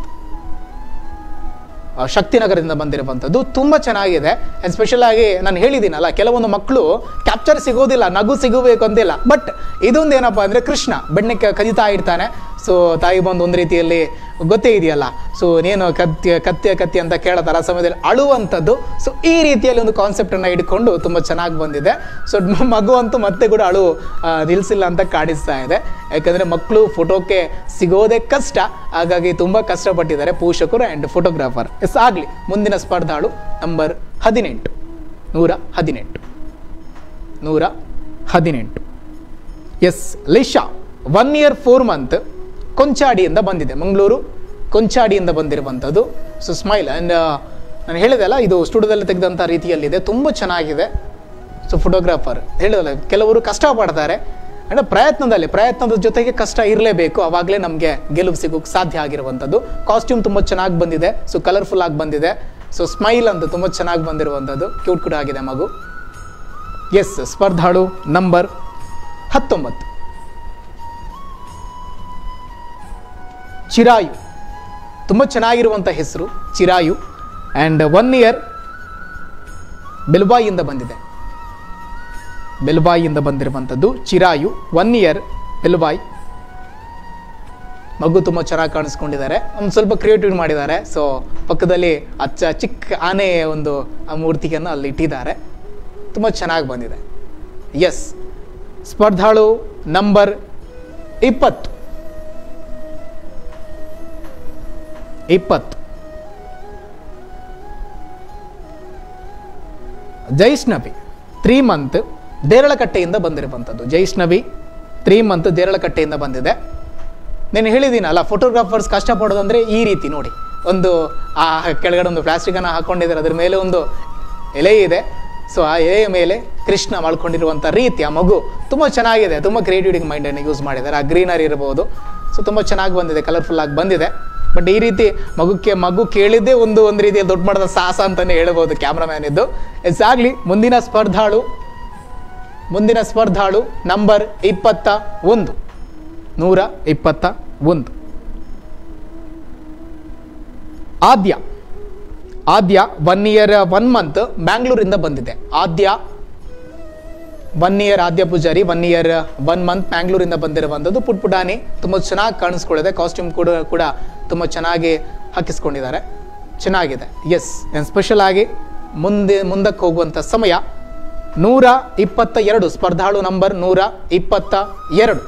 ಆ, ಶಕ್ತಿನಗರದಿಂದ ಬಂದಿರುವಂಥದ್ದು ತುಂಬ ಚೆನ್ನಾಗಿದೆ ಸ್ಪೆಷಲ್ ಆಗಿ ನಾನು ಹೇಳಿದ್ದೀನಲ್ಲ ಕೆಲವೊಂದು ಮಕ್ಕಳು ಕ್ಯಾಪ್ಚರ್ ಸಿಗೋದಿಲ್ಲ ನಗು ಸಿಗಬೇಕು ಅಂತಿಲ್ಲ ಬಟ್ ಇದೊಂದು ಏನಪ್ಪ ಅಂದರೆ ಕೃಷ್ಣ ಬೆಣ್ಣೆ ಕದಿತಾ ಇರ್ತಾನೆ ಸೊ ತಾಯಿ ಬಂದು ಒಂದು ರೀತಿಯಲ್ಲಿ ಗೊತ್ತೇ ಇದೆಯಲ್ಲ ಸೊ ನೀನು ಕತ್ತಿ ಕತ್ತಿ ಕತ್ತಿ ಅಂತ ಕೇಳತ್ತಾರ ಆ ಸಮಯದಲ್ಲಿ ಅಳುವಂಥದ್ದು ಸೊ ಈ ರೀತಿಯಲ್ಲಿ ಒಂದು ಕಾನ್ಸೆಪ್ಟನ್ನು ಇಟ್ಕೊಂಡು ತುಂಬ ಚೆನ್ನಾಗಿ ಬಂದಿದೆ ಸೊ ಮಗು ಅಂತೂ ಮತ್ತೆ ಕೂಡ ಅಳು ಆ, ನಿಲ್ಸಿಲ್ಲ ಅಂತ ಕಾಣಿಸ್ತಾ ಇದೆ ಯಾಕಂದರೆ ಮಕ್ಕಳು ಫೋಟೋಕ್ಕೆ ಸಿಗೋದೇ ಕಷ್ಟ ಹಾಗಾಗಿ ತುಂಬ ಕಷ್ಟಪಟ್ಟಿದ್ದಾರೆ ಪೋಷಕರು ಆ್ಯಂಡ್ ಫೋಟೋಗ್ರಾಫರ್ ಎಸ್ ಆಗಲಿ ಮುಂದಿನ ಸ್ಪರ್ಧಾಳು ನಂಬರ್ ಹದಿನೆಂಟು ನೂರ ಹದಿನೆಂಟು ನೂರ ಹದಿನೆಂಟು yes Lisha one year four month ಕೊಂಚಾಡಿಯಿಂದ ಬಂದಿದೆ ಮಂಗಳೂರು ಕೊಂಚಾಡಿಯಿಂದ ಬಂದಿರುವಂಥದ್ದು ಸೊ ಸ್ಮೈಲ್ ಆ್ಯಂಡ್ ನಾನು ಹೇಳಿದೆಲ್ಲ ಇದು ಸ್ಟುಡಿಯೋದಲ್ಲಿ ತೆಗೆದಂಥ ರೀತಿಯಲ್ಲಿದೆ ತುಂಬ ಚೆನ್ನಾಗಿದೆ ಸೊ ಫೋಟೋಗ್ರಾಫರ್ ಹೇಳಿದಲ್ಲ ಕೆಲವರು ಕಷ್ಟಪಡ್ತಾರೆ ಅಂದರೆ ಪ್ರಯತ್ನದಲ್ಲಿ ಪ್ರಯತ್ನದ ಜೊತೆಗೆ ಕಷ್ಟ ಇರಲೇಬೇಕು ಆವಾಗಲೇ ನಮಗೆ ಗೆಲುವು ಸಿಗೋಕ್ಕೆ ಸಾಧ್ಯ ಆಗಿರುವಂಥದ್ದು ಕಾಸ್ಟ್ಯೂಮ್ ತುಂಬ ಚೆನ್ನಾಗಿ ಬಂದಿದೆ ಸೊ ಕಲರ್ಫುಲ್ ಆಗಿ ಬಂದಿದೆ ಸೊ ಸ್ಮೈಲ್ ಅಂತ ತುಂಬ ಚೆನ್ನಾಗಿ ಬಂದಿರುವಂಥದ್ದು ಕ್ಯೂಟ್ ಕೂಡ ಆಗಿದೆ ಮಗು ಎಸ್ ಸ್ಪರ್ಧಾಳು ನಂಬರ್ ಹತ್ತೊಂಬತ್ತು ಚಿರಾಯು ತುಂಬ ಚೆನ್ನಾಗಿರುವಂಥ ಹೆಸರು ಚಿರಾಯು ಆ್ಯಂಡ್ ಒನ್ ಇಯರ್ ಬೆಲ್ಬಾಯಿಯಿಂದ ಬಂದಿದೆ ಬೆಲ್ಬಾಯಿಯಿಂದ ಬಂದಿರುವಂಥದ್ದು ಚಿರಾಯು ಒನ್ ಇಯರ್ ಬೆಲ್ಬಾಯ್ ಮಗು ತುಂಬ ಚೆನ್ನಾಗಿ ಕಾಣಿಸ್ಕೊಂಡಿದ್ದಾರೆ ಒಂದು ಸ್ವಲ್ಪ ಕ್ರಿಯೇಟಿವ್ ಮಾಡಿದ್ದಾರೆ ಸೊ ಪಕ್ಕದಲ್ಲಿ ಅಚ್ಚ ಚಿಕ್ಕ ಆನೆ ಒಂದು ಆ ಮೂರ್ತಿಯನ್ನು ಅಲ್ಲಿ ಇಟ್ಟಿದ್ದಾರೆ ತುಂಬ ಚೆನ್ನಾಗಿ ಬಂದಿದೆ ಎಸ್ ಸ್ಪರ್ಧಾಳು ನಂಬರ್ ಇಪ್ಪತ್ತು ಇಪ್ಪತ್ತು ಜೈಷ್ಣವಿ ತ್ರೀ ಮಂತ್ ದೇರಳಕಟ್ಟೆಯಿಂದ ಬಂದಿರುವಂಥದ್ದು ಜೈಷ್ಣವಿ ತ್ರೀ ಮಂತ್ ದೇರಳಕಟ್ಟೆಯಿಂದ ಬಂದಿದೆ నేను ಹೇಳಿದ್ದೀನಲ್ಲ ಫೋಟೋಗ್ರಾಫರ್ಸ್ ಕಷ್ಟಪಡೋದಂದ್ರೆ ಈ ರೀತಿ ನೋಡಿ ಒಂದು ಆ ಕೆಳಗಡೆ ಒಂದು ಪ್ಲಾಸ್ಟಿಕನ್ನು ಹಾಕ್ಕೊಂಡಿದ್ದಾರೆ ಅದ್ರ ಮೇಲೆ ಒಂದು ಎಲೆ ಇದೆ ಸೊ ಆ ಎಲೆಯ ಮೇಲೆ ಕೃಷ್ಣ ಮಾಡ್ಕೊಂಡಿರುವಂಥ ರೀತಿ ಆ ಮಗು ತುಂಬ ಚೆನ್ನಾಗಿದೆ ತುಂಬ ಕ್ರಿಯೇಟಿವಿಟಿ ಮೈಂಡನ್ನು ಯೂಸ್ ಮಾಡಿದ್ದಾರೆ ಆ ಗ್ರೀನರಿ ಇರ್ಬೋದು ಸೊ ತುಂಬ ಚೆನ್ನಾಗಿ ಬಂದಿದೆ ಕಲರ್ಫುಲ್ ಆಗಿ ಬಂದಿದೆ ಬಟ್ ಈ ರೀತಿ ಮಗುಕ್ಕೆ ಮಗು ಕೇಳಿದ್ದೇ ಒಂದು ಒಂದು ರೀತಿಯ ದೊಡ್ಡ ಮಟ್ಟದ ಸಾಹಸ ಅಂತಲೇ ಹೇಳ್ಬೋದು ಕ್ಯಾಮ್ರಾಮ್ಯಾನ್ ಇದ್ದು ಎಸ್ ಆಗಲಿ ಮುಂದಿನ ಸ್ಪರ್ಧಾಳು ಮುಂದಿನ ಸ್ಪರ್ಧಾಳು ನಂಬರ್ ಇಪ್ಪತ್ತ ಒಂದು ನೂರ ಇಪ್ಪತ್ತ ಒಂದು Adya Adya one year one month ಬ್ಯಾಂಗ್ಳೂರಿಂದ ಬಂದಿದೆ Adya one year Adya Poojari one year one month ಬ್ಯಾಂಗ್ಳೂರಿಂದ ಬಂದಿರುವಂಥದ್ದು ಪುಟ್ ಪುಟಾಣಿ ತುಂಬ ಚೆನ್ನಾಗಿ ಕಾಣಿಸ್ಕೊಳ್ಳಿದೆ ಕಾಸ್ಟ್ಯೂಮ್ ಕೂಡ ಕೂಡ ತುಂಬ ಚೆನ್ನಾಗಿ ಹಾಕಿಸ್ಕೊಂಡಿದ್ದಾರೆ ಚೆನ್ನಾಗಿದೆ ಎಸ್ ಸ್ಪೆಷಲ್ ಆಗಿ ಮುಂದೆ ಮುಂದಕ್ಕೆ ಹೋಗುವಂಥ ಸಮಯ ನೂರ ಇಪ್ಪತ್ತ ಎರಡು ಸ್ಪರ್ಧಾಳು ನಂಬರ್ ನೂರ ಇಪ್ಪತ್ತ ಎರಡು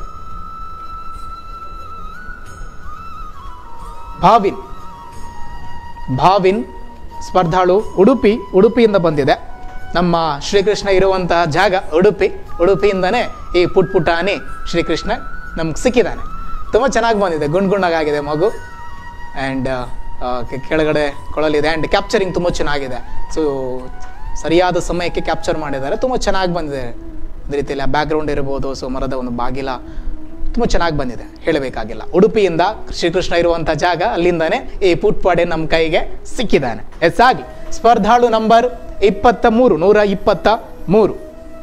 ಭಾವಿನ್ ಭಾವಿನ್ ಸ್ಪರ್ಧಾಳು ಉಡುಪಿ ಉಡುಪಿಯಿಂದ ಬಂದಿದೆ ನಮ್ಮ ಶ್ರೀಕೃಷ್ಣ ಇರುವಂತಹ ಜಾಗ ಉಡುಪಿ ಉಡುಪಿಯಿಂದನೇ ಈ ಪುಟ್ ಪುಟಾಣಿ ಶ್ರೀಕೃಷ್ಣ ನಮ್ಗೆ ಸಿಕ್ಕಿದ್ದಾನೆ ತುಂಬ ಚೆನ್ನಾಗಿ ಬಂದಿದೆ ಗುಂಡ್ ಗುಂಡಾಗಿದೆ ಮಗು ಆ್ಯಂಡ್ ಆ, ಕೆ- ಕೆಳಗಡೆ ಕೊಳಲಿದೆ ಆ್ಯಂಡ್ ಕ್ಯಾಪ್ಚರಿಂಗ್ ತುಂಬ ಚೆನ್ನಾಗಿದೆ ಸೊ ಸರಿಯಾದ ಸಮಯಕ್ಕೆ ಕ್ಯಾಪ್ಚರ್ ಮಾಡಿದ್ದಾರೆ ತುಂಬ ಚೆನ್ನಾಗಿ ಬಂದಿದೆ ಅದೇ ರೀತಿಯಲ್ಲಿ ಬ್ಯಾಕ್ಗ್ರೌಂಡ್ ಇರ್ಬೋದು ಸೊ ಮರದ ಒಂದು ಬಾಗಿಲ ತುಂಬ ಚೆನ್ನಾಗಿ ಬಂದಿದೆ ಹೇಳಬೇಕಾಗಿಲ್ಲ ಉಡುಪಿಯಿಂದ ಶ್ರೀಕೃಷ್ಣ ಇರುವಂಥ ಜಾಗ ಅಲ್ಲಿಂದಾನೆ ಈ ಪುಟ್ಪಾಡೆ ನಮ್ಮ ಕೈಗೆ ಸಿಕ್ಕಿದ್ದಾನೆ ಎಸ್ ಆಗಿ ಸ್ಪರ್ಧಾಳು ನಂಬರ್ ಇಪ್ಪತ್ತ ಮೂರು ನೂರ ಇಪ್ಪತ್ತ ಮೂರು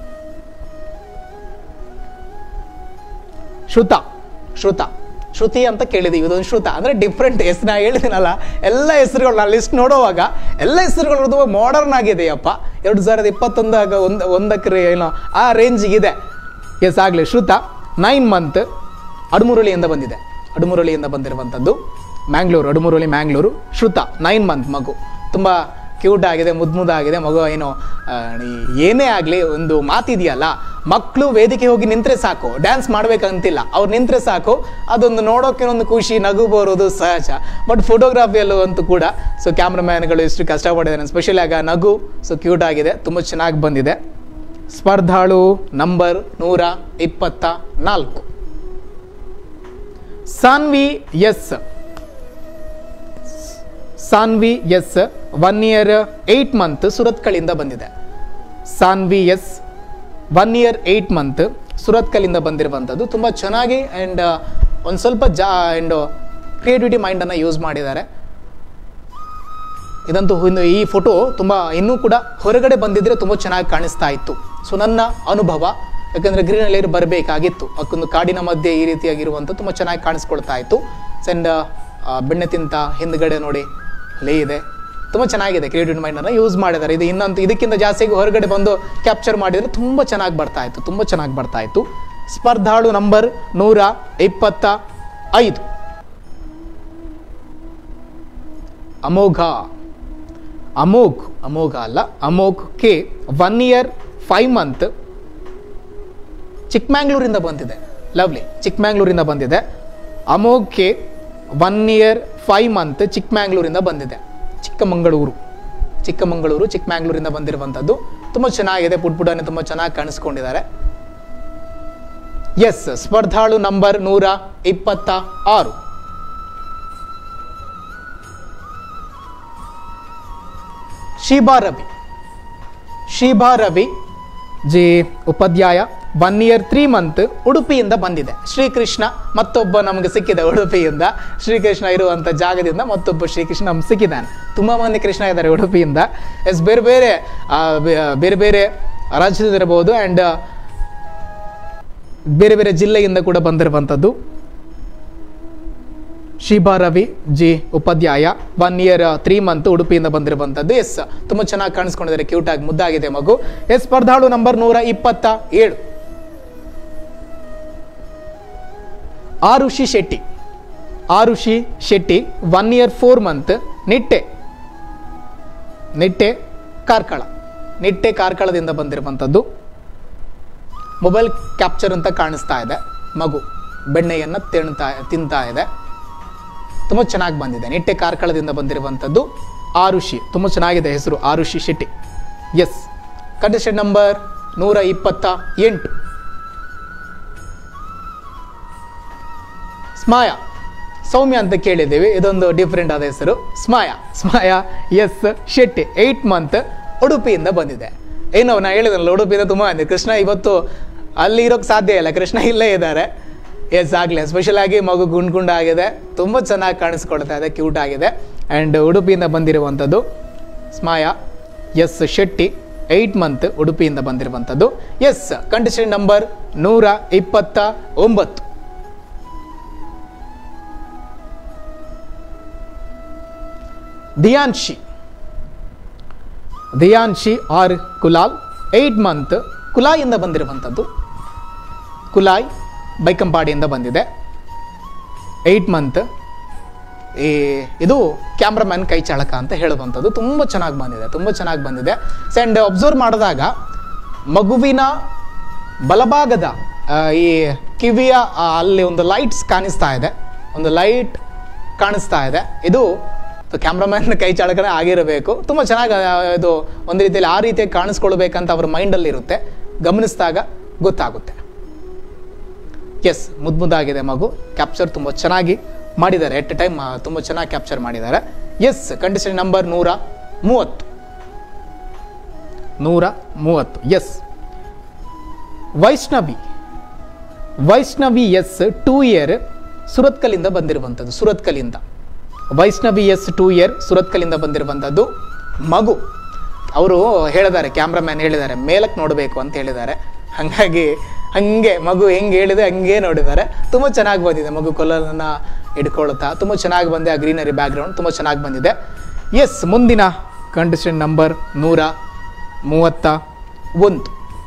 ಶ್ರುತ ಶ್ರುತ ಶ್ರುತಿ ಅಂತ ಕೇಳಿದೀವಿ ಇದೊಂದು ಶ್ರುತ ಅಂದ್ರೆ ಡಿಫ್ರೆಂಟ್ ಹೆಸರು ನಾ ಹೇಳಿದ್ದೀನಲ್ಲ ಎಲ್ಲ ಹೆಸರುಗಳು ನಾ ಲಿಸ್ಟ್ ನೋಡುವಾಗ ಎಲ್ಲ ಹೆಸರುಗಳು ತುಂಬ ಮಾಡರ್ನ್ ಆಗಿದೆಯಪ್ಪ ಎರಡು ಸಾವಿರದ ಇಪ್ಪತ್ತೊಂದಾಗ ಒಂದು ಒಂದಕ್ಕೆ ಏನೋ ಆ ರೇಂಜಿಗಿದೆ ಎಸ್ ಆಗಲಿ ಶ್ರುತ ನೈನ್ ಮಂತ್ ಅಡುಮುರಳಿಯಿಂದ ಬಂದಿದೆ ಅಡುಮುರಳಿಯಿಂದ ಬಂದಿರುವಂಥದ್ದು ಮ್ಯಾಂಗ್ಳೂರು ಅಡುಮುರಳಿ ಮ್ಯಾಂಗ್ಳೂರು ಶ್ರುತ ನೈನ್ ಮಂತ್ ಮಗು ತುಂಬ ಕ್ಯೂಟ್ ಆಗಿದೆ ಮುದ್ದು ಮುದ್ದಾಗಿದೆ ಮಗು ಏನು ಆ, ಈ- ಏನೇ ಆಗಲಿ ಒಂದು ಮಾತಿದೆಯಲ್ಲ ಮಕ್ಕಳು ವೇದಿಕೆ ಹೋಗಿ ನಿಂತ್ರೆ ಸಾಕು ಡ್ಯಾನ್ಸ್ ಮಾಡ್ಬೇಕಂತಿಲ್ಲ ಅವ್ರು ನಿಂತ್ರೆ ಸಾಕು ಅದೊಂದು ನೋಡೋಕೆ ಒಂದು ಖುಷಿ ನಗು ಬರೋದು ಸಹಜ ಬಟ್ ಫೋಟೋಗ್ರಫಿಯಲ್ಲೂ ಅಂತೂ ಕೂಡ ಸೊ ಕ್ಯಾಮ್ರಾಮ್ಯಾನ್ಗಳು ಎಷ್ಟು ಕಷ್ಟಪಟ್ಟಿದ್ದಾರೆ ಸ್ಪೆಷಲಿ ಆಗ ನಗು ಸೊ ಕ್ಯೂಟ್ ಆಗಿದೆ ತುಂಬ ಚೆನ್ನಾಗಿ ಬಂದಿದೆ ಸ್ಪರ್ಧಾಳು ನಂಬರ್ ನೂರ ಇಪ್ಪತ್ತ ನಾಲ್ಕು Sanvi S Sanvi S one year eight month ಸುರತ್ಕಳಿಂದ ಬಂದಿದೆ Sanvi S one year eight month ಸುರತ್ಕಲಿಂದ ಬಂದಿರುವಂಥದ್ದು ತುಂಬ ಚೆನ್ನಾಗಿ ಆ್ಯಂಡ್ ಒಂದು ಸ್ವಲ್ಪ ಜಾ ಆ್ಯಂಡ್ ಕ್ರಿಯೇಟಿವಿಟಿ ಮೈಂಡನ್ನು ಯೂಸ್ ಮಾಡಿದ್ದಾರೆ ಇದಂತೂ ಇನ್ನು ಈ ಫೋಟೋ ತುಂಬ ಇನ್ನೂ ಕೂಡ ಹೊರಗಡೆ ಬಂದಿದ್ರೆ ತುಂಬ ಚೆನ್ನಾಗಿ ಕಾಣಿಸ್ತಾ ಇತ್ತು ಸೊ ನನ್ನ ಅನುಭವ ಯಾಕಂದರೆ ಗ್ರೀನ್ ಲೇಯರ್ ಬರಬೇಕಾಗಿತ್ತು ಅದಕ್ಕೊಂದು ಕಾಡಿನ ಮಧ್ಯೆ ಈ ರೀತಿಯಾಗಿರುವಂಥ ತುಂಬ ಚೆನ್ನಾಗಿ ಕಾಣಿಸ್ಕೊಳ್ತಾ ಇತ್ತು ಸೆಂಡ್ ಬೆಣ್ಣೆ ತಿಂತ ಹಿಂದ್ಗಡೆ ನೋಡಿ ಲೇ ಇದೆ ತುಂಬ ಚೆನ್ನಾಗಿದೆ ಕ್ರಿಯೇಟಿವ್ ಮೈಂಡನ್ನು ಯೂಸ್ ಮಾಡಿದ್ದಾರೆ ಇದು ಇನ್ನೊಂದು ಇದಕ್ಕಿಂತ ಜಾಸ್ತಿ ಹೊರಗಡೆ ಬಂದು ಕ್ಯಾಪ್ಚರ್ ಮಾಡಿದರೆ ತುಂಬ ಚೆನ್ನಾಗಿ ಬರ್ತಾ ಇತ್ತು ತುಂಬ ಚೆನ್ನಾಗಿ ಬರ್ತಾ ಇತ್ತು ಸ್ಪರ್ಧಾಳು ನಂಬರ್ ನೂರ ಇಪ್ಪತ್ತ ಐದು ಅಮೋಘ ಅಮೋಘ್ ಅಮೋಘ ಅಲ್ಲ Amogh K one year five month ಚಿಕ್ಕಮ್ಯಾಂಗ್ಳೂರಿಂದ ಬಂದಿದೆ ಲವ್ಲಿ ಚಿಕ್ಕಮ್ಯಾಂಗ್ಳೂರಿಂದ ಬಂದಿದೆ Amogh K one year five month ಚಿಕ್ಕಮ್ಯಾಂಗ್ಳೂರಿಂದ ಬಂದಿದೆ ಚಿಕ್ಕಮಂಗಳೂರು ಚಿಕ್ಕಮಂಗಳೂರು ಚಿಕ್ಕಮ್ಯಾಂಗ್ಳೂರಿಂದ ಬಂದಿರುವಂಥದ್ದು ತುಂಬ ಚೆನ್ನಾಗಿದೆ ಪುಟ್ ಪುಟನೆ ತುಂಬ ಚೆನ್ನಾಗಿ ಕಾಣಿಸ್ಕೊಂಡಿದ್ದಾರೆ ಎಸ್ ಸ್ಪರ್ಧಾಳು ನಂಬರ್ ನೂರ ಇಪ್ಪತ್ತ ಆರು Sheeba Ravi Sheeba Ravi G Upadhyaya one year three month ಉಡುಪಿಯಿಂದ ಬಂದಿದೆ ಶ್ರೀಕೃಷ್ಣ ಮತ್ತೊಬ್ಬ ನಮಗೆ ಸಿಕ್ಕಿದೆ ಉಡುಪಿಯಿಂದ ಶ್ರೀಕೃಷ್ಣ ಇರುವಂಥ ಜಾಗದಿಂದ ಮತ್ತೊಬ್ಬ ಶ್ರೀಕೃಷ್ಣ ನಮ್ಗೆ ಸಿಕ್ಕಿದ್ದಾನೆ ತುಂಬ ಮಂದಿ ಕೃಷ್ಣ ಇದ್ದಾರೆ ಉಡುಪಿಯಿಂದ ಎಸ್ ಬೇರೆ ಬೇರೆ ಆ, ಬೆ- ಬೇರೆ ಬೇರೆ ರಾಜ್ಯದಿರಬಹುದು ಆ್ಯಂಡ್ ಬೇರೆ ಬೇರೆ ಜಿಲ್ಲೆಯಿಂದ ಕೂಡ ಬಂದಿರುವಂಥದ್ದು Sheeba Ravi G Upadhyaya one year three month ಉಡುಪಿಯಿಂದ ಬಂದಿರುವಂಥದ್ದು ಎಸ್ ತುಂಬ ಚೆನ್ನಾಗಿ ಕಾಣಿಸ್ಕೊಂಡಿದ್ದಾರೆ ಕ್ಯೂಟ್ ಆಗಿ ಮುದ್ದಾಗಿದೆ ಮಗು ಎಸ್ ಸ್ಪರ್ಧಾಳು ನಂಬರ್ ನೂರ ಇಪ್ಪತ್ತ ಏಳು Arushi Shetty Arushi Shetty one year four month Nitte Nitte Karkala Nitte ಕಾರ್ಕಳದಿಂದ ಬಂದಿರುವಂಥದ್ದು ಮೊಬೈಲ್ ಕ್ಯಾಪ್ಚರ್ ಅಂತ ಕಾಣಿಸ್ತಾ ಇದೆ ಮಗು ಬೆಣ್ಣೆಯನ್ನು ತಿಣ್ತಾ ತಿಂತಾ ಇದೆ ತುಂಬ ಚೆನ್ನಾಗಿ ಬಂದಿದೆ ನಿಟ್ಟೆ ಕಾರ್ಕಳದಿಂದ ಬಂದಿರುವಂಥದ್ದು ಆರುಷಿ ತುಂಬ ಚೆನ್ನಾಗಿದೆ ಹೆಸರು Arushi Shetty yes contestant number ನೂರ ಇಪ್ಪತ್ತ ಎಂಟು ಸ್ಮಾಯ ಸೌಮ್ಯ ಅಂತ ಕೇಳಿದ್ದೀವಿ ಇದೊಂದು ಡಿಫ್ರೆಂಟ್ ಆದ ಹೆಸರು Smaya Smaya S Shetty eight month ಉಡುಪಿಯಿಂದ ಬಂದಿದೆ ಏನೋ ನಾ ಹೇಳಿದ್ನಲ್ಲ ಉಡುಪಿಯಿಂದ ತುಂಬ ಬಂದಿದೆ ಕೃಷ್ಣ ಇವತ್ತು ಅಲ್ಲಿ ಇರೋಕ್ಕೆ ಸಾಧ್ಯ ಇಲ್ಲ ಕೃಷ್ಣ ಇಲ್ಲೇ ಇದ್ದಾರೆ ಎಸ್ ಆಗಲಿ ಸ್ಪೆಷಲ್ ಆಗಿ ಮಗು ಗುಂಡ್ ಗುಂಡ್ ಆಗಿದೆ ತುಂಬ ಚೆನ್ನಾಗಿ ಕಾಣಿಸ್ಕೊಳ್ತಾ ಇದೆ ಕ್ಯೂಟ್ ಆಗಿದೆ ಆ್ಯಂಡ್ ಉಡುಪಿಯಿಂದ ಬಂದಿರುವಂಥದ್ದು Smaya S Shetty eight month ಉಡುಪಿಯಿಂದ ಬಂದಿರುವಂಥದ್ದು ಎಸ್ ಕಂಡೀಷನ್ ನಂಬರ್ ನೂರ ಇಪ್ಪತ್ತ ಒಂಬತ್ತು Dhiyanshi Dhiyanshi R Kulal eight month ಕುಲಾಯಿಂದ ಬಂದಿರುವಂಥದ್ದು ಕುಲಾಯ್ ಬೈಕಂಪಾಡಿಯಿಂದ ಬಂದಿದೆ ಏಯ್ಟ್ ಮಂತ್ ಈ ಇದು ಕ್ಯಾಮ್ರಾಮ್ಯಾನ್ ಕೈ ಚಾಳಕ ಅಂತ ಹೇಳುವಂಥದ್ದು ತುಂಬ ಚೆನ್ನಾಗಿ ಬಂದಿದೆ ತುಂಬ ಚೆನ್ನಾಗಿ ಬಂದಿದೆ ಆ್ಯಂಡ್ ಅಬ್ಸರ್ವ್ ಮಾಡಿದಾಗ ಮಗುವಿನ ಬಲಭಾಗದ ಆ, ಈ ಕಿವಿಯ ಆ, ಅಲ್ಲಿ ಒಂದು ಲೈಟ್ಸ್ ಕಾಣಿಸ್ತಾ ಇದೆ ಒಂದು ಲೈಟ್ ಕಾಣಿಸ್ತಾ ಇದೆ ಇದು ಕ್ಯಾಮ್ರಾಮ್ಯಾನ್ ಕೈ ಚಾಳಕನೇ ಆಗಿರಬೇಕು ತುಂಬ ಚೆನ್ನಾಗಿ ಆ, ಇದು ಒಂದು ರೀತಿಯಲ್ಲಿ ಆ ರೀತಿಯಾಗಿ ಕಾಣಿಸ್ಕೊಳ್ಬೇಕಂತ ಅವ್ರ ಮೈಂಡಲ್ಲಿ ಇರುತ್ತೆ ಗಮನಿಸಿದಾಗ ಗೊತ್ತಾಗುತ್ತೆ ಎಸ್ ಮುದ್ದು ಮುದ್ದಾಗಿದೆ ಮಗು ಕ್ಯಾಪ್ಚರ್ ತುಂಬ ಚೆನ್ನಾಗಿ ಮಾಡಿದ್ದಾರೆ ಎಟ್ ಎ ಟೈಮ್ ತುಂಬ ಚೆನ್ನಾಗಿ ಕ್ಯಾಪ್ಚರ್ ಮಾಡಿದ್ದಾರೆ ಎಸ್ ಕಂಡೀಷನ್ ನಂಬರ್ ನೂರ ಮೂವತ್ತು ನೂರ ಮೂವತ್ತು yes Vaishnavi Vaishnavi S two year ಸುರತ್ಕಲಿಂದ ಬಂದಿರುವಂಥದ್ದು ಸುರತ್ಕಲಿಂದ ವೈಷ್ಣವಿ ಎಸ್ ಟೂ ಇಯರ್ ಸುರತ್ಕಲಿಂದ ಬಂದಿರುವಂಥದ್ದು ಮಗು ಅವರು ಹೇಳಿದ್ದಾರೆ ಕ್ಯಾಮ್ರಾಮ್ಯಾನ್ ಹೇಳಿದ್ದಾರೆ ಮೇಲಕ್ಕೆ ನೋಡಬೇಕು ಅಂತ ಹೇಳಿದ್ದಾರೆ ಹಾಗಾಗಿ ಹಂಗೆ ಮಗು ಹೆಂಗೆ ಹೇಳಿದೆ ಹಂಗೆ ನೋಡಿದ್ದಾರೆ ತುಂಬ ಚೆನ್ನಾಗಿ ಬಂದಿದೆ ಮಗು ಕೊಲ್ಲನ್ನು ಹಿಡ್ಕೊಳ್ತಾ ತುಂಬ ಚೆನ್ನಾಗಿ ಬಂದಿದೆ ಆ ಗ್ರೀನರಿ ಬ್ಯಾಕ್ಗ್ರೌಂಡ್ ತುಂಬ ಚೆನ್ನಾಗಿ ಬಂದಿದೆ ಎಸ್ ಮುಂದಿನ ಕಂಡೀಷನ್ ನಂಬರ್ ನೂರ ಮೂವತ್ತ ಒಂದು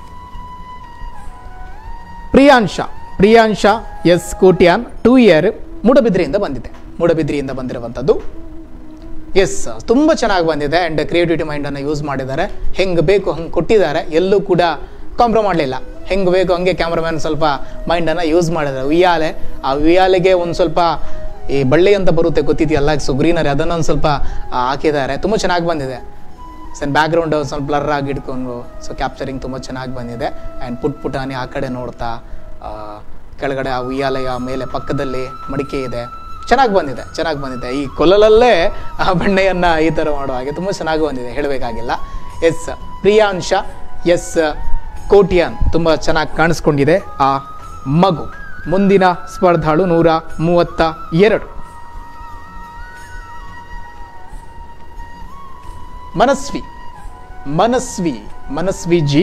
Priyansha Priyansha S Kotian two year ಮೂಡಬಿದ್ರಿಯಿಂದ ಬಂದಿದೆ ಮೂಡಬಿದ್ರಿಯಿಂದ ಬಂದಿರುವಂಥದ್ದು ಎಸ್ ತುಂಬ ಚೆನ್ನಾಗಿ ಬಂದಿದೆ ಆ್ಯಂಡ್ ಕ್ರಿಯೇಟಿವಿಟಿ ಮೈಂಡನ್ನು ಯೂಸ್ ಮಾಡಿದ್ದಾರೆ ಹೆಂಗೆ ಬೇಕು ಹಂಗೆ ಕೊಟ್ಟಿದ್ದಾರೆ ಎಲ್ಲೂ ಕೂಡ ಕಾಂಪ್ರೋ ಮಾಡಲಿಲ್ಲ ಹೆಂಗೆ ಬೇಕು ಹಂಗೆ ಕ್ಯಾಮ್ರಾಮ್ಯಾನ್ ಸ್ವಲ್ಪ ಮೈಂಡನ್ನು ಯೂಸ್ ಮಾಡಿದ್ದಾರೆ ಉಯ್ಯಾಲೆ ಆ ಉಯ್ಯಾಲೆಗೆ ಒಂದು ಸ್ವಲ್ಪ ಈ ಬಳ್ಳಿ ಅಂತ ಬರುತ್ತೆ ಗೊತ್ತಿದೆಯಲ್ಲ ಸೊ ಗ್ರೀನರಿ ಅದನ್ನೊಂದು ಸ್ವಲ್ಪ ಆ, ಹಾಕಿದ್ದಾರೆ ತುಂಬ ಚೆನ್ನಾಗಿ ಬಂದಿದೆ ಸನ್ ಬ್ಯಾಕ್ಗ್ರೌಂಡ್ ಸ್ವಲ್ಪ ಬ್ಲರ್ ಆಗಿ ಇಟ್ಕೊಂಡು ಸೊ ಕ್ಯಾಪ್ಚರಿಂಗ್ ತುಂಬ ಚೆನ್ನಾಗಿ ಬಂದಿದೆ ಆ್ಯಂಡ್ ಪುಟ್ ಪುಟಾನಿ ಆ ಕಡೆ ನೋಡ್ತಾ ಆ, ಕೆಳಗಡೆ ಆ ಉಯ್ಯಾಲೆಯ ಮೇಲೆ ಪಕ್ಕದಲ್ಲಿ ಮಡಿಕೆ ಇದೆ ಚೆನ್ನಾಗಿ ಬಂದಿದೆ ಚೆನ್ನಾಗಿ ಬಂದಿದೆ ಈ ಕೊಲ್ಲಲಲ್ಲೇ ಆ ಬೆಣ್ಣೆಯನ್ನು ಈ ಥರ ಮಾಡೋ ಹಾಗೆ ತುಂಬ ಚೆನ್ನಾಗಿ ಬಂದಿದೆ ಹೇಳಬೇಕಾಗಿಲ್ಲ ಎಸ್ ಪ್ರಿಯಾಂಶ ಎಸ್ ಕೋಟಿಯಾನ್ ತುಂಬ ಚೆನ್ನಾಗಿ ಕಾಣಿಸ್ಕೊಂಡಿದೆ ಆ ಮಗು ಮುಂದಿನ ಸ್ಪರ್ಧಾಳು ನೂರ ಮೂವತ್ತ ಎರಡು Manasvi Manasvi Manasvi G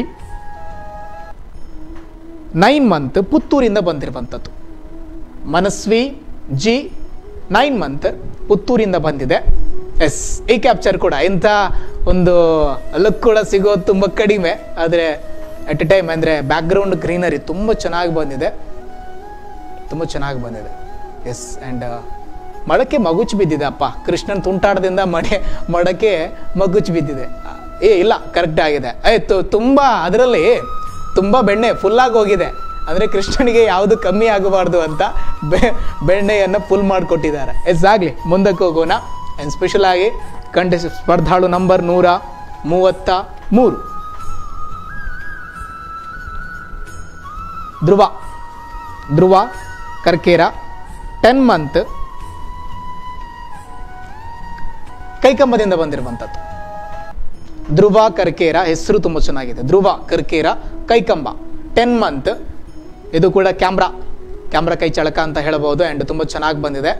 nine month ಪುತ್ತೂರಿಂದ ಬಂದಿರುವಂಥದ್ದು ಮನಸ್ವಿ ಜಿ ನೈನ್ ಮಂತ್ ಪುತ್ತೂರಿಂದ ಬಂದಿದೆ ಎಸ್ ಈ ಕ್ಯಾಪ್ಚರ್ ಕೂಡ ಇಂಥ ಒಂದು ಲುಕ್ ಕೂಡ ಸಿಗೋದು ತುಂಬ ಕಡಿಮೆ ಆದರೆ ಅಟ್ ಎ ಟೈಮ್ ಅಂದರೆ ಬ್ಯಾಕ್ಗ್ರೌಂಡ್ ಗ್ರೀನರಿ ತುಂಬ ಚೆನ್ನಾಗಿ ಬಂದಿದೆ ತುಂಬ ಚೆನ್ನಾಗಿ ಬಂದಿದೆ ಎಸ್ ಆ್ಯಂಡ್ ಮಡಕೆ ಮಗುಚ್ ಬಿದ್ದಿದೆ ಅಪ್ಪ ಕೃಷ್ಣನ್ ತುಂಟಾಟದಿಂದ ಮಡೆ ಮಡಕೆ ಮಗುಚ್ ಬಿದ್ದಿದೆ ಏ ಇಲ್ಲ ಕರೆಕ್ಟ್ ಆಗಿದೆ ಆಯ್ತು ತುಂಬ ಅದರಲ್ಲಿ ತುಂಬ ಬೆಣ್ಣೆ ಫುಲ್ಲಾಗಿ ಹೋಗಿದೆ ಅಂದರೆ ಕೃಷ್ಣನಿಗೆ ಯಾವುದು ಕಮ್ಮಿ ಆಗಬಾರ್ದು ಅಂತ ಬೆ ಬೆಣ್ಣೆಯನ್ನು ಫುಲ್ ಮಾಡಿಕೊಟ್ಟಿದ್ದಾರೆ ಎಸ್ ಆಗಲಿ ಮುಂದಕ್ಕೆ ಹೋಗೋಣ ಆ್ಯಂಡ್ ಸ್ಪೆಷಲ್ ಆಗಿ ಕಂಟೆಸ್ಟ್ ಸ್ಪರ್ಧಾಳು ನಂಬರ್ ನೂರ ಮೂವತ್ತ ಮೂರು ಧ್ರುವ ಧ್ರುವ ಕರ್ಕೇರ ಟೆನ್ ಮಂತ್ ಕೈಕಂಬದಿಂದ ಬಂದಿರುವಂಥದ್ದು ಧ್ರುವ ಕರ್ಕೇರ ಹೆಸರು ತುಂಬ ಚೆನ್ನಾಗಿದೆ ಧ್ರುವ ಕರ್ಕೇರ ಕೈಕಂಬ ಟೆನ್ ಮಂತ್ ಇದು ಕೂಡ ಕ್ಯಾಮ್ರಾ ಕ್ಯಾಮ್ರಾ ಕೈ ಚಳಕ ಅಂತ ಹೇಳಬಹುದು ಆ್ಯಂಡ್ ತುಂಬ ಚೆನ್ನಾಗಿ ಬಂದಿದೆ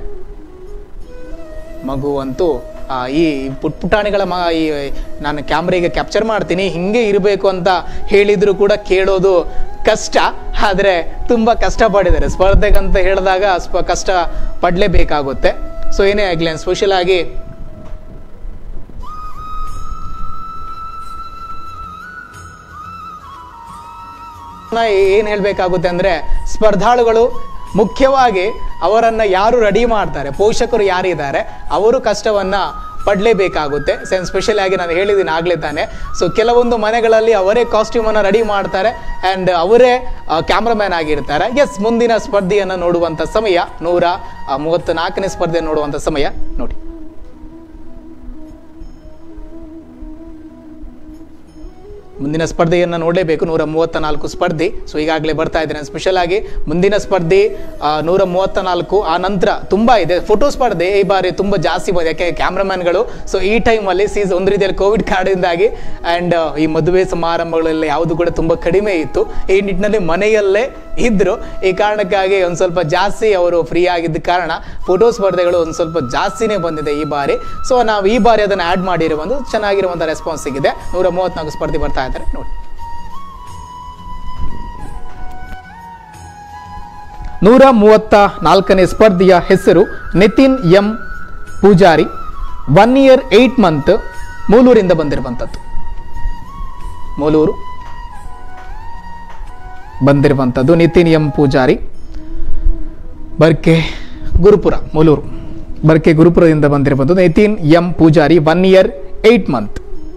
ಮಗು ಅಂತೂ ಆ, ಈ ಪುಟ್ ಪುಟಾಣಿಗಳ ಮ ಈ ನಾನು ಕ್ಯಾಮ್ರಿಗೆ ಕ್ಯಾಪ್ಚರ್ ಮಾಡ್ತೀನಿ ಹಿಂಗೆ ಇರಬೇಕು ಅಂತ ಹೇಳಿದ್ರು ಕೂಡ ಕೇಳೋದು ಕಷ್ಟ ಆದರೆ ತುಂಬ ಕಷ್ಟಪಟ್ಟಿದ್ದಾರೆ ಸ್ಪರ್ಧೆಗಂತ ಹೇಳಿದಾಗ ಸ್ಪ ಕಷ್ಟ ಪಡಲೇಬೇಕಾಗುತ್ತೆ ಸೊ ಏನೇ ಆಗಲಿ ಸ್ಪೆಷಲ್ ಆಗಿ ಏನು ಹೇಳಬೇಕಾಗುತ್ತೆ ಅಂದರೆ ಸ್ಪರ್ಧಾಳುಗಳು ಮುಖ್ಯವಾಗಿ ಅವರನ್ನು ಯಾರು ರೆಡಿ ಮಾಡ್ತಾರೆ ಪೋಷಕರು ಯಾರಿದ್ದಾರೆ ಅವರು ಕಷ್ಟವನ್ನು ಪಡಲೇಬೇಕಾಗುತ್ತೆ ಸೆನ್ ಸ್ಪೆಷಲ್ ಆಗಿ ನಾನು ಹೇಳಿದ್ದೀನಿ ಆಗಲೇ ತಾನೆ ಸೊ ಕೆಲವೊಂದು ಮನೆಗಳಲ್ಲಿ ಅವರೇ ಕಾಸ್ಟ್ಯೂಮನ್ನು ರೆಡಿ ಮಾಡ್ತಾರೆ ಆ್ಯಂಡ್ ಅವರೇ ಕ್ಯಾಮ್ರಾಮ್ಯಾನ್ ಆಗಿರ್ತಾರೆ ಎಸ್ ಮುಂದಿನ ಸ್ಪರ್ಧೆಯನ್ನು ನೋಡುವಂಥ ಸಮಯ ನೂರ ಆ, ಮೂವತ್ತ ನಾಲ್ಕನೇ ಸ್ಪರ್ಧೆ ನೋಡುವಂಥ ಸಮಯ ನೋಡಿ ಮುಂದಿನ ಸ್ಪರ್ಧೆಯನ್ನು ನೋಡಲೇಬೇಕು ನೂರ ಮೂವತ್ತ ನಾಲ್ಕು ಸ್ಪರ್ಧೆ ಸೊ ಈಗಾಗಲೇ ಬರ್ತಾ ಇದ್ದೇನೆ ಸ್ಪೆಷಲ್ ಆಗಿ ಮುಂದಿನ ಸ್ಪರ್ಧೆ ಆ, ನೂರ ಮೂವತ್ತ ನಾಲ್ಕು ಆ ನಂತರ ತುಂಬ ಇದೆ ಫೋಟೋ ಸ್ಪರ್ಧೆ ಈ ಬಾರಿ ತುಂಬ ಜಾಸ್ತಿ ಬಂದಿದೆ ಯಾಕೆ ಕ್ಯಾಮ್ರಾಮನ್ಗಳು ಸೊ ಈ ಟೈಮಲ್ಲಿ ಸೀಸ್ ಒಂದು ರೀತಿಯಲ್ಲಿ ಕೋವಿಡ್ ಕಾರಣದಿಂದಾಗಿ ಆ್ಯಂಡ್ ಈ ಮದುವೆ ಸಮಾರಂಭಗಳೆಲ್ಲ ಯಾವುದು ಕೂಡ ತುಂಬ ಕಡಿಮೆ ಇತ್ತು ಈ ನಿಟ್ಟಿನಲ್ಲಿ ಮನೆಯಲ್ಲೇ ಇದ್ದರು ಈ ಕಾರಣಕ್ಕಾಗಿ ಒಂದು ಸ್ವಲ್ಪ ಜಾಸ್ತಿ ಅವರು ಫ್ರೀ ಆಗಿದ್ದ ಕಾರಣ ಫೋಟೋ ಸ್ಪರ್ಧೆಗಳು ಒಂದು ಸ್ವಲ್ಪ ಜಾಸ್ತಿನೇ ಬಂದಿದೆ ಈ ಬಾರಿ ಸೊ ನಾವು ಈ ಬಾರಿ ಅದನ್ನು ಆ್ಯಡ್ ಮಾಡಿರುವಂಥ ಚೆನ್ನಾಗಿರುವಂಥ ರೆಸ್ಪಾನ್ಸ್ ಸಿಗಿದೆ ನೂರ ಮೂವತ್ನಾಲ್ಕು ಸ್ಪರ್ಧೆ ಬರ್ತಾ ಇದ್ದಾರೆ ನೋಡಿ ನೂರ ಮೂವತ್ತ ನಾಲ್ಕನೇ ಸ್ಪರ್ಧೆಯ ಹೆಸರು Nitin M Poojari one year eight month ಮೂಲೂರಿಂದ ಬಂದಿರುವಂಥದ್ದು ಮೂಲೂರು ಬಂದಿರುವಂಥದ್ದು ನಿತಿನ್ ಎಂ ಪೂಜಾರಿ ಬರ್ಕೆ ಗುರುಪುರ ಮೂಲೂರು ಬರ್ಕೆ ಗುರುಪುರದಿಂದ ಬಂದಿರುವಂಥದ್ದು Nitin M Poojari one year eight month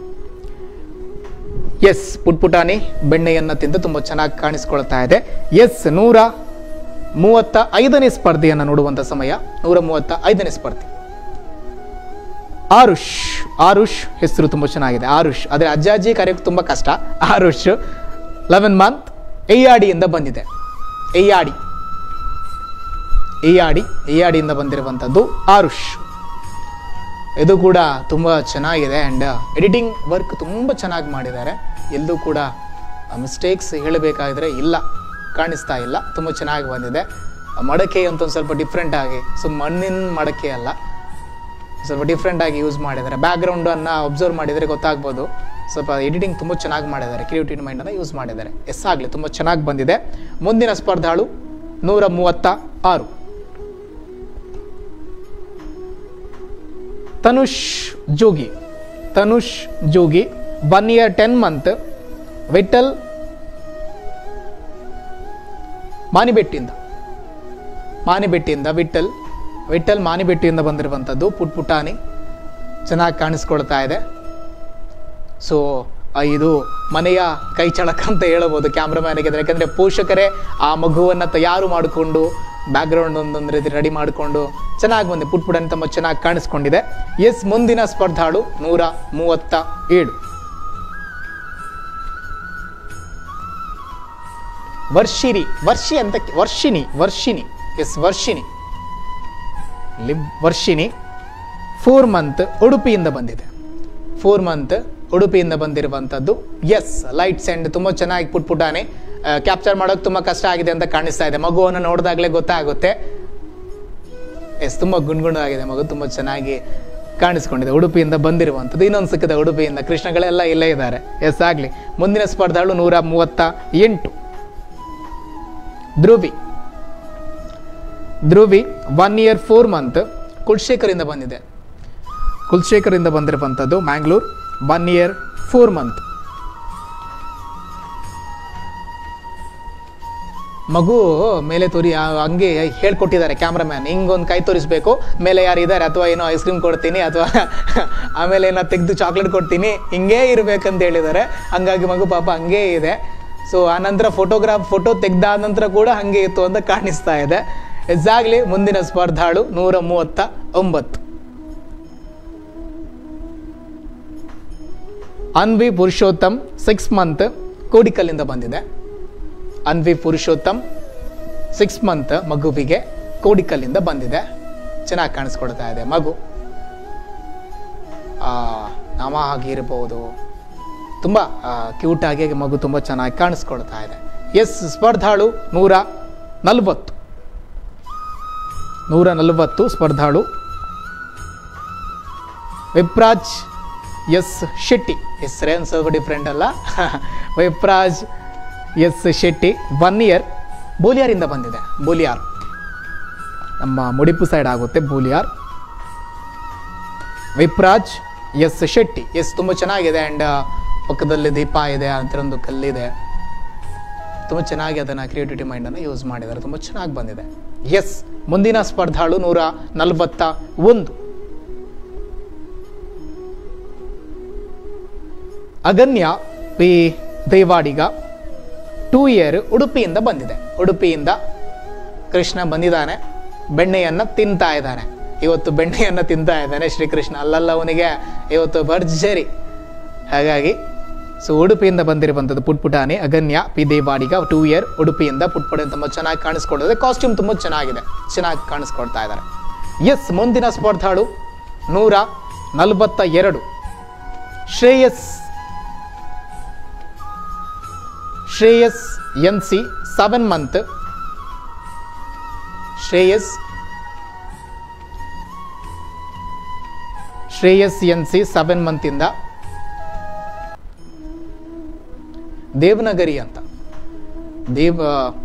yes ಪುಟ್ಪುಟಾಣಿ ಬೆಣ್ಣೆಯನ್ನು ತಿಂದು ತುಂಬ ಚೆನ್ನಾಗಿ ಕಾಣಿಸ್ಕೊಳ್ತಾ ಇದೆ ಎಸ್ ನೂರ ಮೂವತ್ತ ಐದನೇ ಸ್ಪರ್ಧೆಯನ್ನು ನೋಡುವಂಥ ಸಮಯ ನೂರ ಮೂವತ್ತ ಐದನೇ ಸ್ಪರ್ಧೆ ಆರುಷ್ ಆರುಷ್ ಹೆಸರು ತುಂಬ ಚೆನ್ನಾಗಿದೆ ಆರುಷ್ ಆದರೆ ಅಜ್ಜಾಜಿ ಕರೆಯೋಕೆ ತುಂಬ ಕಷ್ಟ ಆರುಷ್ ಲೆವೆನ್ ಮಂತ್ ಎಯ್ಯಾಡಿಯಿಂದ ಬಂದಿದೆ ಎಯ್ಯಾಡಿ ಎಯ್ಯಾಡಿ ಎಯ್ಯಾಡಿಯಿಂದ ಬಂದಿರುವಂಥದ್ದು ಆರುಷ್ ಇದು ಕೂಡ ತುಂಬ ಚೆನ್ನಾಗಿದೆ ಆ್ಯಂಡ್ ಎಡಿಟಿಂಗ್ ವರ್ಕ್ ತುಂಬ ಚೆನ್ನಾಗಿ ಮಾಡಿದ್ದಾರೆ ಎಲ್ಲೂ ಕೂಡ ಮಿಸ್ಟೇಕ್ಸ್ ಹೇಳಬೇಕಾದ್ರೆ ಇಲ್ಲ ಕಾಣಿಸ್ತಾ ಇಲ್ಲ ತುಂಬ ಚೆನ್ನಾಗಿ ಬಂದಿದೆ ಮಡಕೆ ಅಂತ ಒಂದು ಸ್ವಲ್ಪ ಡಿಫ್ರೆಂಟ್ ಆಗಿ ಸೊ ಮಣ್ಣಿನ ಮಡಕೆ ಅಲ್ಲ ಸ್ವಲ್ಪ ಡಿಫ್ರೆಂಟ್ ಆಗಿ ಯೂಸ್ ಮಾಡಿದ್ದಾರೆ ಬ್ಯಾಕ್ಗ್ರೌಂಡನ್ನು ಅಬ್ಸರ್ವ್ ಮಾಡಿದರೆ ಗೊತ್ತಾಗ್ಬೋದು ಸ್ವಲ್ಪ ಎಡಿಟಿಂಗ್ ತುಂಬ ಚೆನ್ನಾಗಿ ಮಾಡಿದ್ದಾರೆ ಕ್ರಿಯೇಟಿವ್ ಮೈಂಡನ್ನು ಯೂಸ್ ಮಾಡಿದ್ದಾರೆ ಎಸ್ ಆಗಲಿ ತುಂಬ ಚೆನ್ನಾಗಿ ಬಂದಿದೆ ಮುಂದಿನ ಸ್ಪರ್ಧಾಳು ನೂರ ಮೂವತ್ತ ಆರು Tanush Jogi Tanush Jogi one year ten month Vittal ಮಾನಿಬೆಟ್ಟಿಂದ ಮಾನಿಬೆಟ್ಟಿಯಿಂದ ವಿಠಲ್ ವಿಠಲ್ ಮಾನಿಬೆಟ್ಟಿಯಿಂದ ಬಂದಿರುವಂಥದ್ದು ಪುಟ್ ಪುಟಾಣಿ ಚೆನ್ನಾಗಿ ಕಾಣಿಸ್ಕೊಳ್ತಾ ಇದೆ ಸೊ ಇದು ಮನೆಯ ಕೈ ಚಳಕ ಅಂತ ಹೇಳಬಹುದು ಕ್ಯಾಮ್ರಾಮ್ಯಾನಿಗೆ ಯಾಕಂದರೆ ಪೋಷಕರೇ ಆ ಮಗುವನ್ನು ತಯಾರು ಮಾಡಿಕೊಂಡು ಬ್ಯಾಕ್ಗ್ರೌಂಡ್ ಒಂದೊಂದು ರೀತಿ ರೆಡಿ ಮಾಡಿಕೊಂಡು ಚೆನ್ನಾಗಿ ಬಂದಿದೆ ಪುಟ್ ಪುಟಾಣಿ ತುಂಬ ಚೆನ್ನಾಗಿ ಕಾಣಿಸ್ಕೊಂಡಿದೆ ಎಸ್ ಮುಂದಿನ ಸ್ಪರ್ಧಾಳು ನೂರ ಮೂವತ್ತ ಏಳು ವರ್ಷಿರಿ ವರ್ಷಿ ಅಂತ ವರ್ಷಿಣಿ ವರ್ಷಿಣಿ ಎಸ್ ವರ್ಷಿಣಿ ಲಿಬ್ ವರ್ಷಿಣಿ ಫೋರ್ ಮಂತ್ ಉಡುಪಿಯಿಂದ ಬಂದಿದೆ ಫೋರ್ ಮಂತ್ ಉಡುಪಿಯಿಂದ ಬಂದಿರುವಂಥದ್ದು ಎಸ್ ಲೈಟ್ಸ್ ಆ್ಯಂಡ್ ತುಂಬ ಚೆನ್ನಾಗಿ ಪುಟ್ಪುಟಾನೆ ಕ್ಯಾಪ್ಚರ್ ಮಾಡೋಕೆ ತುಂಬ ಕಷ್ಟ ಆಗಿದೆ ಅಂತ ಕಾಣಿಸ್ತಾ ಇದೆ ಮಗುವನ್ನು ನೋಡಿದಾಗಲೇ ಗೊತ್ತಾಗುತ್ತೆ ಎಸ್ ತುಂಬ ಗುಣ್ಗುಣವಾಗಿದೆ ಮಗು ತುಂಬ ಚೆನ್ನಾಗಿ ಕಾಣಿಸ್ಕೊಂಡಿದೆ ಉಡುಪಿಯಿಂದ ಬಂದಿರುವಂಥದ್ದು ಇನ್ನೊಂದು ಸಿಕ್ಕಿದೆ ಉಡುಪಿಯಿಂದ ಕೃಷ್ಣಗಳೆಲ್ಲ ಇಲ್ಲೇ ಇದ್ದಾರೆ ಎಸ್ ಆಗಲಿ ಮುಂದಿನ ಸ್ಪರ್ಧಾಳು ನೂರ ಮೂವತ್ತ ಎಂಟು Dhruvi Dhruvi one year four month ಕುಲ್ಶೇಖರಿಂದ ಬಂದಿದೆ ಕುಲ್ಶೇಖರಿಂದ ಬಂದಿರುವಂಥದ್ದು Mangalore one year four month ಮಗು ಮೇಲೆ ತೋರಿ ಆ, ಹಂಗೆ ಹೇಳ್ಕೊಟ್ಟಿದ್ದಾರೆ ಕ್ಯಾಮ್ರಾಮ್ಯಾನ್ ಹಿಂಗೊಂದು ಕೈ ತೋರಿಸ್ಬೇಕು ಮೇಲೆ ಯಾರು ಇದ್ದಾರೆ ಅಥವಾ ಏನೋ ಐಸ್ ಕ್ರೀಮ್ ಕೊಡ್ತೀನಿ ಅಥವಾ ಆಮೇಲೆ ಏನೋ ತೆಗೆದು ಚಾಕ್ಲೇಟ್ ಕೊಡ್ತೀನಿ ಹಿಂಗೇ ಇರಬೇಕಂತ ಹೇಳಿದ್ದಾರೆ ಹಂಗಾಗಿ ಮಗು ಪಾಪ ಹಂಗೇ ಇದೆ ಸೊ ಆನಂತರ ಫೋಟೋಗ್ರಾಫ್ ಫೋಟೋ ತೆಗ್ದಾದ ನಂತರ ಕೂಡ ಹಂಗೆ ಇತ್ತು ಅಂತ ಕಾಣಿಸ್ತಾ ಇದೆ ಎಕ್ಸಾಕ್ಟ್ಲಿ ಮುಂದಿನ ಸ್ಪರ್ಧಾಳು ನೂರ ಮೂವತ್ತ ಒಂಬತ್ತು ಅನ್ವಿ ಪುರುಷೋತ್ತಮ್ ಸಿಕ್ಸ್ ಮಂತ್ ಕೋಡಿಕಲ್ಲಿಂದ ಬಂದಿದೆ ಅನ್ವಿ ಪುರುಷೋತ್ತಮ್ ಸಿಕ್ಸ್ ಮಂತ್ ಮಗುವಿಗೆ ಕೋಡಿಕಲ್ಲಿಂದ ಬಂದಿದೆ ಚೆನ್ನಾಗಿ ಕಾಣಿಸ್ಕೊಡ್ತಾ ಇದೆ ಮಗು ಆ, ನಾಮ ಆಗಿರ್ಬೋದು ತುಂಬ ಕ್ಯೂಟ್ ಆಗಿ ಮಗು ತುಂಬ ಚೆನ್ನಾಗಿ ಕಾಣಿಸ್ಕೊಳ್ತಾ ಇದೆ ಎಸ್ ಸ್ಪರ್ಧಾಳು ನೂರ ನಲವತ್ತು ನೂರ ನಲವತ್ತು ಸ್ಪರ್ಧಾಳು ವಿಪ್ರಾಜ್ ಎಸ್ ಶೆಟ್ಟಿ ಹೆಸರೇ ಒಂದು ಸ್ವಲ್ಪ ಡಿಫ್ರೆಂಟ್ ಅಲ್ಲ Vipraj S Shetty one year ಬೋಲಿಯಾರಿಂದ ಬಂದಿದೆ ಬೋಲಿಯಾರ್ ನಮ್ಮ ಮುಡಿಪು ಸೈಡ್ ಆಗುತ್ತೆ ಬೋಲಿಯಾರ್ ವಿಪ್ರಾಜ್ ಎಸ್ ಶೆಟ್ಟಿ ಎಸ್ ತುಂಬ ಚೆನ್ನಾಗಿದೆ ಆ್ಯಂಡ್ ಪಕ್ಕದಲ್ಲಿ ದೀಪ ಇದೆ ಅಂತ ಒಂದು ಕಲ್ಲಿದೆ ತುಂಬ ಚೆನ್ನಾಗಿ ಅದನ್ನು ಕ್ರಿಯೇಟಿವಿಟಿ ಮೈಂಡನ್ನು ಯೂಸ್ ಮಾಡಿದ್ದಾರೆ ತುಂಬ ಚೆನ್ನಾಗಿ ಬಂದಿದೆ ಎಸ್ ಮುಂದಿನ ಸ್ಪರ್ಧಾಳು ನೂರ ನಲವತ್ತ ಒಂದು Aganya P Devadiga two year ಉಡುಪಿಯಿಂದ ಬಂದಿದೆ ಉಡುಪಿಯಿಂದ ಕೃಷ್ಣ ಬಂದಿದ್ದಾನೆ ಬೆಣ್ಣೆಯನ್ನು ತಿಂತಾ ಇದ್ದಾನೆ ಇವತ್ತು ಬೆಣ್ಣೆಯನ್ನು ತಿಂತಾ ಇದ್ದಾನೆ ಶ್ರೀಕೃಷ್ಣ ಅಲ್ಲಲ್ಲ ಅವನಿಗೆ ಇವತ್ತು ಭರ್ಜರಿ ಹಾಗಾಗಿ ಸೊ ಉಡುಪಿಯಿಂದ ಬಂದಿರುವಂಥದ್ದು ಪುಟ್ಪುಟಾಣಿ Aganya P Devadiga two year ಉಡುಪಿಯಿಂದ ಪುಟ್ಪುಟಾಣಿ ತುಂಬ ಚೆನ್ನಾಗಿ ಕಾಣಿಸ್ಕೊಳ್ತದೆ ಕಾಸ್ಟ್ಯೂಮ್ ತುಂಬ ಚೆನ್ನಾಗಿದೆ ಚೆನ್ನಾಗಿ ಕಾಣಿಸ್ಕೊಳ್ತಾ ಇದ್ದಾರೆ ಎಸ್ ಮುಂದಿನ ಸ್ಪರ್ಧಾಳು ನೂರ ನಲವತ್ತ ಎರಡು Shreyas Shreyas N C seven month Shreyas Shreyas N C seven ಮಂತಿಂದ ದೇವನಗರಿ ಅಂತ ದೇವ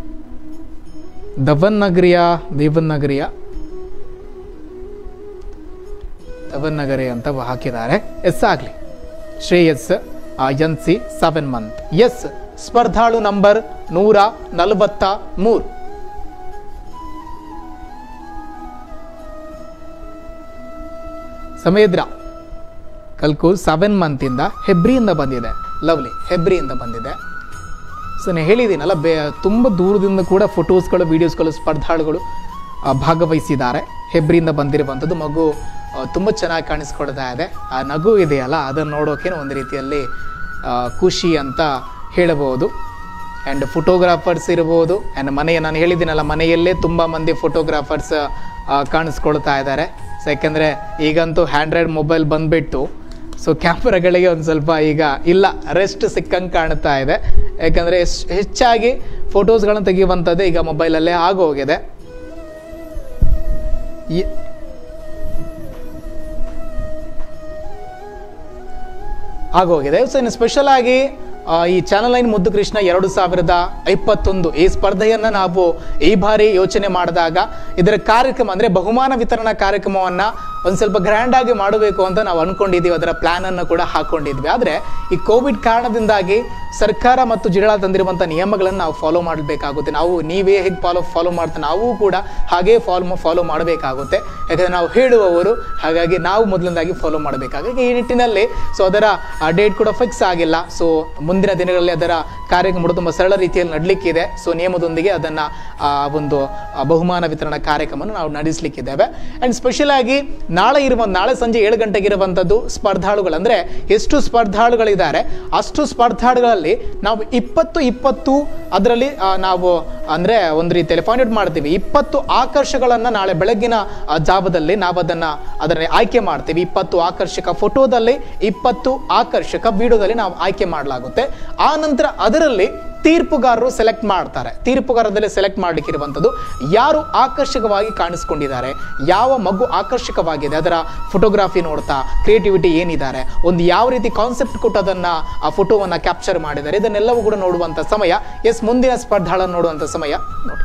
ದವನ್ನಗರಿಯ ದೇವನಗರಿಯ ದವನ್ನಗರಿ ಅಂತ ಹಾಕಿದ್ದಾರೆ ಎಸ್ ಆಗಲಿ Shreyas N C seven month yes ಸ್ಪರ್ಧಾಳು ನಂಬರ್ ನೂರ ನಲವತ್ತ ಮೂರು ಸಮೇದ್ರ ಕಲ್ಕೂಲ್ ಸೆವೆನ್ ಮಂತಿಂದ ಹೆಬ್ರಿಯಿಂದ ಬಂದಿದೆ ಲವ್ಲಿ ಹೆಬ್ರಿಯಿಂದ ಬಂದಿದೆ ಸೊ ನಾನು ಹೇಳಿದ್ದೀನಲ್ಲ ಬೇ ತುಂಬ ದೂರದಿಂದ ಕೂಡ ಫೋಟೋಸ್ಗಳು ವೀಡಿಯೋಸ್ಗಳು ಸ್ಪರ್ಧಾಳುಗಳು ಆ, ಭಾಗವಹಿಸಿದ್ದಾರೆ ಹೆಬ್ರಿಯಿಂದ ಬಂದಿರುವಂಥದ್ದು ಮಗು ಆ, ತುಂಬ ಚೆನ್ನಾಗಿ ಕಾಣಿಸ್ಕೊಳ್ತಾ ಇದೆ ಆ ನಗು ಇದೆಯಲ್ಲ ಅದನ್ನು ನೋಡೋಕೆ ಒಂದು ರೀತಿಯಲ್ಲಿ ಆ, ಖುಷಿ ಅಂತ ಹೇಳಬಹುದು ಆ್ಯಂಡ್ ಫೋಟೋಗ್ರಾಫರ್ಸ್ ಇರ್ಬೋದು ಆ್ಯಂಡ್ ಮನೆಯ ನಾನು ಹೇಳಿದ್ದೀನಲ್ಲ ಮನೆಯಲ್ಲೇ ತುಂಬ ಮಂದಿ ಫೋಟೋಗ್ರಾಫರ್ಸ್ ಕಾಣಿಸ್ಕೊಳ್ತಾ ಇದ್ದಾರೆ ಸೊ ಯಾಕೆಂದರೆ ಈಗಂತೂ ಹ್ಯಾಂಡ್ರೈಡ್ ಮೊಬೈಲ್ ಬಂದುಬಿಟ್ಟು ಸೊ ಕ್ಯಾಮ್ರಾಗಳಿಗೆ ಒಂದು ಸ್ವಲ್ಪ ಈಗ ಇಲ್ಲ ರೆಸ್ಟ್ ಸಿಕ್ಕಂಗೆ ಕಾಣ್ತಾ ಇದೆ ಯಾಕಂದರೆ ಹೆಚ್ಚಾಗಿ ಫೋಟೋಸ್ಗಳನ್ನು ತೆಗೆಯುವಂಥದ್ದು ಈಗ ಮೊಬೈಲಲ್ಲೇ ಆಗೋಗಿದೆ ಈ- ಆಗೋಗಿದೆ ಸೊ ಇನ್ನು ಸ್ಪೆಷಲ್ ಆಗಿ ಆ, ಈ ಚಾನಲ್ ಲೈನ್ ಮುದ್ದು ಕೃಷ್ಣ ಎರಡು ಸಾವಿರದ ಇಪ್ಪತ್ತೊಂದು ಈ ಸ್ಪರ್ಧೆಯನ್ನ ನಾವು ಈ ಬಾರಿ ಯೋಚನೆ ಮಾಡಿದಾಗ ಇದರ ಕಾರ್ಯಕ್ರಮ ಅಂದ್ರೆ ಬಹುಮಾನ ವಿತರಣಾ ಕಾರ್ಯಕ್ರಮವನ್ನ ಒಂದ್ ಸ್ವಲ್ಪ ಗ್ರ್ಯಾಂಡ್ ಆಗಿ ಮಾಡಬೇಕು ಅಂತ ನಾವು ಅನ್ಕೊಂಡಿದೀವಿ ಅದರ ಪ್ಲಾನ್ ಅನ್ನು ಕೂಡ ಹಾಕೊಂಡಿದ್ವಿ ಆದ್ರೆ ಈ ಕೋವಿಡ್ ಕಾರಣದಿಂದಾಗಿ ಸರ್ಕಾರ ಮತ್ತು ಜಿಲ್ಲಾ ತಂದಿರುವಂತಹ ನಿಯಮಗಳನ್ನು ನಾವು ಫಾಲೋ ಮಾಡಬೇಕಾಗುತ್ತೆ ನಾವು ನೀವೇ ಹೇಗೆ ಫಾಲೋ ಫಾಲೋ ಮಾಡ್ತಾ ನಾವು ಕೂಡ ಹಾಗೇ ಫಾಲೋ ಫಾಲೋ ಮಾಡಬೇಕಾಗುತ್ತೆ ಯಾಕಂದ್ರೆ ನಾವು ಹೇಳುವವರು ಹಾಗಾಗಿ ನಾವು ಮೊದಲನೇದಾಗಿ ಫಾಲೋ ಮಾಡಬೇಕಾಗುತ್ತೆ ಈ ನಿಟ್ಟಿನಲ್ಲಿ ಸೊ ಅದರ ಡೇಟ್ ಕೂಡ ಫಿಕ್ಸ್ ಆಗಿಲ್ಲ ಸೊ ಮುಂದಿನ ದಿನಗಳಲ್ಲಿ ಅದರ ಕಾರ್ಯಕ್ರಮ ತುಂಬ ಸರಳ ರೀತಿಯಲ್ಲಿ ನಡಲಿಕ್ಕಿದೆ ಸೊ ನಿಯಮದೊಂದಿಗೆ ಅದನ್ನ ಆ, ಒಂದು ಆ, ಬಹುಮಾನ ವಿತರಣಾ ಕಾರ್ಯಕ್ರಮವನ್ನು ನಾವು ನಡೆಸಲಿಕ್ಕಿದ್ದೇವೆ ಅಂಡ್ ಸ್ಪೆಷಲ್ ಆಗಿ ನಾಳೆ ಇರುವ ನಾಳೆ ಸಂಜೆ ಏಳು ಗಂಟೆಗೆ ಇರುವಂಥದ್ದು ಸ್ಪರ್ಧಾಳುಗಳು ಅಂದ್ರೆ ಎಷ್ಟು ಸ್ಪರ್ಧಾಳುಗಳಿದ್ದಾರೆ ಅಷ್ಟು ಸ್ಪರ್ಧಾಳುಗಳಲ್ಲಿ ನಾವು ಇಪ್ಪತ್ತು ಇಪ್ಪತ್ತು ಅದರಲ್ಲಿ ಆ, ನಾವು ಅಂದ್ರೆ ಒಂದು ರೀತಿಯಲ್ಲಿ ಫೈಂಡ್ ಔಟ್ ಮಾಡ್ತೀವಿ ಇಪ್ಪತ್ತು ಆಕರ್ಷಗಳನ್ನ ನಾಳೆ ಬೆಳಗ್ಗಿನ ಆ, ಜಾವದಲ್ಲಿ ನಾವು ಅದನ್ನ ಅದನ್ನ ಆಯ್ಕೆ ಮಾಡ್ತೀವಿ ಇಪ್ಪತ್ತು ಆಕರ್ಷಕ ಫೋಟೋದಲ್ಲಿ ಇಪ್ಪತ್ತು ಆಕರ್ಷಕ ವಿಡಿಯೋದಲ್ಲಿ ನಾವು ಆಯ್ಕೆ ಮಾಡಲಾಗುತ್ತೆ ಆ ನಂತರ ಅದರಲ್ಲಿ ತೀರ್ಪುಗಾರರು ಸೆಲೆಕ್ಟ್ ಮಾಡ್ತಾರೆ ತೀರ್ಪುಗಾರದಲ್ಲಿ ಸೆಲೆಕ್ಟ್ ಮಾಡ್ಲಿಕ್ಕೆ ಇರುವಂಥದ್ದು ಯಾರು ಆಕರ್ಷಕವಾಗಿ ಕಾಣಿಸ್ಕೊಂಡಿದ್ದಾರೆ ಯಾವ ಮಗು ಆಕರ್ಷಕವಾಗಿದೆ ಅದರ ಫೋಟೋಗ್ರಫಿ ನೋಡ್ತಾ ಕ್ರಿಯೇಟಿವಿಟಿ ಏನಿದ್ದಾರೆ ಒಂದು ಯಾವ ರೀತಿ ಕಾನ್ಸೆಪ್ಟ್ ಕೊಟ್ಟು ಅದನ್ನ ಆ ಫೋಟೋವನ್ನ ಕ್ಯಾಪ್ಚರ್ ಮಾಡಿದ್ದಾರೆ ಇದನ್ನೆಲ್ಲವೂ ಕೂಡ ನೋಡುವಂತ ಸಮಯ ಎಸ್ ಮುಂದಿನ ಸ್ಪರ್ಧಾಳನ್ನು ನೋಡುವಂತ ಸಮಯ ನೋಡಿ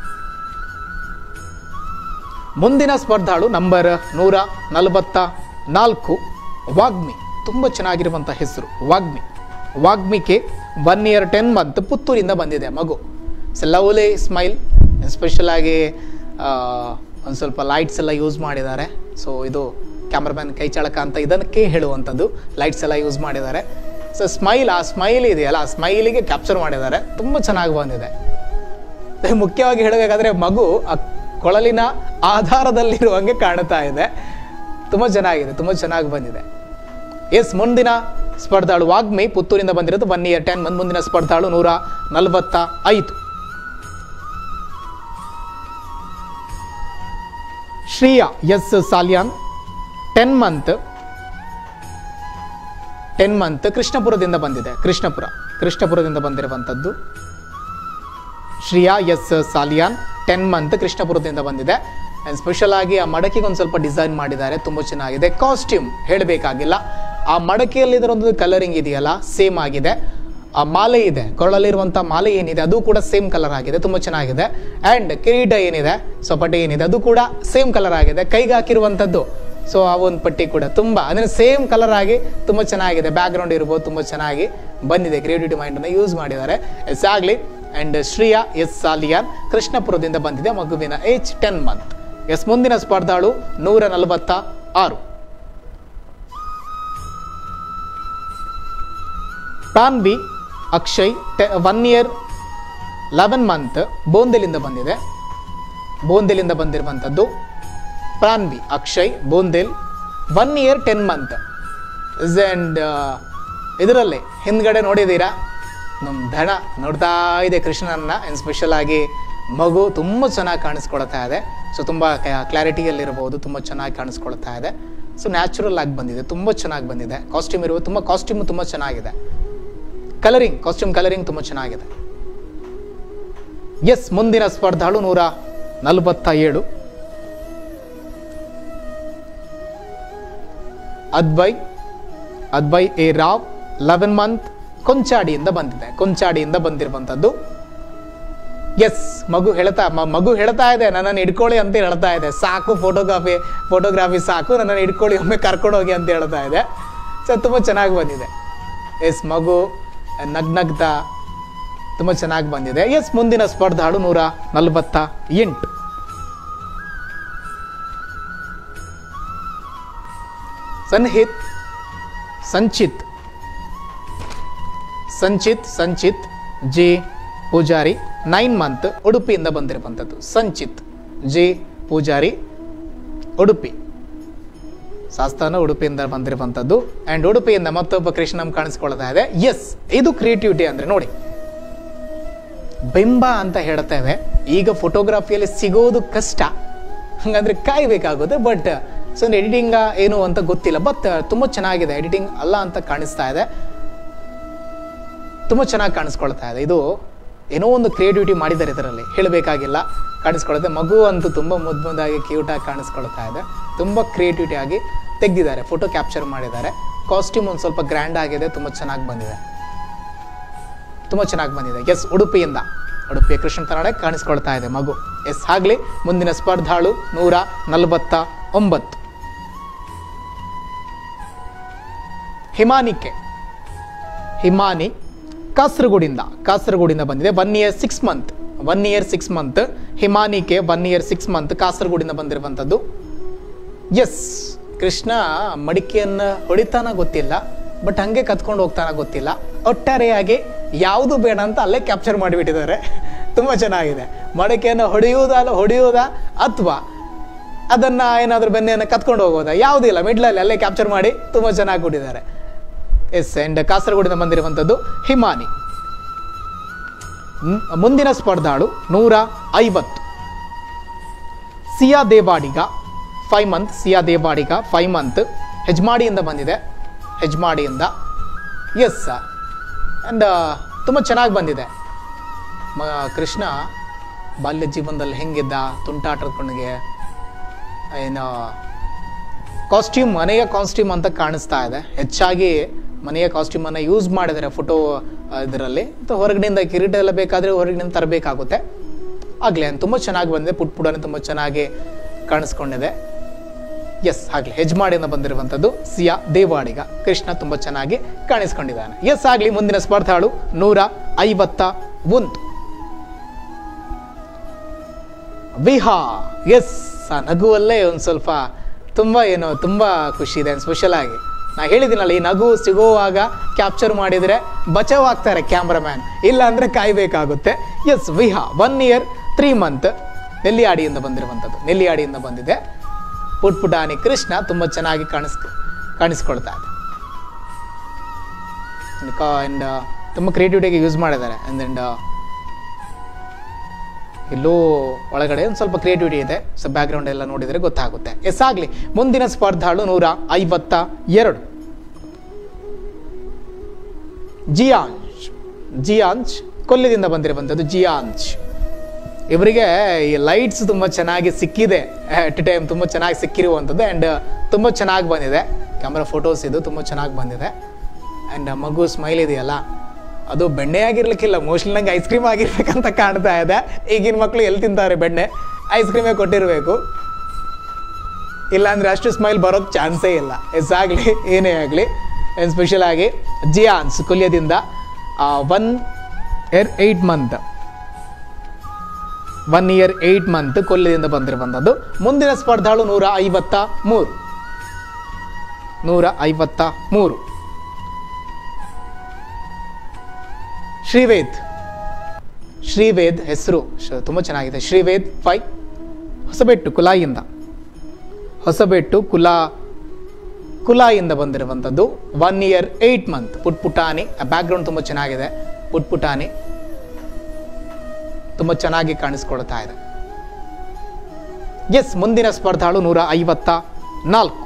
ಮುಂದಿನ ಸ್ಪರ್ಧಾಳು ನಂಬರ್ ನೂರ ನಲವತ್ತ ನಾಲ್ಕು ವಾಗ್ಮಿ ತುಂಬ ಚೆನ್ನಾಗಿರುವಂಥ ಹೆಸರು ವಾಗ್ಮಿ ವಾಗ್ಮಿಗೆ ಒನ್ ಇಯರ್ ಟೆನ್ ಮಂತ್ ಪುತ್ತೂರಿಂದ ಬಂದಿದೆ ಮಗು ಸೊ ಲವ್ಲಿ ಸ್ಮೈಲ್ ಸ್ಪೆಷಲ್ ಆಗಿ ಒಂದು ಸ್ವಲ್ಪ ಲೈಟ್ಸ್ ಎಲ್ಲ ಯೂಸ್ ಮಾಡಿದ್ದಾರೆ ಸೊ ಇದು ಕ್ಯಾಮ್ರಾಮ್ಯಾನ್ ಕೈ ಚಾಳಕ ಅಂತ ಇದಕ್ಕೆ ಹೇಳುವಂಥದ್ದು ಲೈಟ್ಸ್ ಎಲ್ಲ ಯೂಸ್ ಮಾಡಿದ್ದಾರೆ ಸೊ ಸ್ಮೈಲ್ ಆ ಸ್ಮೈಲ್ ಇದೆಯಲ್ಲ ಆ ಸ್ಮೈಲಿಗೆ ಕ್ಯಾಪ್ಚರ್ ಮಾಡಿದ್ದಾರೆ ತುಂಬ ಚೆನ್ನಾಗಿ ಬಂದಿದೆ ಮುಖ್ಯವಾಗಿ ಹೇಳಬೇಕಾದ್ರೆ ಮಗು ಆ ಕೊಳಲಿನ ಆಧಾರದಲ್ಲಿರುವಂಗೆ ಕಾಣ್ತಾ ಇದೆ ತುಂಬ ಚೆನ್ನಾಗಿದೆ ತುಂಬ ಚೆನ್ನಾಗಿ ಬಂದಿದೆ ಎಸ್ ಮುಂದಿನ ಸ್ಪರ್ಧಾಳು ವಾಗ್ಮಿ ಪುತ್ತೂರಿಂದ ಬಂದಿರೋದು ಒನ್ ಇಯರ್ ಟೆನ್ ಮಂತ್ ಮುಂದಿನ ಸ್ಪರ್ಧಾಳು ನೂರ ನಲವತ್ತ ಐದು Shriya S Saliyan ten month ten month ಕೃಷ್ಣಪುರದಿಂದ ಬಂದಿದೆ ಕೃಷ್ಣಪುರ ಕೃಷ್ಣಪುರದಿಂದ ಬಂದಿರುವಂಥದ್ದು Shriya S Saliyan ten month ಕೃಷ್ಣಪುರದಿಂದ ಬಂದಿದೆ ಆ್ಯಂಡ್ ಸ್ಪೆಷಲ್ ಆಗಿ ಆ ಮಡಕೆಗೆ ಒಂದು ಸ್ವಲ್ಪ ಡಿಸೈನ್ ಮಾಡಿದ್ದಾರೆ ತುಂಬ ಚೆನ್ನಾಗಿದೆ ಕಾಸ್ಟ್ಯೂಮ್ ಹೇಳಬೇಕಾಗಿಲ್ಲ ಆ ಮಡಕೆಯಲ್ಲಿ ಇದರೊಂದು ಕಲರಿಂಗ್ ಇದೆಯಲ್ಲ ಸೇಮ್ ಆಗಿದೆ ಆ ಮಾಲೆ ಇದೆ ಕೊರಳಲ್ಲಿರುವಂಥ ಮಾಲೆ ಏನಿದೆ ಅದು ಕೂಡ ಸೇಮ್ ಕಲರ್ ಆಗಿದೆ ತುಂಬ ಚೆನ್ನಾಗಿದೆ ಆ್ಯಂಡ್ ಕಿರೀಟ ಏನಿದೆ ಸೊಪಟೆ ಏನಿದೆ ಅದು ಕೂಡ ಸೇಮ್ ಕಲರ್ ಆಗಿದೆ ಕೈಗೆ ಹಾಕಿರುವಂಥದ್ದು ಸೊ ಆ ಒಂದು ಪಟ್ಟಿ ಕೂಡ ತುಂಬ ಅಂದರೆ ಸೇಮ್ ಕಲರ್ ಆಗಿ ತುಂಬ ಚೆನ್ನಾಗಿದೆ ಬ್ಯಾಕ್ಗ್ರೌಂಡ್ ಇರ್ಬೋದು ತುಂಬ ಚೆನ್ನಾಗಿ ಬಂದಿದೆ ಕ್ರಿಯೇಟಿವಿಟಿ ಮೈಂಡನ್ನು ಯೂಸ್ ಮಾಡಿದ್ದಾರೆ ಎಸ್ ಆಗಲಿ ಆ್ಯಂಡ್ ಶ್ರೀಯಾ ಎಸ್ ಸಾಲಿಯಾನ್ ಕೃಷ್ಣಪುರದಿಂದ ಬಂದಿದೆ ಮಗುವಿನ ಏಜ್ ಟೆನ್ ಮಂತ್ ಎಸ್ ಮುಂದಿನ ಸ್ಪರ್ಧಾಳು ನೂರ ನಲವತ್ತ ಆರು Pranvi Akshay one year eleven month ಬೋಂದೆಲಿಂದ ಬಂದಿದೆ ಬೋಂದೆಲಿಂದ ಬಂದಿರುವಂಥದ್ದು Pranvi Akshay Bondel one year ten month and ಇದರಲ್ಲಿ ಹಿಂದ್ಗಡೆ ನೋಡಿದ್ದೀರಾ ನಮ್ಮ ದಣ ನೋಡ್ತಾ ಇದೆ ಕೃಷ್ಣನನ್ನ ಆ್ಯಂಡ್ ಸ್ಪೆಷಲ್ ಆಗಿ ಮಗು ತುಂಬ ಚೆನ್ನಾಗಿ ಕಾಣಿಸ್ಕೊಳ್ತಾ ಇದೆ ಸೊ ತುಂಬ ಕ್ಲಾರಿಟಿಯಲ್ಲಿರಬಹುದು ತುಂಬ ಚೆನ್ನಾಗಿ ಕಾಣಿಸ್ಕೊಳ್ತಾ ಇದೆ ಸೊ ನ್ಯಾಚುರಲ್ ಆಗಿ ಬಂದಿದೆ ತುಂಬ ಚೆನ್ನಾಗಿ ಬಂದಿದೆ ಕಾಸ್ಟ್ಯೂಮ್ ಇರುವ ತುಂಬ ಕಾಸ್ಟ್ಯೂಮ್ ತುಂಬ ಚೆನ್ನಾಗಿದೆ ಕಲರಿಂಗ್ ಕಾಸ್ಟ್ಯೂಮ್ ಕಲರಿಂಗ್ ತುಂಬ ಚೆನ್ನಾಗಿದೆ ಎಸ್ ಮುಂದಿನ ಸ್ಪರ್ಧಾಳು ನೂರ ನಲವತ್ತ ಏಳು Advai Advai A Rao eleven month ಕೊಂಚಾಡಿಯಿಂದ ಬಂದಿದೆ ಕೊಂಚಾಡಿಯಿಂದ ಬಂದಿರುವಂಥದ್ದು ಎಸ್ ಮಗು ಹೇಳ್ತಾ ಮ- ಮಗು ಹೇಳ್ತಾ ಇದೆ ನನ್ನನ್ನು ಹಿಡ್ಕೊಳ್ಳಿ ಅಂತ ಹೇಳ್ತಾ ಇದೆ ಸಾಕು ಫೋಟೋಗ್ರಾಫಿ ಫೋಟೋಗ್ರಾಫಿ ಸಾಕು ನನ್ನನ್ನು ಹಿಡ್ಕೊಳ್ಳಿ ಒಮ್ಮೆ ಕರ್ಕೊಂಡು ಹೋಗಿ ಅಂತ ಹೇಳ್ತಾ ಇದೆ ಸೊ ತುಂಬ ಚೆನ್ನಾಗಿ ಬಂದಿದೆ ಎಸ್ ಮಗು ನಗ್ನಗ್ತಾ ತುಂಬ ಚೆನ್ನಾಗಿ ಬಂದಿದೆ ಎಸ್ ಮುಂದಿನ ಸ್ಪರ್ಧಾಳು ನೂರ ನಲವತ್ತ ಎಂಟು Sanhit Sanchit Sanchit Sanchit J Poojary nine month ಉಡುಪಿಯಿಂದ ಬಂದಿರುವಂಥದ್ದು ಸಂಚಿತ್ ಜೆ ಪೂಜಾರಿ ಉಡುಪಿ ಶಾಸ್ತಾನ ಉಡುಪಿಯಿಂದ ಬಂದಿರುವಂಥದ್ದು ಆ್ಯಂಡ್ ಉಡುಪಿಯಿಂದ ಮತ್ತೊಬ್ಬ ಕೃಷ್ಣಂ ಕಾಣಿಸ್ಕೊಳ್ತಾ ಇದೆ ಎಸ್ ಇದು ಕ್ರಿಯೇಟಿವಿಟಿ ಅಂದರೆ ನೋಡಿ ಬಿಂಬ ಅಂತ ಹೇಳ್ತೇವೆ ಈಗ ಫೋಟೋಗ್ರಫಿಯಲ್ಲಿ ಸಿಗೋದು ಕಷ್ಟ ಹಂಗಂದ್ರೆ ಕಾಯ್ಬೇಕಾಗುತ್ತೆ ಬಟ್ ಸೊ ಎಡಿಟಿಂಗ್ ಏನು ಅಂತ ಗೊತ್ತಿಲ್ಲ ಬಟ್ ತುಂಬ ಚೆನ್ನಾಗಿದೆ ಎಡಿಟಿಂಗ್ ಅಲ್ಲ ಅಂತ ಕಾಣಿಸ್ತಾ ಇದೆ ತುಂಬ ಚೆನ್ನಾಗಿ ಕಾಣಿಸ್ಕೊಳ್ತಾ ಇದೆ ಇದು ಏನೋ ಒಂದು ಕ್ರಿಯೇಟಿವಿಟಿ ಮಾಡಿದ್ದಾರೆ ಇದರಲ್ಲಿ ಹೇಳಬೇಕಾಗಿಲ್ಲ ಕಾಣಿಸ್ಕೊಳ್ಳುತ್ತೆ ಮಗು ಅಂತೂ ತುಂಬ ಮುದ್ದು ಮುದ್ದಾಗಿ ಕ್ಯೂಟಾಗಿ ಕಾಣಿಸ್ಕೊಳ್ತಾ ಇದೆ ತುಂಬ ಕ್ರಿಯೇಟಿವಿಟಿ ಆಗಿ ತೆಗೆದಿದ್ದಾರೆ ಫೋಟೋ ಕ್ಯಾಪ್ಚರ್ ಮಾಡಿದ್ದಾರೆ ಕಾಸ್ಟ್ಯೂಮ್ ಒಂದು ಸ್ವಲ್ಪ ಗ್ರ್ಯಾಂಡ್ ಆಗಿದೆ ತುಂಬ ಚೆನ್ನಾಗಿ ಬಂದಿದೆ ತುಂಬ ಚೆನ್ನಾಗಿ ಬಂದಿದೆ ಎಸ್ ಉಡುಪಿಯಿಂದ ಉಡುಪಿಯ ಕೃಷ್ಣ ಕನ್ನಡ ಕಾಣಿಸ್ಕೊಳ್ತಾ ಇದೆ ಮಗು ಎಸ್ ಆಗಲಿ ಮುಂದಿನ ಸ್ಪರ್ಧಾಳು ನೂರ ನಲವತ್ತ ಒಂಬತ್ತು ಹಿಮಾನಿಕೆ ಹಿಮಾನಿ ಕಾಸರಗೋಡಿಂದ ಕಾಸರಗೋಡಿಂದ ಬಂದಿದೆ one year six month one year six month ಹಿಮಾನಿಕೆ ಒನ್ ಇಯರ್ ಸಿಕ್ಸ್ ಮಂತ್ ಕಾಸರಗೋಡಿಂದ ಬಂದಿರುವಂಥದ್ದು ಎಸ್ ಕೃಷ್ಣ ಮಡಿಕೆಯನ್ನು ಹೊಡಿತಾನ ಗೊತ್ತಿಲ್ಲ ಬಟ್ ಹಂಗೆ ಕತ್ಕೊಂಡು ಹೋಗ್ತಾನ ಗೊತ್ತಿಲ್ಲ ಒಟ್ಟಾರೆಯಾಗಿ ಯಾವುದು ಬೇಡ ಅಂತ ಅಲ್ಲೇ ಕ್ಯಾಪ್ಚರ್ ಮಾಡಿಬಿಟ್ಟಿದ್ದಾರೆ ತುಂಬ ಚೆನ್ನಾಗಿದೆ ಮಡಿಕೆಯನ್ನು ಹೊಡೆಯುವುದಾ ಹೊಡೆಯುವುದಾ ಅಥವಾ ಅದನ್ನು ಏನಾದರೂ ಬೆನ್ನೆಯನ್ನು ಕತ್ಕೊಂಡು ಹೋಗೋದಾ ಯಾವುದಿಲ್ಲ ಮಿಡ್ಲಲ್ಲಿ ಅಲ್ಲೇ ಕ್ಯಾಪ್ಚರ್ ಮಾಡಿ ತುಂಬ ಚೆನ್ನಾಗಿ ಕೊಟ್ಟಿದ್ದಾರೆ ಎಸ್ ಆ್ಯಂಡ್ ಕಾಸರಗೋಡಿಂದ ಬಂದಿರುವಂಥದ್ದು ಹಿಮಾನಿ ಮ್- ಮುಂದಿನ ಸ್ಪರ್ಧಾಳು ನೂರ ಐವತ್ತು Siya Devadiga five month Siya Devadiga five month ಹೆಜ್ಮಾಡಿಯಿಂದ ಬಂದಿದೆ ಹೆಜ್ಮಾಡಿಯಿಂದ ಎಸ್ ಆ್ಯಂಡ್ ತುಂಬ ಚೆನ್ನಾಗಿ ಬಂದಿದೆ ಮ ಕೃಷ್ಣ ಬಾಲ್ಯ ಜೀವನದಲ್ಲಿ ಹೆಂಗಿದ್ದ ತುಂಟಾಟದ ಕಣ್ಣಿಗೆ ಏನು ಕಾಸ್ಟ್ಯೂಮ್ ಮನೆಯ ಕಾಸ್ಟ್ಯೂಮ್ ಅಂತ ಕಾಣಿಸ್ತಾ ಇದೆ ಹೆಚ್ಚಾಗಿ ಮನೆಯ ಕಾಸ್ಟ್ಯೂಮನ್ನು ಯೂಸ್ ಮಾಡಿದ್ದಾರೆ ಫೋಟೋ ಇದರಲ್ಲಿ ಮತ್ತು ಹೊರಗಡೆಯಿಂದ ಕಿರೀಟ ಎಲ್ಲ ಬೇಕಾದರೆ ಹೊರಗಡೆಯಿಂದ ತರಬೇಕಾಗುತ್ತೆ ಆಗಲಿ ತುಂಬ ಚೆನ್ನಾಗಿ ಬಂದಿದೆ ಪುಟ್ ಪುಡನೆ ತುಂಬ ಚೆನ್ನಾಗಿ ಕಾಣಿಸ್ಕೊಂಡಿದೆ ಎಸ್ ಆಗಲಿ ಹೆಜ್ಮಾಡಿಯಿಂದ ಬಂದಿರುವಂಥದ್ದು ಸಿಯಾ ದೇವಾಡಿಗ ಕೃಷ್ಣ ತುಂಬ ಚೆನ್ನಾಗಿ ಕಾಣಿಸ್ಕೊಂಡಿದ್ದಾನೆ ಎಸ್ ಆಗಲಿ ಮುಂದಿನ ಸ್ಪರ್ಧಾಳು ನೂರ ಐವತ್ತ ಒಂದು ವಿಹಾ ಎಸ್ ಆ ನಗುವಲ್ಲೇ ಒಂದು ಸ್ವಲ್ಪ ತುಂಬ ಏನು ತುಂಬ ಖುಷಿ ಇದೆ ಸ್ಪೆಷಲ್ ಆಗಿ ನಾ ಹೇಳಿದ್ದೀನಲ್ಲ ಈ ನಗು ಸಿಗುವಾಗ ಕ್ಯಾಪ್ಚರ್ ಮಾಡಿದರೆ ಬಚಾವ್ ಆಗ್ತಾರೆ ಕ್ಯಾಮ್ರಾಮ್ಯಾನ್ ಇಲ್ಲ ಅಂದರೆ ಕಾಯಬೇಕಾಗುತ್ತೆ yes Viha one year three month ನೆಲ್ಲಿಯಾಡಿಯಿಂದ ಬಂದಿರುವಂಥದ್ದು ನೆಲ್ಲಿಯಾಡಿಯಿಂದ ಬಂದಿದೆ ಪುಟ್ ಪುಟಾಣಿ ಕೃಷ್ಣ ತುಂಬ ಚೆನ್ನಾಗಿ ಕಾಣಿಸ್ ಕಾಣಿಸ್ಕೊಳ್ತಾ ಇದೆ ಆ್ಯಂಡ್ ತುಂಬ ಕ್ರಿಯೇಟಿವಿಟಿಗೆ ಯೂಸ್ ಮಾಡಿದ್ದಾರೆ ಆ್ಯಂಡ್ ಎಲ್ಲೋ ಒಳಗಡೆ ಒಂದು ಸ್ವಲ್ಪ ಕ್ರಿಯೇಟಿವಿಟಿ ಇದೆ ಸೊ ಬ್ಯಾಕ್ಗ್ರೌಂಡ್ ಎಲ್ಲ ನೋಡಿದರೆ ಗೊತ್ತಾಗುತ್ತೆ ಎಸ್ ಆಗಲಿ ಮುಂದಿನ ಸ್ಪರ್ಧಾಳು ನೂರ ಐವತ್ತ ಎರಡು ಜಿಯಾಂಜ್ ಜಿಯಾಂಜ್ ಕೊಲ್ಲಿದಿಂದ ಬಂದಿರುವಂಥದ್ದು ಜಿಯಾಂಜ್ ಇವರಿಗೆ ಈ ಲೈಟ್ಸ್ ತುಂಬ ಚೆನ್ನಾಗಿ ಸಿಕ್ಕಿದೆ ಅಟ್ ಎ ಟೈಮ್ ತುಂಬ ಚೆನ್ನಾಗಿ ಸಿಕ್ಕಿರುವಂಥದ್ದು ಆ್ಯಂಡ್ ತುಂಬ ಚೆನ್ನಾಗಿ ಬಂದಿದೆ ಕ್ಯಾಮ್ರಾ ಫೋಟೋಸ್ ಇದು ತುಂಬ ಚೆನ್ನಾಗಿ ಬಂದಿದೆ ಆ್ಯಂಡ್ ಮಗು ಸ್ಮೈಲ್ ಇದೆಯಲ್ಲ ಅದು ಬೆಣ್ಣೆ ಆಗಿರ್ಲಿಕ್ಕಿಲ್ಲ ಮೋಸ್ಟ್ಲಿ ನಂಗೆ ಐಸ್ ಕ್ರೀಮ್ ಆಗಿರ್ಬೇಕಂತ ಕಾಣ್ತಾ ಇದೆ ಈಗಿನ ಮಕ್ಕಳು ಎಲ್ಲಿ ತಿಂತಾರೆ ಬೆಣ್ಣೆ ಐಸ್ ಕ್ರೀಮೇ ಕೊಟ್ಟಿರಬೇಕು ಇಲ್ಲಾಂದ್ರೆ ಅಷ್ಟು ಸ್ಮೈಲ್ ಬರೋಕ್ಕೆ ಚಾನ್ಸೇ ಇಲ್ಲ ಎಸ್ ಆಗಲಿ ಏನೇ ಆಗಲಿ ಸ್ಪೆಷಲ್ ಆಗಿ ಜಿಯಾನ್ಸ್ ಕೊಲ್ಯದಿಂದ one year eight month one year eight month ಕೊಲ್ಯದಿಂದ ಬಂದಿರುವಂಥದ್ದು ಮುಂದಿನ ಸ್ಪರ್ಧಾಳು ನೂರ ಐವತ್ತ ಮೂರು ನೂರ ಐವತ್ತ ಮೂರು ಶ್ರೀವೇದ್ ಶ್ರೀವೇದ್ ಹೆಸರು ಶ- ತುಂಬ ಚೆನ್ನಾಗಿದೆ ಶ್ರೀವೇದ್ ಫೈ ಹೊಸಬೆಟ್ಟು ಕುಲಾಯಿಯಿಂದ ಹೊಸಬೆಟ್ಟು ಕುಲಾ ಕುಲಾಯಿಂದ ಬಂದಿರುವಂಥದ್ದು ಒನ್ ಇಯರ್ ಏಯ್ಟ್ ಮಂತ್ ಪುಟ್ ಪುಟಾಣಿ ಆ ಬ್ಯಾಕ್ಗ್ರೌಂಡ್ ತುಂಬ ಚೆನ್ನಾಗಿದೆ ಪುಟ್ ಪುಟಾಣಿ ತುಂಬ ಚೆನ್ನಾಗಿ ಕಾಣಿಸ್ಕೊಳ್ತಾ ಇದೆ ಎಸ್ ಮುಂದಿನ ಸ್ಪರ್ಧಾಳು ನೂರ ಐವತ್ತ ನಾಲ್ಕು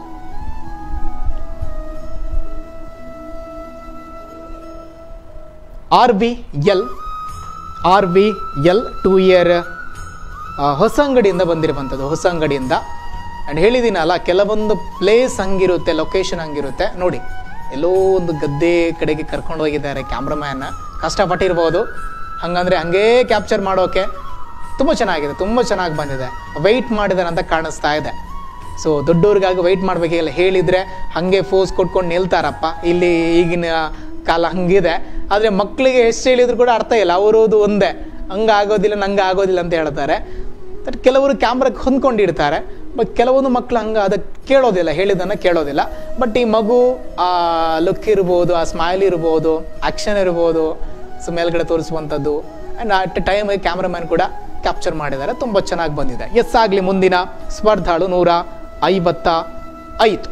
R V L R V L two year ಹೊಸಂಗಡಿಯಿಂದ ಬಂದಿರುವಂಥದ್ದು ಹೊಸಂಗಡಿಯಿಂದ ಆ್ಯಂಡ್ ಹೇಳಿದ್ದೀನಲ್ಲ ಕೆಲವೊಂದು ಪ್ಲೇಸ್ ಹಂಗಿರುತ್ತೆ ಲೊಕೇಶನ್ ಹಂಗಿರುತ್ತೆ ನೋಡಿ ಎಲ್ಲೋ ಒಂದು ಗದ್ದೆ ಕಡೆಗೆ ಕರ್ಕೊಂಡು ಹೋಗಿದ್ದಾರೆ ಕ್ಯಾಮ್ರಾಮ್ಯಾನ್ ಕಷ್ಟಪಟ್ಟಿರ್ಬೋದು ಹಂಗಂದ್ರೆ ಹಂಗೇ ಕ್ಯಾಪ್ಚರ್ ಮಾಡೋಕೆ ತುಂಬ ಚೆನ್ನಾಗಿದೆ ತುಂಬ ಚೆನ್ನಾಗಿ ಬಂದಿದೆ ವೆಯ್ಟ್ ಮಾಡಿದಾರೆ ಅಂತ ಕಾಣಿಸ್ತಾ ಇದೆ ಸೊ ದೊಡ್ಡವ್ರಿಗಾಗಿ ವೆಯ್ಟ್ ಮಾಡಬೇಕಿಲ್ಲ ಹೇಳಿದರೆ ಹಾಗೆ ಫೋರ್ಸ್ ಕೊಟ್ಕೊಂಡು ನಿಲ್ತಾರಪ್ಪ ಇಲ್ಲಿ ಈಗಿನ ಕಾಲ ಹಂಗಿದೆ ಆದರೆ ಮಕ್ಕಳಿಗೆ ಎಷ್ಟು ಹೇಳಿದ್ರು ಕೂಡ ಅರ್ಥ ಇಲ್ಲ ಅವರದು ಒಂದೇ ಹಂಗೆ ಆಗೋದಿಲ್ಲ ನಂಗೆ ಆಗೋದಿಲ್ಲ ಅಂತ ಹೇಳ್ತಾರೆ ಬಟ್ ಕೆಲವರು ಕ್ಯಾಮ್ರಾಕ್ಕೆ ಹೊಂದ್ಕೊಂಡಿರ್ತಾರೆ ಬಟ್ ಕೆಲವೊಂದು ಮಕ್ಕಳು ಹಂಗೆ ಅದಕ್ಕೆ ಕೇಳೋದಿಲ್ಲ ಹೇಳಿದ್ದನ್ನು ಕೇಳೋದಿಲ್ಲ ಬಟ್ ಈ ಮಗು ಆ ಲುಕ್ ಇರ್ಬೋದು ಆ ಸ್ಮೈಲ್ ಇರ್ಬೋದು ಆ್ಯಕ್ಷನ್ ಇರ್ಬೋದು ಸೊ ಮೇಲ್ಗಡೆ ತೋರಿಸುವಂಥದ್ದು ಆ್ಯಂಡ್ ಅಟ್ ಟೈಮ್ ಕ್ಯಾಮ್ರಾಮ್ಯಾನ್ ಕೂಡ ಕ್ಯಾಪ್ಚರ್ ಮಾಡಿದ್ದಾರೆ ತುಂಬ ಚೆನ್ನಾಗಿ ಬಂದಿದೆ ಎಸ್ ಆಗಲಿ ಮುಂದಿನ ಸ್ಪರ್ಧಾಳು ನೂರ ಐವತ್ತ ಐದು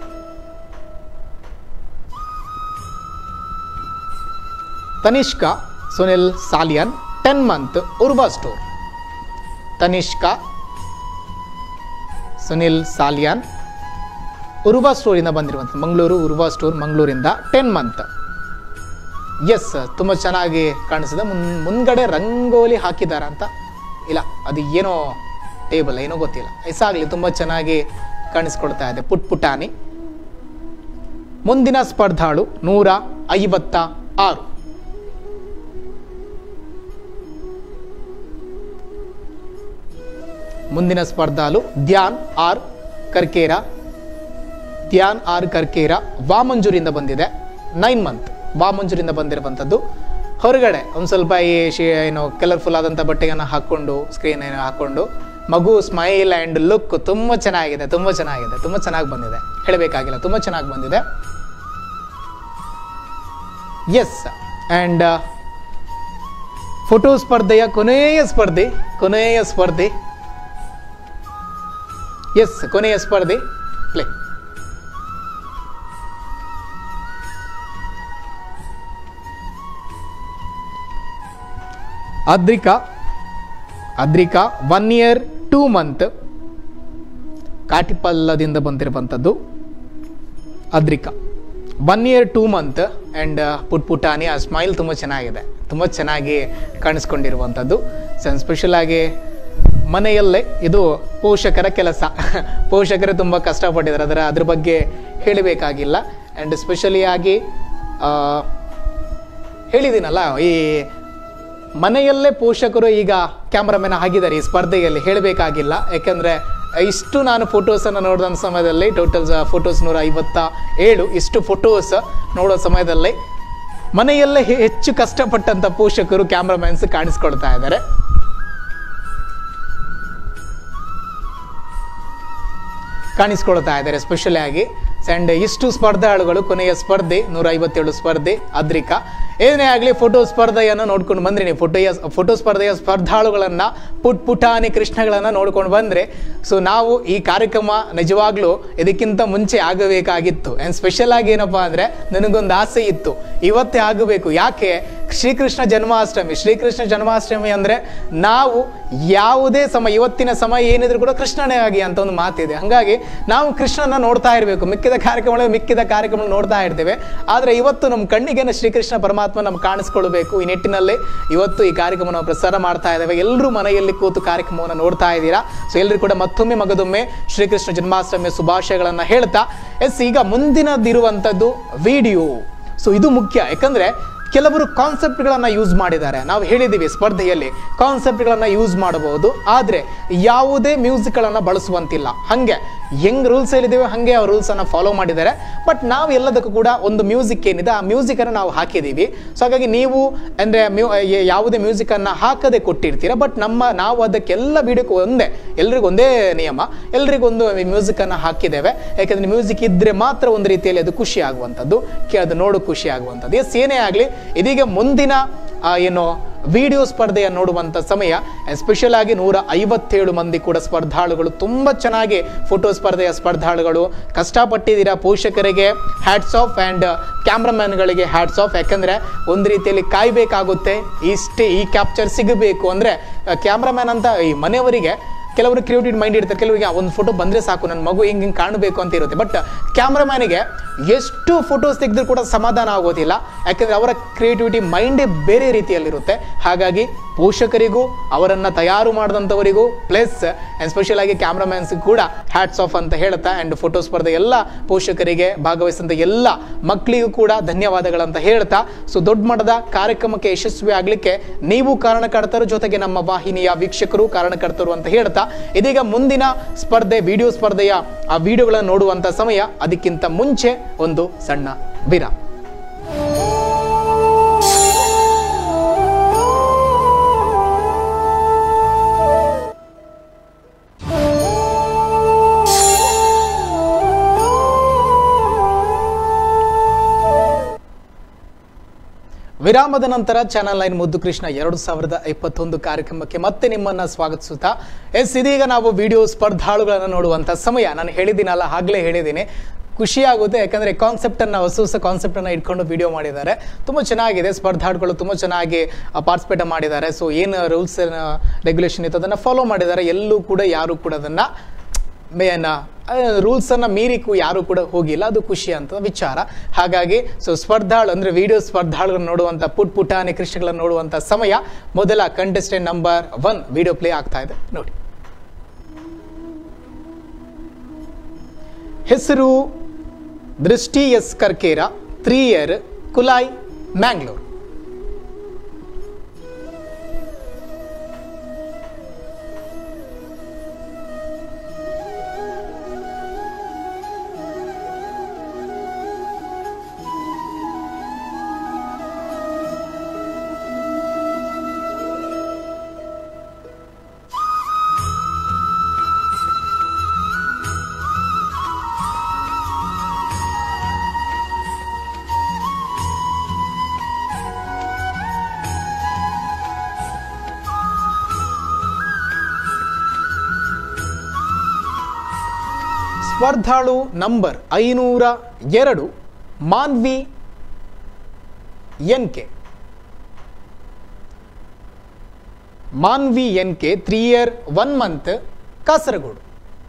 Tanishka Sunil Saliyan ten month Urwa store Tanishka Sunil Saliyan Urwa ಸ್ಟೋರಿಂದ ಬಂದಿರುವಂಥದ್ದು ಮಂಗಳೂರು ಉರುವಾ ಸ್ಟೋರ್ ಮಂಗಳೂರಿಂದ ಟೆನ್ ಮಂತ್ ಎಸ್ ತುಂಬ ಚೆನ್ನಾಗಿ ಕಾಣಿಸಿದೆ ಮುನ್ ಮುಂದ್ಗಡೆ ರಂಗೋಲಿ ಹಾಕಿದಾರ ಅಂತ ಇಲ್ಲ ಅದು ಏನೋ ಟೇಬಲ್ ಏನೋ ಗೊತ್ತಿಲ್ಲ ಎಸಾಗಲಿ ತುಂಬ ಚೆನ್ನಾಗಿ ಕಾಣಿಸ್ಕೊಳ್ತಾ ಇದೆ ಪುಟ್ ಪುಟಾಣಿ ಮುಂದಿನ ಸ್ಪರ್ಧಾಳು ನೂರ ಐವತ್ತ ಆರು ಮುಂದಿನ ಸ್ಪರ್ಧಾಲು ಧ್ಯಾನ್ ಆರ್ ಕರ್ಕೇರ ಧ್ಯಾನ್ ಆರ್ ಕರ್ಕೇರ ವಾಮಂಜೂರಿಂದ ಬಂದಿದೆ ನೈನ್ ಮಂತ್ ವಾಮಂಜೂರಿಂದ ಬಂದಿರುವಂಥದ್ದು ಹೊರಗಡೆ ಒಂದು ಸ್ವಲ್ಪ ಈ ಶಿ ಏನು ಕಲರ್ಫುಲ್ ಆದಂಥ ಬಟ್ಟೆಯನ್ನು ಹಾಕ್ಕೊಂಡು ಸ್ಕ್ರೀನ್ ಏನು ಹಾಕ್ಕೊಂಡು ಮಗು ಸ್ಮೈಲ್ ಆ್ಯಂಡ್ ಲುಕ್ ತುಂಬ ಚೆನ್ನಾಗಿದೆ ತುಂಬ ಚೆನ್ನಾಗಿದೆ ತುಂಬ ಚೆನ್ನಾಗಿ ಬಂದಿದೆ ಹೇಳಬೇಕಾಗಿಲ್ಲ ತುಂಬ ಚೆನ್ನಾಗಿ ಬಂದಿದೆ ಎಸ್ ಆ್ಯಂಡ್ ಫೋಟೋ ಸ್ಪರ್ಧೆಯ ಕೊನೆಯ ಸ್ಪರ್ಧೆ ಕೊನೆಯ ಸ್ಪರ್ಧೆ ಎಸ್ ಕೊನೆಯ ಸ್ಪರ್ಧೆ play Adrika Adrika one year two month ಕಾಟಿಪಲ್ಲದಿಂದ ಬಂದಿರುವಂಥದ್ದು Adrika one year two month and ಪುಟ್ ಪುಟಾನಿ ಆ ಸ್ಮೈಲ್ ತುಂಬ ಚೆನ್ನಾಗಿದೆ ತುಂಬ ಚೆನ್ನಾಗಿ ಕಾಣಿಸ್ಕೊಂಡಿರುವಂಥದ್ದು ಸ್ಪೆಷಲ್ ಆಗಿ ಮನೆಯಲ್ಲೇ ಇದು ಪೋಷಕರ ಕೆಲಸ ಪೋಷಕರು ತುಂಬ ಕಷ್ಟಪಟ್ಟಿದ್ದಾರೆ ಅದರ ಅದ್ರ ಬಗ್ಗೆ ಹೇಳಬೇಕಾಗಿಲ್ಲ ಆ್ಯಂಡ್ ಸ್ಪೆಷಲಿ ಆಗಿ ಆ, ಹೇಳಿದ್ದೀನಲ್ಲ ಈ ಮನೆಯಲ್ಲೇ ಪೋಷಕರು ಈಗ ಕ್ಯಾಮ್ರಾಮನ್ ಆಗಿದ್ದಾರೆ ಈ ಸ್ಪರ್ಧೆಯಲ್ಲಿ ಹೇಳಬೇಕಾಗಿಲ್ಲ ಯಾಕೆಂದರೆ ಇಷ್ಟು ನಾನು ಫೋಟೋಸನ್ನು ನೋಡಿದ ಸಮಯದಲ್ಲಿ ಟೋಟಲ್ ಫೋಟೋಸ್ ನೂರ ಐವತ್ತ ಏಳು ಇಷ್ಟು ಫೋಟೋಸ್ ನೋಡೋ ಸಮಯದಲ್ಲಿ ಮನೆಯಲ್ಲೇ ಹೆ- ಹೆಚ್ಚು ಕಷ್ಟಪಟ್ಟಂಥ ಪೋಷಕರು ಕ್ಯಾಮ್ರಾಮನ್ಸ್ ಕಾಣಿಸ್ಕೊಳ್ತಾ ಇದ್ದಾರೆ ಕಾಣಿಸ್ಕೊಳ್ತಾ ಇದ್ದಾರೆ ಸ್ಪೆಷಲಿ ಆಗಿ ಆ್ಯಂಡ್ ಇಷ್ಟು ಸ್ಪರ್ಧಾಳುಗಳು ಕೊನೆಯ ಸ್ಪರ್ಧೆ ನೂರ ಐವತ್ತೇಳು ಸ್ಪರ್ಧೆ ಅದ್ರಿಕಾ ಏನೇ ಆಗಲಿ ಫೋಟೋ ಸ್ಪರ್ಧೆಯನ್ನು ನೋಡ್ಕೊಂಡು ಬಂದ್ರಿ ನೀವು ಫೋಟೋಯ ಫೋಟೋ ಸ್ಪರ್ಧೆಯ ಸ್ಪರ್ಧಾಳುಗಳನ್ನು ಪುಟ್ ಪುಟಾಣಿ ಕೃಷ್ಣಗಳನ್ನು ನೋಡ್ಕೊಂಡು ಬಂದರೆ ಸೊ ನಾವು ಈ ಕಾರ್ಯಕ್ರಮ ನಿಜವಾಗ್ಲೂ ಇದಕ್ಕಿಂತ ಮುಂಚೆ ಆಗಬೇಕಾಗಿತ್ತು ಆ್ಯಂಡ್ ಸ್ಪೆಷಲ್ ಆಗಿ ಏನಪ್ಪ ಅಂದರೆ ನನಗೊಂದು ಆಸೆ ಇತ್ತು ಇವತ್ತೇ ಆಗಬೇಕು ಯಾಕೆ ಶ್ರೀಕೃಷ್ಣ ಜನ್ಮಾಷ್ಟಮಿ ಶ್ರೀಕೃಷ್ಣ ಜನ್ಮಾಷ್ಟಮಿ ಅಂದರೆ ನಾವು ಯಾವುದೇ ಸಮಯ ಇವತ್ತಿನ ಸಮಯ ಏನಿದ್ರು ಕೂಡ ಕೃಷ್ಣನೇ ಆಗಿ ಅಂತ ಒಂದು ಮಾತಿದೆ ಹಾಗಾಗಿ ನಾವು ಕೃಷ್ಣನ ನೋಡ್ತಾ ಇರಬೇಕು ಮಿಕ್ಕಿದ ಕಾರ್ಯಕ್ರಮಗಳು ಮಿಕ್ಕಿದ ಕಾರ್ಯಕ್ರಮ ನೋಡ್ತಾ ಇರ್ತೇವೆ ಆದರೆ ಇವತ್ತು ನಮ್ಮ ಕಣ್ಣಿಗೆ ಶ್ರೀಕೃಷ್ಣ ಪರಮಾತ್ಮ ನಮ್ಗೆ ಕಾಣಿಸ್ಕೊಳ್ಬೇಕು ಈ ನಿಟ್ಟಿನಲ್ಲಿ ಇವತ್ತು ಈ ಕಾರ್ಯಕ್ರಮ ನಾವು ಪ್ರಸಾರ ಮಾಡ್ತಾ ಇದ್ದೇವೆ ಎಲ್ಲರೂ ಮನೆಯಲ್ಲಿ ಕೂತು ಕಾರ್ಯಕ್ರಮವನ್ನು ನೋಡ್ತಾ ಇದ್ದೀರಾ ಸೊ ಎಲ್ಲರೂ ಕೂಡ ಮತ್ತೊಮ್ಮೆ ಮಗದೊಮ್ಮೆ ಶ್ರೀಕೃಷ್ಣ ಜನ್ಮಾಷ್ಟಮಿಯ ಶುಭಾಶಯಗಳನ್ನು ಹೇಳ್ತಾ ಎಸ್ ಈಗ ಮುಂದಿನದಿರುವಂಥದ್ದು ವಿಡಿಯೋ ಸೊ ಇದು ಮುಖ್ಯ ಯಾಕಂದ್ರೆ ಕೆಲವರು ಕಾನ್ಸೆಪ್ಟ್ಗಳನ್ನು ಯೂಸ್ ಮಾಡಿದ್ದಾರೆ ನಾವು ಹೇಳಿದ್ದೀವಿ ಸ್ಪರ್ಧೆಯಲ್ಲಿ ಕಾನ್ಸೆಪ್ಟ್ಗಳನ್ನು ಯೂಸ್ ಮಾಡಬಹುದು ಆದರೆ ಯಾವುದೇ ಮ್ಯೂಸಿಕ್ಗಳನ್ನು ಬಳಸುವಂತಿಲ್ಲ ಹಾಗೆ ಹೆಂಗ್ ರೂಲ್ಸ್ ಹೇಳಿದ್ದೇವೆ ಹಾಗೆ ಆ ರೂಲ್ಸನ್ನು ಫಾಲೋ ಮಾಡಿದ್ದಾರೆ ಬಟ್ ನಾವು ಎಲ್ಲದಕ್ಕೂ ಕೂಡ ಒಂದು ಮ್ಯೂಸಿಕ್ ಏನಿದೆ ಆ ಮ್ಯೂಸಿಕನ್ನು ನಾವು ಹಾಕಿದ್ದೀವಿ ಸೊ ಹಾಗಾಗಿ ನೀವು ಅಂದರೆ ಮ್ಯೂ ಯ- ಯಾವುದೇ ಮ್ಯೂಸಿಕನ್ನು ಹಾಕದೆ ಕೊಟ್ಟಿರ್ತೀರ ಬಟ್ ನಮ್ಮ ನಾವು ಅದಕ್ಕೆಲ್ಲ ವಿಡಿಯೋಕ್ಕೂ ಒಂದೇ ಎಲ್ರಿಗೂ ಒಂದೇ ನಿಯಮ ಎಲ್ರಿಗೂ ಒಂದು ಮ್ಯೂಸಿಕನ್ನು ಹಾಕಿದ್ದೇವೆ ಯಾಕೆಂದರೆ ಮ್ಯೂಸಿಕ್ ಇದ್ದರೆ ಮಾತ್ರ ಒಂದು ರೀತಿಯಲ್ಲಿ ಅದು ಖುಷಿ ಆಗುವಂಥದ್ದು ಕೆ ಅದು ನೋಡು ಖುಷಿ ಆಗುವಂಥದ್ದು ಎಸ್ ಏನೇ ಆಗಲಿ ಇದೀಗ ಮುಂದಿನ ಆ, ಏನು ವಿಡಿಯೋ ಸ್ಪರ್ಧೆಯನ್ನು ನೋಡುವಂಥ ಸಮಯ ಎಸ್ಪೆಷಲ್ ಆಗಿ ನೂರ ಐವತ್ತೇಳು ಮಂದಿ ಕೂಡ ಸ್ಪರ್ಧಾಳುಗಳು ತುಂಬ ಚೆನ್ನಾಗಿ ಫೋಟೋ ಸ್ಪರ್ಧೆಯ ಸ್ಪರ್ಧಾಳುಗಳು ಕಷ್ಟಪಟ್ಟಿದ್ದೀರಾ ಪೋಷಕರಿಗೆ ಹ್ಯಾಟ್ಸ್ ಆಫ್ ಆ್ಯಂಡ್ ಕ್ಯಾಮ್ರಾಮನ್ಗಳಿಗೆ ಹ್ಯಾಟ್ಸ್ ಆಫ್ ಯಾಕಂದರೆ ಒಂದು ರೀತಿಯಲ್ಲಿ ಕಾಯಬೇಕಾಗುತ್ತೆ ಇಷ್ಟೇ ಈ ಕ್ಯಾಪ್ಚರ್ ಸಿಗಬೇಕು ಅಂದರೆ ಕ್ಯಾಮ್ರಾಮ್ಯಾನ್ ಅಂತ ಈ ಮನೆಯವರಿಗೆ ಕೆಲವರು ಕ್ರಿಯೇಟಿವ್ ಮೈಂಡ್ ಇರ್ತಾರೆ ಕೆಲವರಿಗೆ ಒಂದು ಫೋಟೋ ಬಂದರೆ ಸಾಕು ನನ್ನ ಮಗು ಹಿಂಗೆ ಹಿಂಗೆ ಕಾಣಬೇಕು ಅಂತ ಇರುತ್ತೆ ಬಟ್ ಕ್ಯಾಮ್ರಾಮ್ಯಾನಿಗೆ ಎಷ್ಟು ಫೋಟೋಸ್ ತೆಗೆದ್ರೂ ಕೂಡ ಸಮಾಧಾನ ಆಗೋದಿಲ್ಲ ಯಾಕಂದರೆ ಅವರ ಕ್ರಿಯೇಟಿವಿಟಿ ಮೈಂಡೇ ಬೇರೆ ರೀತಿಯಲ್ಲಿರುತ್ತೆ ಹಾಗಾಗಿ ಪೋಷಕರಿಗೂ ಅವರನ್ನು ತಯಾರು ಮಾಡಿದಂಥವರಿಗೂ ಪ್ಲಸ್ ಎಸ್ಪೆಷಲ್ ಆಗಿ ಕ್ಯಾಮ್ರಾಮ್ಯಾನ್ಸ್ಗೂ ಕೂಡ ಹ್ಯಾಟ್ಸ್ ಆಫ್ ಅಂತ ಹೇಳ್ತಾ ಆ್ಯಂಡ್ ಫೋಟೋ ಸ್ಪರ್ಧೆ ಎಲ್ಲ ಪೋಷಕರಿಗೆ ಭಾಗವಹಿಸಿದಂಥ ಎಲ್ಲ ಮಕ್ಕಳಿಗೂ ಕೂಡ ಧನ್ಯವಾದಗಳಂತ ಹೇಳ್ತಾ ಸೊ ದೊಡ್ಡ ಮಟ್ಟದ ಕಾರ್ಯಕ್ರಮಕ್ಕೆ ಯಶಸ್ವಿ ಆಗಲಿಕ್ಕೆ ನೀವು ಕಾರಣಕರ್ತರು ಜೊತೆಗೆ ನಮ್ಮ ವಾಹಿನಿಯ ವೀಕ್ಷಕರು ಕಾರಣಕರ್ತರು ಅಂತ ಹೇಳ್ತಾ ಇದೀಗ ಮುಂದಿನ ಸ್ಪರ್ಧೆ ವಿಡಿಯೋ ಸ್ಪರ್ಧೆಯ ಆ ವಿಡಿಯೋಗಳನ್ನು ನೋಡುವಂಥ ಸಮಯ ಅದಕ್ಕಿಂತ ಮುಂಚೆ ಒಂದು ಸಣ್ಣ ವಿರಾಮ ವಿರಾಮದ ನಂತರ ಚಾನಲ್ ಲೈನ್ ಮುದ್ದು ಕೃಷ್ಣ ಎರಡು ಸಾವಿರದ ಇಪ್ಪತ್ತೊಂದು ಕಾರ್ಯಕ್ರಮಕ್ಕೆ ಮತ್ತೆ ನಿಮ್ಮನ್ನ ಸ್ವಾಗತಿಸುತ್ತಾ ಎಸ್ ಇದೀಗ ನಾವು ವಿಡಿಯೋ ಸ್ಪರ್ಧಾಳುಗಳನ್ನು ನೋಡುವಂಥ ಸಮಯ ನಾನು ಹೇಳಿದ್ದೀನಲ್ಲ ಆಗಲೇ ಹೇಳಿದ್ದೀನಿ ಖುಷಿ ಆಗುತ್ತೆ ಯಾಕಂದರೆ ಕಾನ್ಸೆಪ್ಟನ್ನು ಹೊಸ ಹೊಸ ಕಾನ್ಸೆಪ್ಟನ್ನು ಇಟ್ಕೊಂಡು ವಿಡಿಯೋ ಮಾಡಿದ್ದಾರೆ ತುಂಬ ಚೆನ್ನಾಗಿದೆ ಸ್ಪರ್ಧಾಳುಗಳು ತುಂಬ ಚೆನ್ನಾಗಿ ಪಾರ್ಟಿಸಿಪೇಟ್ ಮಾಡಿದ್ದಾರೆ ಸೊ ಏನು ರೂಲ್ಸ್ ರೆಗ್ಯುಲೇಷನ್ ಇತ್ತು ಅದನ್ನು ಫಾಲೋ ಮಾಡಿದ್ದಾರೆ ಎಲ್ಲೂ ಕೂಡ ಯಾರು ಕೂಡ ಅದನ್ನು ಮೇನ್ ರೂಲ್ಸನ್ನು ಮೀರಿ ಕು- ಯಾರು ಕೂಡ ಹೋಗಿಲ್ಲ ಅದು ಖುಷಿ ಅಂತ ವಿಚಾರ ಹಾಗಾಗಿ ಸೊ ಸ್ಪರ್ಧಾಳು ಅಂದರೆ ವಿಡಿಯೋ ಸ್ಪರ್ಧಾಳುಗಳನ್ನು ನೋಡುವಂಥ ಪುಟ್ ಪುಟಾಣಿ ಕೃಷ್ಣಗಳನ್ನು ನೋಡುವಂಥ ಸಮಯ ಮೊದಲ contestant number one video play ಆಗ್ತಾ ಇದೆ ನೋಡಿ ಹೆಸರು Drishti S Karkera three year Kulai Mangalore ಸ್ಪರ್ಧಾಳು ನಂಬರ್ ಐನೂರ ಎರಡು Manvi N K Manvi N K three year one month Kasaragod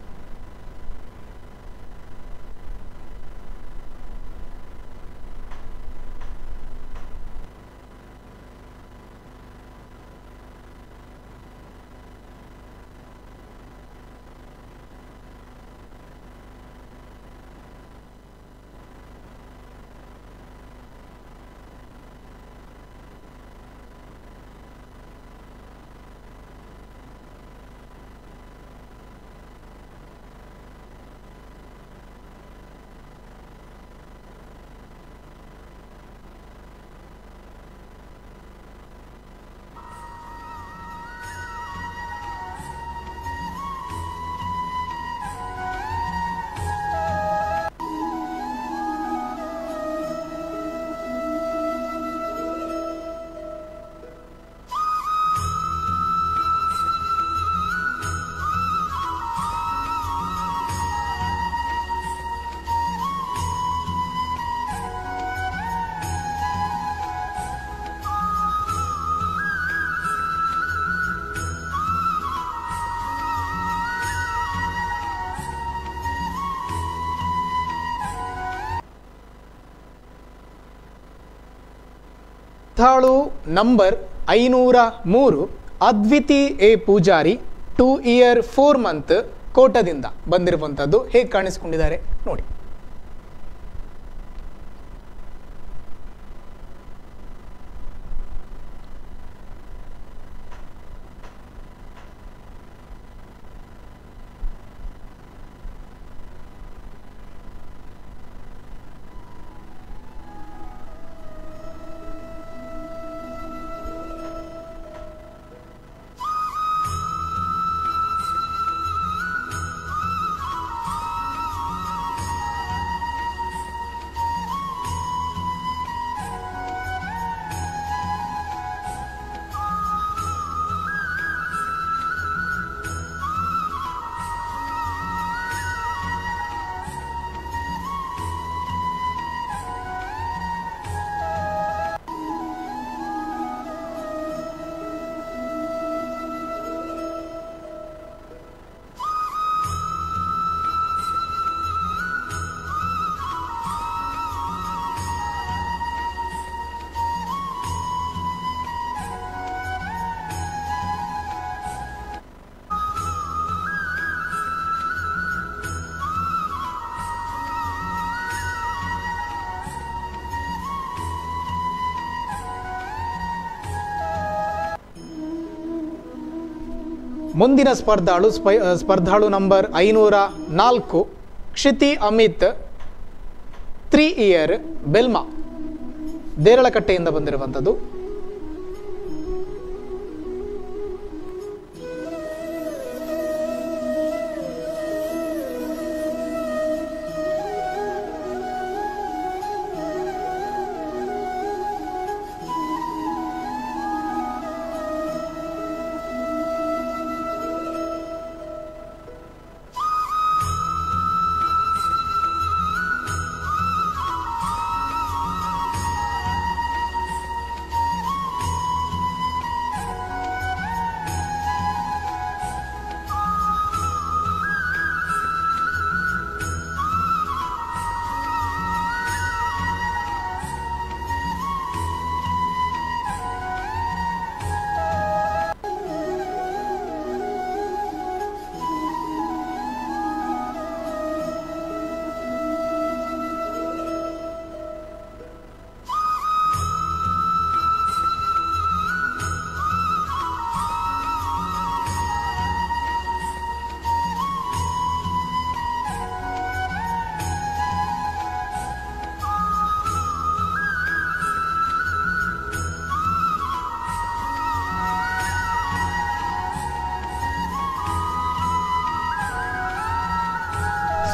ತಾಳು ನಂಬರ್ ಐನೂರ ಮೂರು Adviti A Poojary two year four month ಕೋಟದಿಂದ ಬಂದಿರುವಂಥದ್ದು ಹೇಗೆ ಕಾಣಿಸ್ಕೊಂಡಿದ್ದಾರೆ ನೋಡಿ ಮುಂದಿನ ಸ್ಪರ್ಧಾಳು ಸ್ಪೈ ಆ, ಸ್ಪರ್ಧಾಳು ನಂಬರ್ ಐನೂರ ನಾಲ್ಕು ಕ್ಷಿತಿ ಅಮಿತ್ ತ್ರೀ ಇಯರ್ ಬೆಲ್ಮಾ ದೇರಳಕಟ್ಟೆಯಿಂದ ಬಂದಿರುವಂಥದ್ದು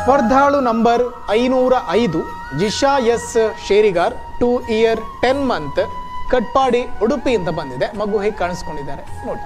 ಸ್ಪರ್ಧಾಳು ನಂಬರ್ ಐನೂರ ಐದು Jisha S Sherigar two year ten month Katpadi ಉಡುಪಿಯಿಂದ ಬಂದಿದೆ ಮಗು ಹೇಗೆ ಕಾಣಿಸ್ಕೊಂಡಿದ್ದಾರೆ ನೋಡಿ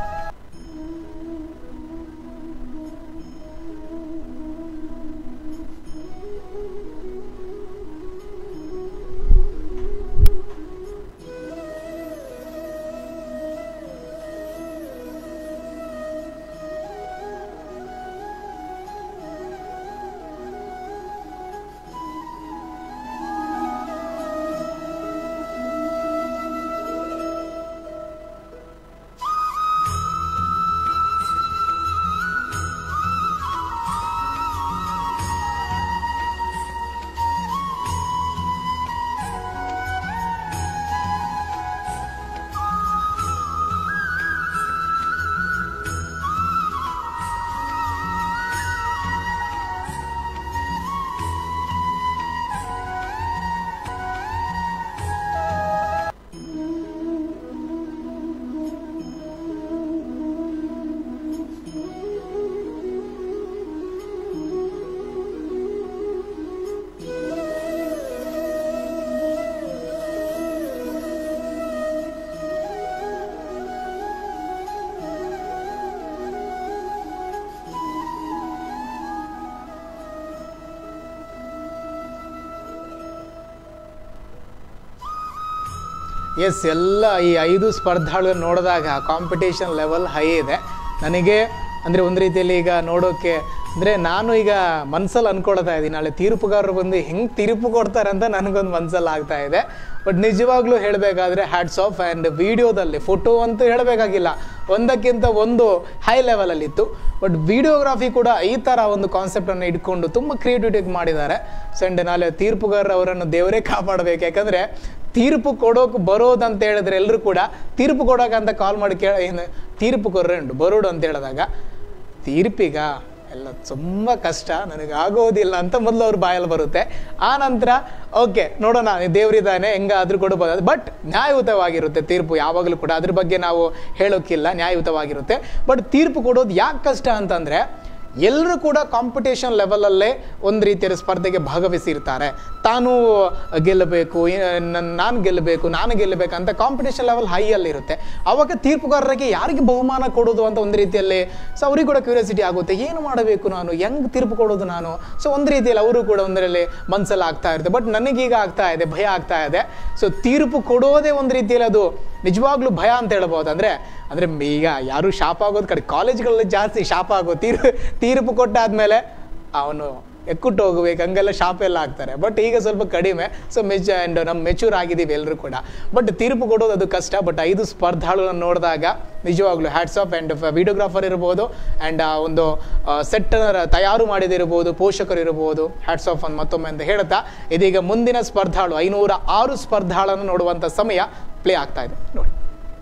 ಎಸ್ ಎಲ್ಲ ಈ ಐದು ಸ್ಪರ್ಧಾಳುಗಳನ್ನು ನೋಡಿದಾಗ ಕಾಂಪಿಟೇಷನ್ ಲೆವೆಲ್ ಹೈ ಇದೆ ನನಗೆ ಅಂದರೆ ಒಂದು ರೀತಿಯಲ್ಲಿ ಈಗ ನೋಡೋಕ್ಕೆ ಅಂದರೆ ನಾನು ಈಗ ಮನ್ಸಲ್ಲಿ ಅನ್ಕೊಳ್ತಾ ಇದ್ದೀನಿ ನಾಳೆ ತೀರ್ಪುಗಾರರು ಬಂದು ಹೆಂಗೆ ತೀರ್ಪು ಕೊಡ್ತಾರೆ ಅಂತ ನನಗೊಂದು ಮನ್ಸಲ್ಲಿ ಆಗ್ತಾ ಇದೆ ಬಟ್ ನಿಜವಾಗ್ಲೂ ಹೇಳಬೇಕಾದ್ರೆ ಹ್ಯಾಟ್ಸ್ ಆಫ್ ಆ್ಯಂಡ್ ವಿಡಿಯೋದಲ್ಲಿ ಫೋಟೋ ಅಂತೂ ಹೇಳಬೇಕಾಗಿಲ್ಲ ಒಂದಕ್ಕಿಂತ ಒಂದು ಹೈ ಲೆವೆಲಲ್ಲಿತ್ತು ಬಟ್ ವಿಡಿಯೋಗ್ರಾಫಿ ಕೂಡ ಈ ಥರ ಒಂದು ಕಾನ್ಸೆಪ್ಟನ್ನು ಇಟ್ಕೊಂಡು ತುಂಬ ಕ್ರಿಯೇಟಿವಿಟಿ ಮಾಡಿದ್ದಾರೆ ಸೊ ಆ್ಯಂಡ್ ನಾಳೆ ತೀರ್ಪುಗಾರರು ಅವರನ್ನು ದೇವರೇ ಕಾಪಾಡಬೇಕು ಯಾಕಂದರೆ ತೀರ್ಪು ಕೊಡೋಕೆ ಬರೋದಂತ ಹೇಳಿದ್ರೆ ಎಲ್ಲರೂ ಕೂಡ ತೀರ್ಪು ಕೊಡೋಕಂತ ಕಾಲ್ ಮಾಡಿ ಕೇಳ ಏನು ತೀರ್ಪು ಕೊರ್ರೆಂಡು ಬರೋಡು ಅಂತ ಹೇಳಿದಾಗ ತೀರ್ಪಿಗ ಎಲ್ಲ ತುಂಬ ಕಷ್ಟ ನನಗೆ ಆಗೋದಿಲ್ಲ ಅಂತ ಮೊದಲು ಅವ್ರ ಬಾಯಲ್ಲಿ ಬರುತ್ತೆ ಆ ನಂತರ ಓಕೆ ನೋಡೋಣ ದೇವರಿದ್ದಾನೆ ಹೆಂಗಾದ್ರೂ ಕೊಡ್ಬೋದು ಬಟ್ ನ್ಯಾಯಯುತವಾಗಿರುತ್ತೆ ತೀರ್ಪು ಯಾವಾಗಲೂ ಕೂಡ ಅದ್ರ ಬಗ್ಗೆ ನಾವು ಹೇಳೋಕ್ಕಿಲ್ಲ ನ್ಯಾಯಯುತವಾಗಿರುತ್ತೆ ಬಟ್ ತೀರ್ಪು ಕೊಡೋದು ಯಾಕೆ ಕಷ್ಟ ಅಂತಂದರೆ ಎಲ್ಲರೂ ಕೂಡ ಕಾಂಪಿಟೇಷನ್ ಲೆವೆಲಲ್ಲೇ ಒಂದು ರೀತಿಯ ಸ್ಪರ್ಧೆಗೆ ಭಾಗವಹಿಸಿರ್ತಾರೆ ತಾನು ಗೆಲ್ಲಬೇಕು ನಾನು ಗೆಲ್ಲಬೇಕು ನಾನು ಗೆಲ್ಲಬೇಕು ಅಂತ ಕಾಂಪಿಟೇಷನ್ ಲೆವೆಲ್ ಹೈಯಲ್ಲಿರುತ್ತೆ ಅವಾಗ ತೀರ್ಪುಗಾರರಿಗೆ ಯಾರಿಗೆ ಬಹುಮಾನ ಕೊಡೋದು ಅಂತ ಒಂದು ರೀತಿಯಲ್ಲಿ ಸೊ ಅವ್ರಿಗೆ ಕೂಡ ಕ್ಯೂರಿಯಾಸಿಟಿ ಆಗುತ್ತೆ ಏನು ಮಾಡಬೇಕು ನಾನು ಹೆಂಗೆ ತೀರ್ಪು ಕೊಡೋದು ನಾನು ಸೊ ಒಂದು ರೀತಿಯಲ್ಲಿ ಅವರು ಕೂಡ ಒಂದರಲ್ಲಿ ಮನಸ್ಸಲ್ಲಿ ಆಗ್ತಾ ಇರುತ್ತೆ ಬಟ್ ನನಗೀಗ ಆಗ್ತಾ ಇದೆ ಭಯ ಆಗ್ತಾ ಇದೆ ಸೊ ತೀರ್ಪು ಕೊಡೋದೇ ಒಂದು ರೀತಿಯಲ್ಲಿ ಅದು ನಿಜವಾಗ್ಲೂ ಭಯ ಅಂತ ಹೇಳ್ಬೋದು ಅಂದರೆ ಅಂದರೆ ಈಗ ಯಾರು ಶಾಪ ಆಗೋದು ಕಡೆ ಕಾಲೇಜ್ಗಳಲ್ಲಿ ಜಾಸ್ತಿ ಶಾಪ ಆಗೋ ತೀರ್ ತೀರ್ಪು ಕೊಟ್ಟಾದ್ಮೇಲೆ ಅವನು ಎಕ್ಕುಟ್ಟು ಹೋಗ್ಬೇಕು ಹಂಗೆಲ್ಲ ಶಾಪ ಎಲ್ಲ ಆಗ್ತಾರೆ ಬಟ್ ಈಗ ಸ್ವಲ್ಪ ಕಡಿಮೆ ಸೊ ಮೆಚ್ ಆ್ಯಂಡ್ ನಮ್ಮ ಮೆಚೂರ್ ಆಗಿದ್ದೀವಿ ಎಲ್ಲರೂ ಕೂಡ ಬಟ್ ತೀರ್ಪು ಕೊಡೋದು ಅದು ಕಷ್ಟ ಬಟ್ ಐದು ಸ್ಪರ್ಧಾಳುಗಳನ್ನು ನೋಡಿದಾಗ ನಿಜವಾಗ್ಲೂ ಹ್ಯಾಟ್ಸ್ ಆಫ್ ಆ್ಯಂಡ್ ವಿಡಿಯೋಗ್ರಾಫರ್ ಇರ್ಬೋದು ಆ್ಯಂಡ್ ಆ ಒಂದು ಸೆಟ್ ತಯಾರು ಮಾಡಿದಿರ್ಬೋದು ಪೋಷಕರು ಇರ್ಬೋದು ಹ್ಯಾಟ್ಸ್ ಆಫ್ ಅಂತ ಮತ್ತೊಮ್ಮೆ ಅಂತ ಹೇಳ್ತಾ ಇದೀಗ ಮುಂದಿನ ಸ್ಪರ್ಧಾಳು ಐನೂರ ಆರು ಸ್ಪರ್ಧಾಳನ್ನು ನೋಡುವಂಥ ಸಮಯ ಪ್ಲೇ ಆಗ್ತಾ ಇದೆ ನೋಡಿ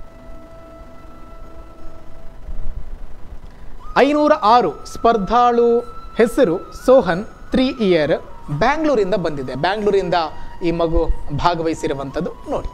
ಐನೂರ ಆರು ಸ್ಪರ್ಧಾಳು ಹೆಸರು ಸೋಹನ್ ತ್ರೀ ಇಯರ್ ಬ್ಯಾಂಗ್ಳೂರಿಂದ ಬಂದಿದೆ ಬ್ಯಾಂಗ್ಳೂರಿಂದ ಈ ಮಗು ಭಾಗವಹಿಸಿರುವಂಥದ್ದು ನೋಡಿ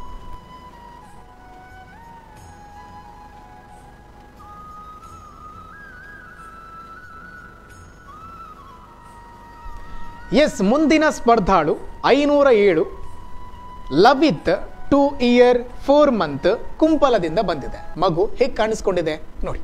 ಎಸ್ ಮುಂದಿನ ಸ್ಪರ್ಧಾಳು ಐನೂರ ಏಳು Lavith two year four month ಕುಂಪಲದಿಂದ ಬಂದಿದೆ ಮಗು ಹೇಗೆ ಕಾಣಿಸ್ಕೊಂಡಿದೆ ನೋಡಿ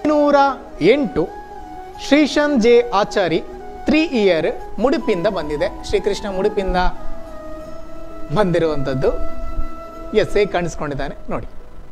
ನೂರ ಎಂಟು Shrishan J Achari three year ಮುಡುಪಿಂದ ಬಂದಿದೆ ಶ್ರೀಕೃಷ್ಣ ಮುಡುಪಿಂದ ಬಂದಿರುವಂಥದ್ದು ಎಸ್ ಹೇಗೆ ಕಾಣಿಸ್ಕೊಂಡಿದ್ದಾನೆ ನೋಡಿ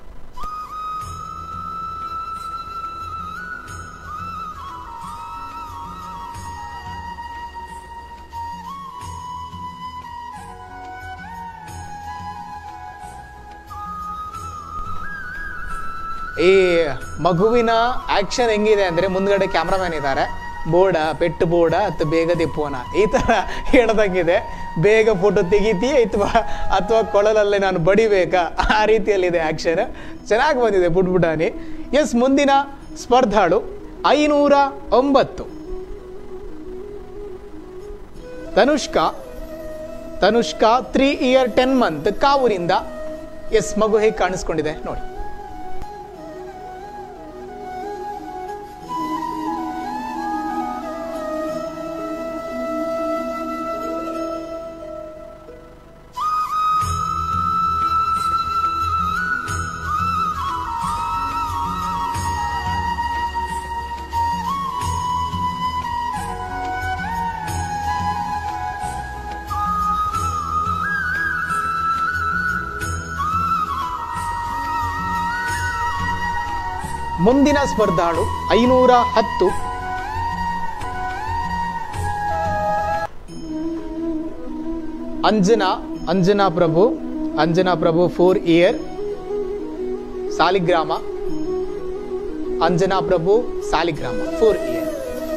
ಈ ಮಗುವಿನ ಆಕ್ಷನ್ ಹೆಂಗಿದೆ ಅಂದ್ರೆ ಮುಂದ್ಗಡೆ ಕ್ಯಾಮ್ರಾಮ್ಯಾನ್ ಇದ್ದಾರೆ ಬೋಡ ಪೆಟ್ಟು ಬೋಡ ಅಥವಾ ಬೇಗ ದಿಪ್ಪೋನ ಈ ತರ ಹೇಳ್ದಂಗಿದೆ ಬೇಗ ಫೋಟೋ ತೆಗಿತೀಯ ಅಥವಾ ಅಥವಾ ಕೊಳಲಲ್ಲೇ ನಾನು ಬಡಿಬೇಕಾ ಆ ರೀತಿಯಲ್ಲಿದೆ ಆಕ್ಷನ್ ಚೆನ್ನಾಗಿ ಬಂದಿದೆ ಬುಡ್ಬುಡಾನಿ ಎಸ್ ಮುಂದಿನ ಸ್ಪರ್ಧಾಳು ಐನೂರ ಒಂಬತ್ತು Tanushka Tanushka three year ten month ಕಾವೂರಿಂದ ಎಸ್ ಮಗು ಹೇಗೆ ಕಾಣಿಸ್ಕೊಂಡಿದೆ ನೋಡಿ ಮುಂದಿನ ಸ್ಪರ್ಧಾಳು ಐನೂರ ಹತ್ತು Anjana Anjana Prabhu Anjana Prabhu four year Saligrama Anjana Prabhu Saligrama four year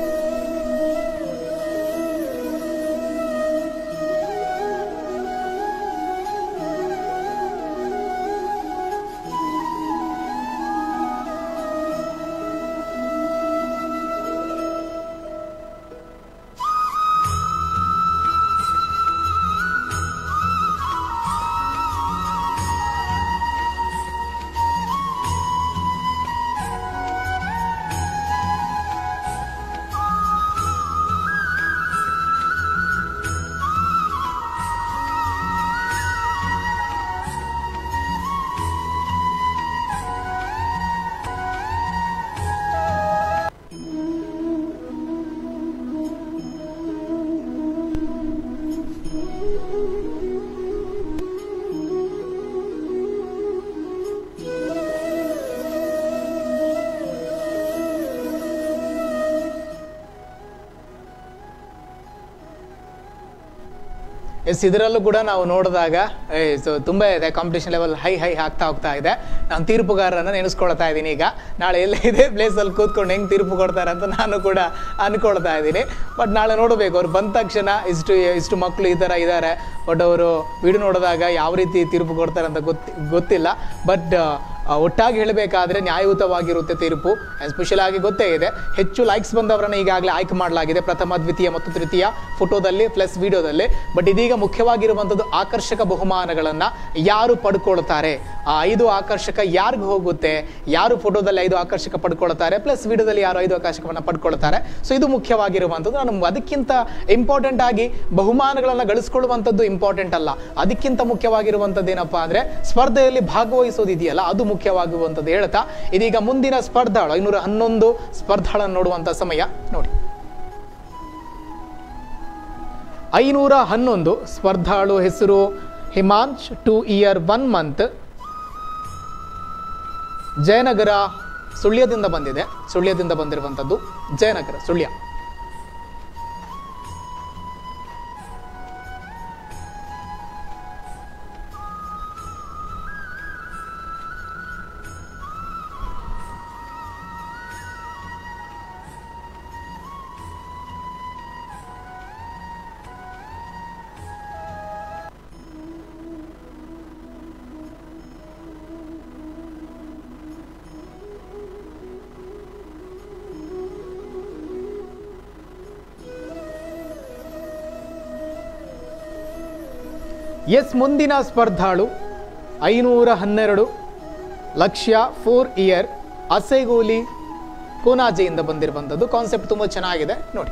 yes ಇದರಲ್ಲೂ ಕೂಡ ನಾವು ನೋಡಿದಾಗ ಏ, ಸೊ ತುಂಬ ಇದೆ ಕಾಂಪಿಟೇಷನ್ ಲೆವೆಲ್ ಹೈ ಹೈ ಆಗ್ತಾ ಹೋಗ್ತಾ ಇದೆ ನಾನು ತೀರ್ಪುಗಾರರನ್ನ ನೆನೆಸ್ಕೊಳ್ತಾ ಇದ್ದೀನಿ ಈಗ ನಾಳೆ ಎಲ್ಲ ಇದೇ ಪ್ಲೇಸಲ್ಲಿ ಕೂತ್ಕೊಂಡು ಹೆಂಗೆ ತೀರ್ಪು ಕೊಡ್ತಾರೆ ಅಂತ ನಾನು ಕೂಡ ಅನ್ಕೊಳ್ತಾ ಇದ್ದೀನಿ ಬಟ್ ನಾಳೆ ನೋಡಬೇಕು ಅವ್ರು ಬಂದ ತಕ್ಷಣ ಇಷ್ಟು ಇಷ್ಟು ಮಕ್ಕಳು ಈ ಥರ ಇದ್ದಾರೆ ಬಟ್ ಅವರು ವಿಡಿಯೋ ನೋಡಿದಾಗ ಯಾವ ರೀತಿ ತೀರ್ಪು ಕೊಡ್ತಾರೆ ಅಂತ ಗೊತ್ತಿ ಗೊತ್ತಿಲ್ಲ ಬಟ್ ಒಟ್ಟಾಗಿ ಹೇಳಬೇಕಾದ್ರೆ ನ್ಯಾಯಯುತವಾಗಿರುತ್ತೆ ತೀರ್ಪು ಸ್ಪೆಷಲ್ ಆಗಿ ಗೊತ್ತೇ ಇದೆ ಹೆಚ್ಚು ಲೈಕ್ಸ್ ಬಂದವರನ್ನ ಈಗಾಗಲೇ ಆಯ್ಕೆ ಮಾಡಲಾಗಿದೆ ಪ್ರಥಮ ದ್ವಿತೀಯ ಮತ್ತು ತೃತೀಯ ಫೋಟೋದಲ್ಲಿ ಪ್ಲಸ್ ವಿಡಿಯೋದಲ್ಲಿ ಬಟ್ ಇದೀಗ ಮುಖ್ಯವಾಗಿರುವಂಥದ್ದು ಆಕರ್ಷಕ ಬಹುಮಾನಗಳನ್ನ ಯಾರು ಪಡ್ಕೊಳ್ತಾರೆ ಆ ಐದು ಆಕರ್ಷಕ ಯಾರಿಗೂ ಹೋಗುತ್ತೆ ಯಾರು ಫೋಟೋದಲ್ಲಿ ಐದು ಆಕರ್ಷಕ ಪಡ್ಕೊಳ್ತಾರೆ ಪ್ಲಸ್ ವಿಡಿಯೋದಲ್ಲಿ ಯಾರು ಐದು ಆಕರ್ಷಕವನ್ನ ಪಡ್ಕೊಳ್ತಾರೆ ಸೊ ಇದು ಮುಖ್ಯವಾಗಿರುವಂಥದ್ದು ನಾನು ಅದಕ್ಕಿಂತ ಇಂಪಾರ್ಟೆಂಟ್ ಆಗಿ ಬಹುಮಾನಗಳನ್ನ ಗಳಿಸ್ಕೊಳ್ಳುವಂಥದ್ದು ಇಂಪಾರ್ಟೆಂಟ್ ಅಲ್ಲ ಅದಕ್ಕಿಂತ ಮುಖ್ಯವಾಗಿರುವಂಥದ್ದು ಏನಪ್ಪಾ ಅಂದ್ರೆ ಸ್ಪರ್ಧೆಯಲ್ಲಿ ಭಾಗವಹಿಸೋದು ಇದೆಯಲ್ಲ ಅದು ಮುಖ್ಯವಾಗುವಂಥದ್ದು ಹೇಳ್ತಾ ಇದೀಗ ಮುಂದಿನ ಸ್ಪರ್ಧಾಳು ಐನೂರ ಹನ್ನೊಂದು ಸ್ಪರ್ಧಾಳನ್ನು ನೋಡುವಂತ ಸಮಯ ನೋಡಿ ಐನೂರ ಹನ್ನೊಂದು ಸ್ಪರ್ಧಾಳು ಹೆಸರು Himansh two year one month Jayanagara ಸುಳ್ಯದಿಂದ ಬಂದಿದೆ ಸುಳ್ಯದಿಂದ ಬಂದಿರುವಂಥದ್ದು ಜಯನಗರ ಸುಳ್ಯ ಎಸ್ ಮುಂದಿನ ಸ್ಪರ್ಧಾಳು ಐನೂರ ಹನ್ನೆರಡು ಲಕ್ಷ್ಯ ಫೋರ್ ಇಯರ್ ಅಸೆಗೋಲಿ ಕೋನಾಜೆಯಿಂದ ಬಂದಿರುವಂಥದ್ದು ಕಾನ್ಸೆಪ್ಟ್ ತುಂಬ ಚೆನ್ನಾಗಿದೆ ನೋಡಿ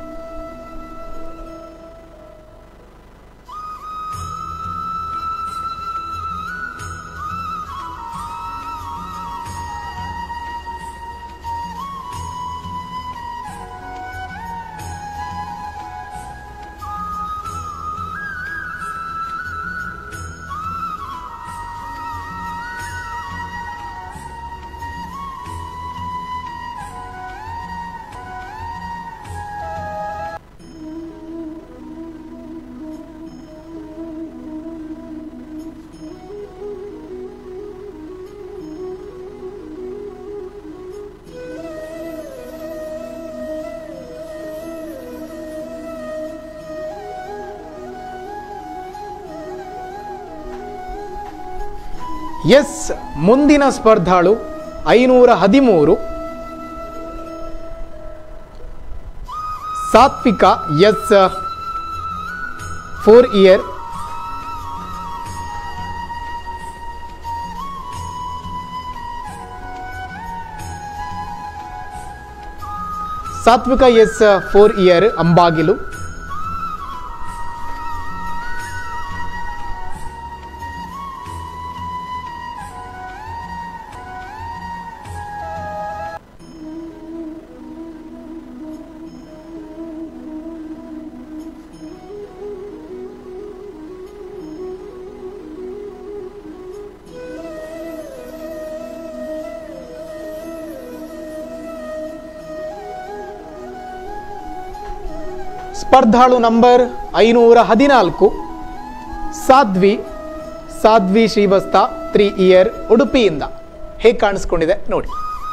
ಎಸ್ ಮುಂದಿನ ಸ್ಪರ್ಧಾಳು ಐನೂರ ಹದಿಮೂರು Satvika S four year Satvika S four year Ambagilu ಸ್ಪರ್ಧಾಳು ನಂಬರ್ ಐನೂರ ಹದಿನಾಲ್ಕು ಸಾಧ್ವಿ ಸಾಧ್ವಿ ಶ್ರೀವಸ್ತ ತ್ರೀ ಇಯರ್ ಉಡುಪಿಯಿಂದ ಹೇಗೆ ಕಾಣಿಸ್ಕೊಂಡಿದೆ ನೋಡಿ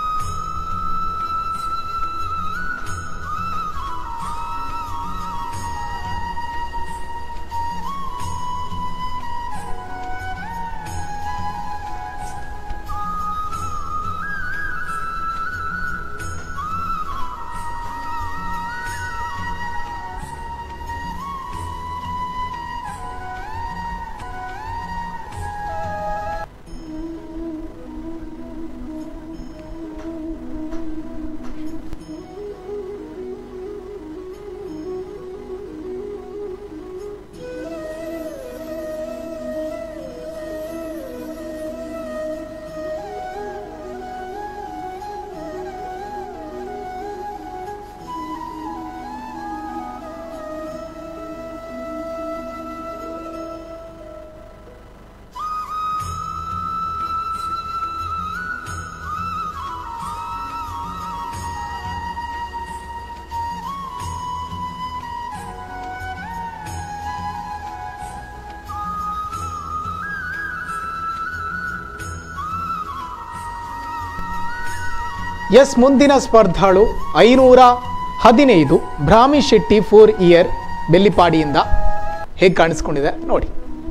ಎಸ್ ಮುಂದಿನ ಸ್ಪರ್ಧಾಳು ಐನೂರ ಹದಿನೈದು ಭ್ರಾಮಿ ಶೆಟ್ಟಿ ಫೋರ್ ಇಯರ್ ಬೆಲ್ಲಿಪಾಡಿಯಿಂದ ಹೇಗೆ ಕಾಣಿಸ್ಕೊಂಡಿದೆ ನೋಡಿ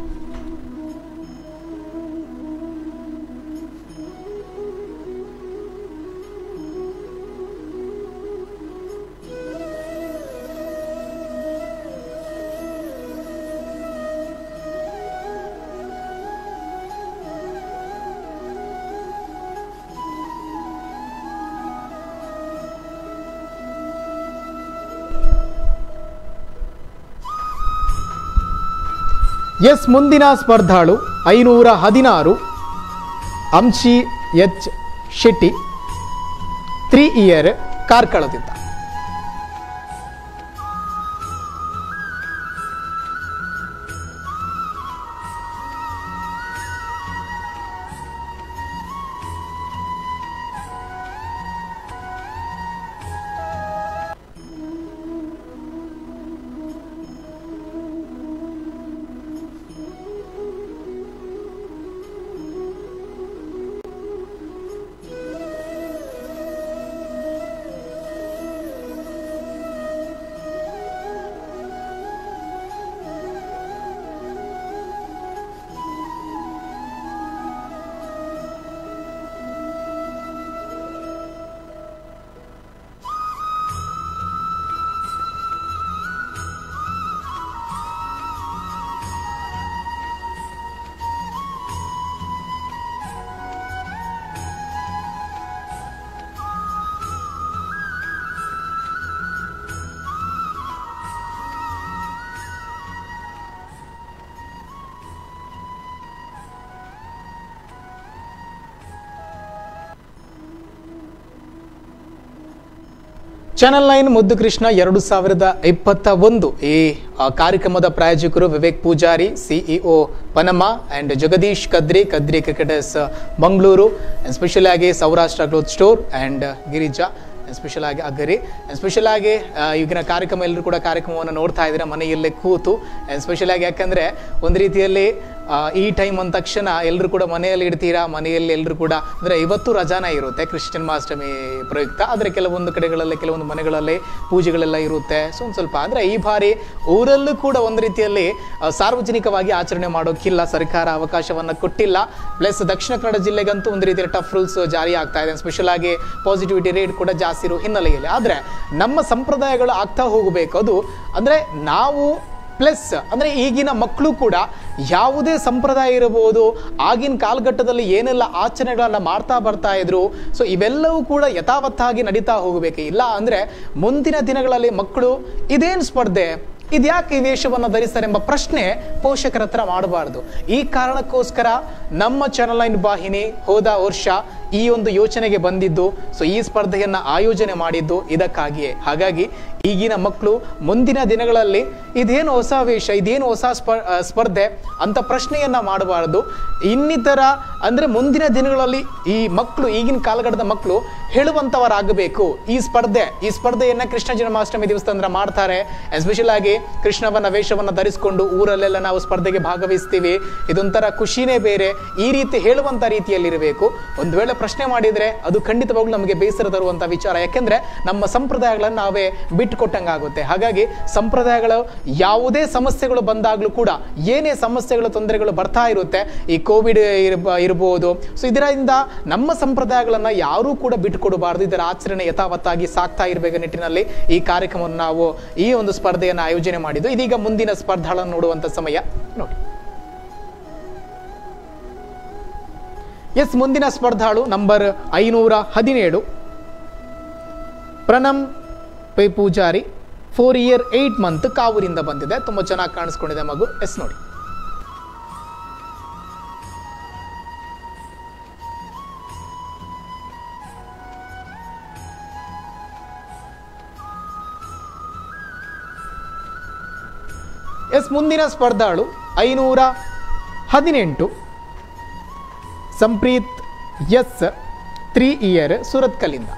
ಎಸ್ ಮುಂದಿನ ಸ್ಪರ್ಧಾಳು ಐನೂರ ಹದಿನಾರು Amshi H Shetty three year ಕಾರ್ಕಳದಿಂದ ಚಾನೆಲ್ ನೈನ್ ಮುದ್ದು ಕೃಷ್ಣ ಎರಡು ಸಾವಿರದ ಇಪ್ಪತ್ತ ಒಂದು ಈ ಆ, ಕಾರ್ಯಕ್ರಮದ ಪ್ರಾಯೋಜಕರು Vivek Poojary CEO Panama and Jagadish Kadri Kadri cricketers Mangaluru special ಆಗಿ Saurashtra cloth store and Girija special ಆಗಿ ಅಗರಿ ಸ್ಪೆಷಲ್ ಆಗಿ ಆ, ಈಗಿನ ಕಾರ್ಯಕ್ರಮ ಎಲ್ಲರೂ ಕೂಡ ಕಾರ್ಯಕ್ರಮವನ್ನು ನೋಡ್ತಾ ಇದ್ದೀರಾ ಮನೆಯಲ್ಲೇ ಕೂತು ಸ್ಪೆಷಲ್ ಆಗಿ ಯಾಕಂದ್ರೆ ಒಂದು ರೀತಿಯಲ್ಲಿ ಆ, ಈ ಟೈಮ್ ಅಂದ ತಕ್ಷಣ ಎಲ್ಲರೂ ಕೂಡ ಮನೆಯಲ್ಲಿ ಇಡ್ತೀರಾ ಮನೆಯಲ್ಲಿ ಎಲ್ಲರೂ ಕೂಡ ಅಂದರೆ ಇವತ್ತು ರಜಾನ ಇರುತ್ತೆ ಕ್ರಿಶ್ಚಿಯನ್ ಮಾಷ್ಟಮಿ ಪ್ರಯುಕ್ತ ಆದರೆ ಕೆಲವೊಂದು ಕಡೆಗಳಲ್ಲಿ ಕೆಲವೊಂದು ಮನೆಗಳಲ್ಲಿ ಪೂಜೆಗಳೆಲ್ಲ ಇರುತ್ತೆ ಸೊ ಒಂದು ಸ್ವಲ್ಪ ಅಂದರೆ ಈ ಬಾರಿ ಊರಲ್ಲೂ ಕೂಡ ಒಂದು ರೀತಿಯಲ್ಲಿ ಆ, ಸಾರ್ವಜನಿಕವಾಗಿ ಆಚರಣೆ ಮಾಡೋಕ್ಕಿಲ್ಲ ಸರ್ಕಾರ ಅವಕಾಶವನ್ನು ಕೊಟ್ಟಿಲ್ಲ ಪ್ಲಸ್ ದಕ್ಷಿಣ ಕನ್ನಡ ಜಿಲ್ಲೆಗಂತೂ ಒಂದು ರೀತಿಯ ಟಫ್ ರೂಲ್ಸ್ ಜಾರಿ ಆಗ್ತಾ ಇದೆ ಸ್ಪೆಷಲ್ ಆಗಿ ಪಾಸಿಟಿವಿಟಿ ರೇಟ್ ಕೂಡ ಜಾಸ್ತಿ ಇರೋ ಹಿನ್ನೆಲೆಯಲ್ಲಿ ಆದರೆ ನಮ್ಮ ಸಂಪ್ರದಾಯಗಳು ಆಗ್ತಾ ಹೋಗಬೇಕು ಅದು ಅಂದರೆ ನಾವು ಪ್ಲಸ್ ಅಂದರೆ ಈಗಿನ ಮಕ್ಕಳು ಕೂಡ ಯಾವುದೇ ಸಂಪ್ರದಾಯ ಇರಬಹುದು ಆಗಿನ ಕಾಲಘಟ್ಟದಲ್ಲಿ ಏನೆಲ್ಲ ಆಚರಣೆಗಳನ್ನ ಮಾಡ್ತಾ ಬರ್ತಾ ಇದ್ರು ಸೊ ಇವೆಲ್ಲವೂ ಕೂಡ ಯಥಾವತ್ತಾಗಿ ನಡೀತಾ ಹೋಗಬೇಕು ಇಲ್ಲ ಅಂದರೆ ಮುಂದಿನ ದಿನಗಳಲ್ಲಿ ಮಕ್ಕಳು ಇದೇನು ಸ್ಪರ್ಧೆ ಇದ್ಯಾಕೆ ಈ ವೇಷವನ್ನು ಧರಿಸ್ತಾರೆ ಎಂಬ ಪ್ರಶ್ನೆ ಪೋಷಕರ ಹತ್ರ ಮಾಡಬಾರ್ದು ಈ ಕಾರಣಕ್ಕೋಸ್ಕರ ನಮ್ಮ ಚಾನಲ್ ಲೈನ್ ವಾಹಿನಿ ಹೋದ ವರ್ಷ ಈ ಒಂದು ಯೋಚನೆಗೆ ಬಂದಿದ್ದು ಸೊ ಈ ಸ್ಪರ್ಧೆಯನ್ನ ಆಯೋಜನೆ ಮಾಡಿದ್ದು ಇದಕ್ಕಾಗಿಯೇ ಹಾಗಾಗಿ ಈಗಿನ ಮಕ್ಕಳು ಮುಂದಿನ ದಿನಗಳಲ್ಲಿ ಇದೇನು ಹೊಸ ವೇಷ ಇದೇನು ಹೊಸ ಸ್ಪ- ಆ, ಸ್ಪರ್ಧೆ ಅಂತ ಪ್ರಶ್ನೆಯನ್ನ ಮಾಡಬಾರದು ಇನ್ನಿತರ ಅಂದ್ರೆ ಮುಂದಿನ ದಿನಗಳಲ್ಲಿ ಈ ಮಕ್ಕಳು ಈಗಿನ ಕಾಲಘಟ್ಟದ ಮಕ್ಕಳು ಹೇಳುವಂತವರಾಗಬೇಕು ಈ ಸ್ಪರ್ಧೆ ಈ ಸ್ಪರ್ಧೆಯನ್ನ ಕೃಷ್ಣ ಜನ್ಮಾಷ್ಟಮಿ ದಿವಸದಂದ್ರ ಮಾಡ್ತಾರೆ ಎಸ್ಪೆಷಲ್ ಆಗಿ ಕೃಷ್ಣವನ್ನ ವೇಷವನ್ನ ಧರಿಸಿಕೊಂಡು ಊರಲ್ಲೆಲ್ಲ ನಾವು ಸ್ಪರ್ಧೆಗೆ ಭಾಗವಹಿಸ್ತೀವಿ ಇದೊಂಥರ ಖುಷಿನೇ ಬೇರೆ ಈ ರೀತಿ ಹೇಳುವಂತ ರೀತಿಯಲ್ಲಿರಬೇಕು ಒಂದು ವೇಳೆ ಪ್ರಶ್ನೆ ಮಾಡಿದ್ರೆ ಅದು ಖಂಡಿತವಾಗ್ಲೂ ನಮಗೆ ಬೇಸರ ತರುವಂತ ವಿಚಾರ ಯಾಕೆಂದ್ರೆ ನಮ್ಮ ಸಂಪ್ರದಾಯಗಳನ್ನು ನಾವೇ ಬಿಟ್ಟುಕೊಟ್ಟಂಗಾಗುತ್ತೆ ಹಾಗಾಗಿ ಸಂಪ್ರದಾಯಗಳು ಯಾವುದೇ ಸಮಸ್ಯೆಗಳು ಬಂದಾಗಲೂ ಕೂಡ ಏನೇ ಸಮಸ್ಯೆಗಳು ತೊಂದರೆಗಳು ಬರ್ತಾ ಇರುತ್ತೆ ಈ ಕೋವಿಡ್ ಇರಬಹುದು ಸೊ ಇದರಿಂದ ನಮ್ಮ ಸಂಪ್ರದಾಯಗಳನ್ನ ಯಾರೂ ಕೂಡ ಬಿಟ್ಟುಕೊಡಬಾರದು ಇದರ ಆಚರಣೆ ಯಥಾವತ್ತಾಗಿ ಸಾಕ್ತಾ ಇರಬೇಕು ನಿಟ್ಟಿನಲ್ಲಿ ಈ ಕಾರ್ಯಕ್ರಮವನ್ನು ನಾವು ಈ ಒಂದು ಸ್ಪರ್ಧೆಯನ್ನು ಆಯೋಜನೆ ಮಾಡಿದ್ದು ಇದೀಗ ಮುಂದಿನ ಸ್ಪರ್ಧಾಗಳನ್ನು ನೋಡುವಂತ ಸಮಯ ನೋಡಿ ಎಸ್ ಮುಂದಿನ ಸ್ಪರ್ಧಾಳು ನಂಬರ್ ಐನೂರ ಹದಿನೇಳು Pranam Pai Poojary four year eight month ಕಾವೂರಿಂದ ಬಂದಿದೆ ತುಂಬ ಚೆನ್ನಾಗಿ ಕಾಣಿಸ್ಕೊಂಡಿದೆ ಮಗು ಎಸ್ ನೋಡಿ ಎಸ್ ಮುಂದಿನ ಸ್ಪರ್ಧಾಳು ಐನೂರ ಹದಿನೆಂಟು ಸಂಪ್ರೀತ್ ಎಸ್ ತ್ರೀ ಇಯರ್ ಸುರತ್ಕಲಿಂದ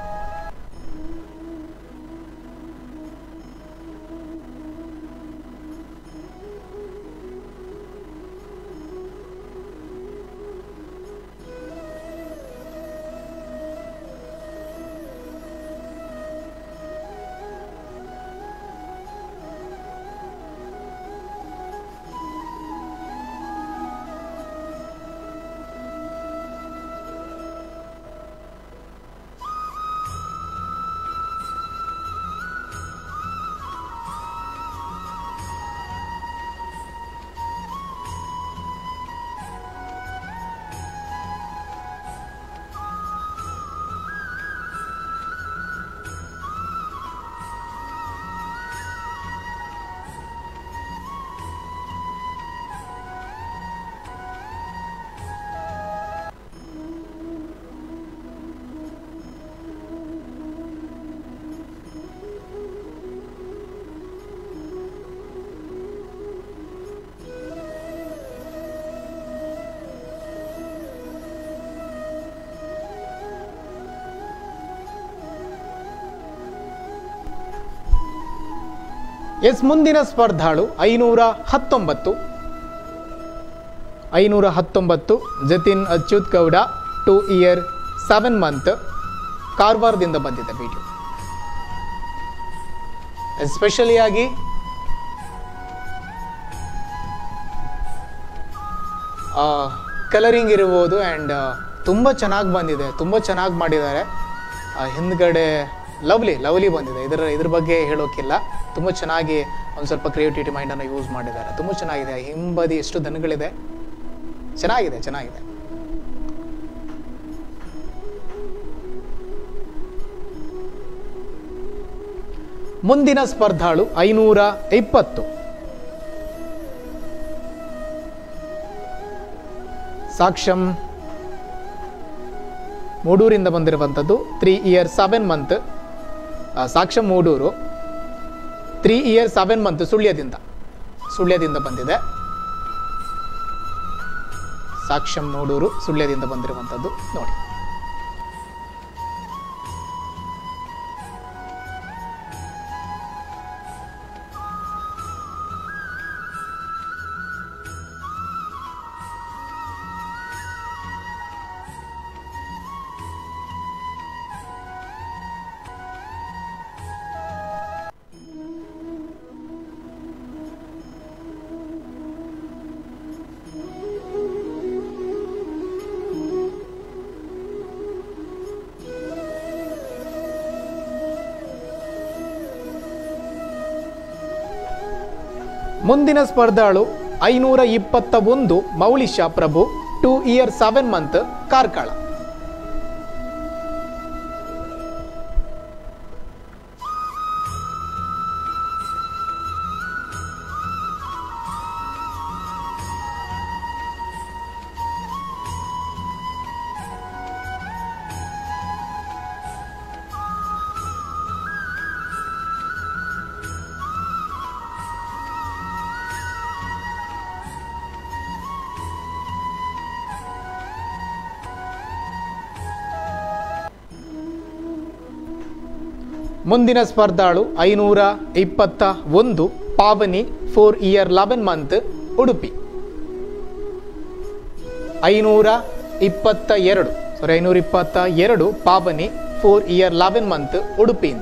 ಎಸ್ ಮುಂದಿನ ಸ್ಪರ್ಧಾಳು ಐನೂರ ಹತ್ತೊಂಬತ್ತು ಐನೂರ ಹತ್ತೊಂಬತ್ತು Jatin Achyut Gowda two year seven month ಕಾರವಾರದಿಂದ ಬಂದಿದೆ ವಿಡಿಯೋ ಎಸ್ಪೆಷಲಿ ಆಗಿ ಕಲರಿಂಗ್ ಇರ್ಬೋದು ಆ್ಯಂಡ್ ತುಂಬ ಚೆನ್ನಾಗಿ ಬಂದಿದೆ ತುಂಬ ಚೆನ್ನಾಗಿ ಮಾಡಿದ್ದಾರೆ ಆ, ಹಿಂದ್ಗಡೆ ಲವ್ಲಿ ಲವ್ಲಿ ಬಂದಿದೆ ಇದರ ಇದ್ರ ಬಗ್ಗೆ ಹೇಳೋಕ್ಕಿಲ್ಲ ತುಂಬ ಚೆನ್ನಾಗಿ ಒಂದು ಸ್ವಲ್ಪ ಕ್ರಿಯೇಟಿವಿಟಿ ಮೈಂಡನ್ನು ಯೂಸ್ ಮಾಡಿದ್ದಾರೆ ತುಂಬ ಚೆನ್ನಾಗಿದೆ ಹಿಂಬದಿ ಎಷ್ಟು ದನಗಳಿದೆ ಚೆನ್ನಾಗಿದೆ ಚೆನ್ನಾಗಿದೆ ಮುಂದಿನ ಸ್ಪರ್ಧಾಳು ಐನೂರ ಇಪ್ಪತ್ತು ಸಾಕ್ಷಂ ಮೂಡೂರಿಂದ ಬಂದಿರುವಂಥದ್ದು three year seven month Saksham Mudur three year seven month ಸುಳ್ಯದಿಂದ ಸುಳ್ಯದಿಂದ ಬಂದಿದೆ ಸಾಕ್ಷಂ ಮೂಡೂರು ಸುಳ್ಯದಿಂದ ಬಂದಿರುವಂಥದ್ದು ನೋಡಿ ಮುಂದಿನ ಸ್ಪರ್ಧಾಳು ಐನೂರ ಇಪ್ಪತ್ತ ಒಂದು Moulisha Prabhu two year seven month Karkala ಮುಂದಿನ ಸ್ಪರ್ಧಾಳು ಐನೂರ ಇಪ್ಪತ್ತ ಒಂದು Pavani four year eleven month Udupi ಐನೂರ ಇಪ್ಪತ್ತ ಎರಡು ಸಾರಿ ಐನೂರ ಇಪ್ಪತ್ತ ಎರಡು Pavani four year eleven month ಉಡುಪಿಯಿಂದ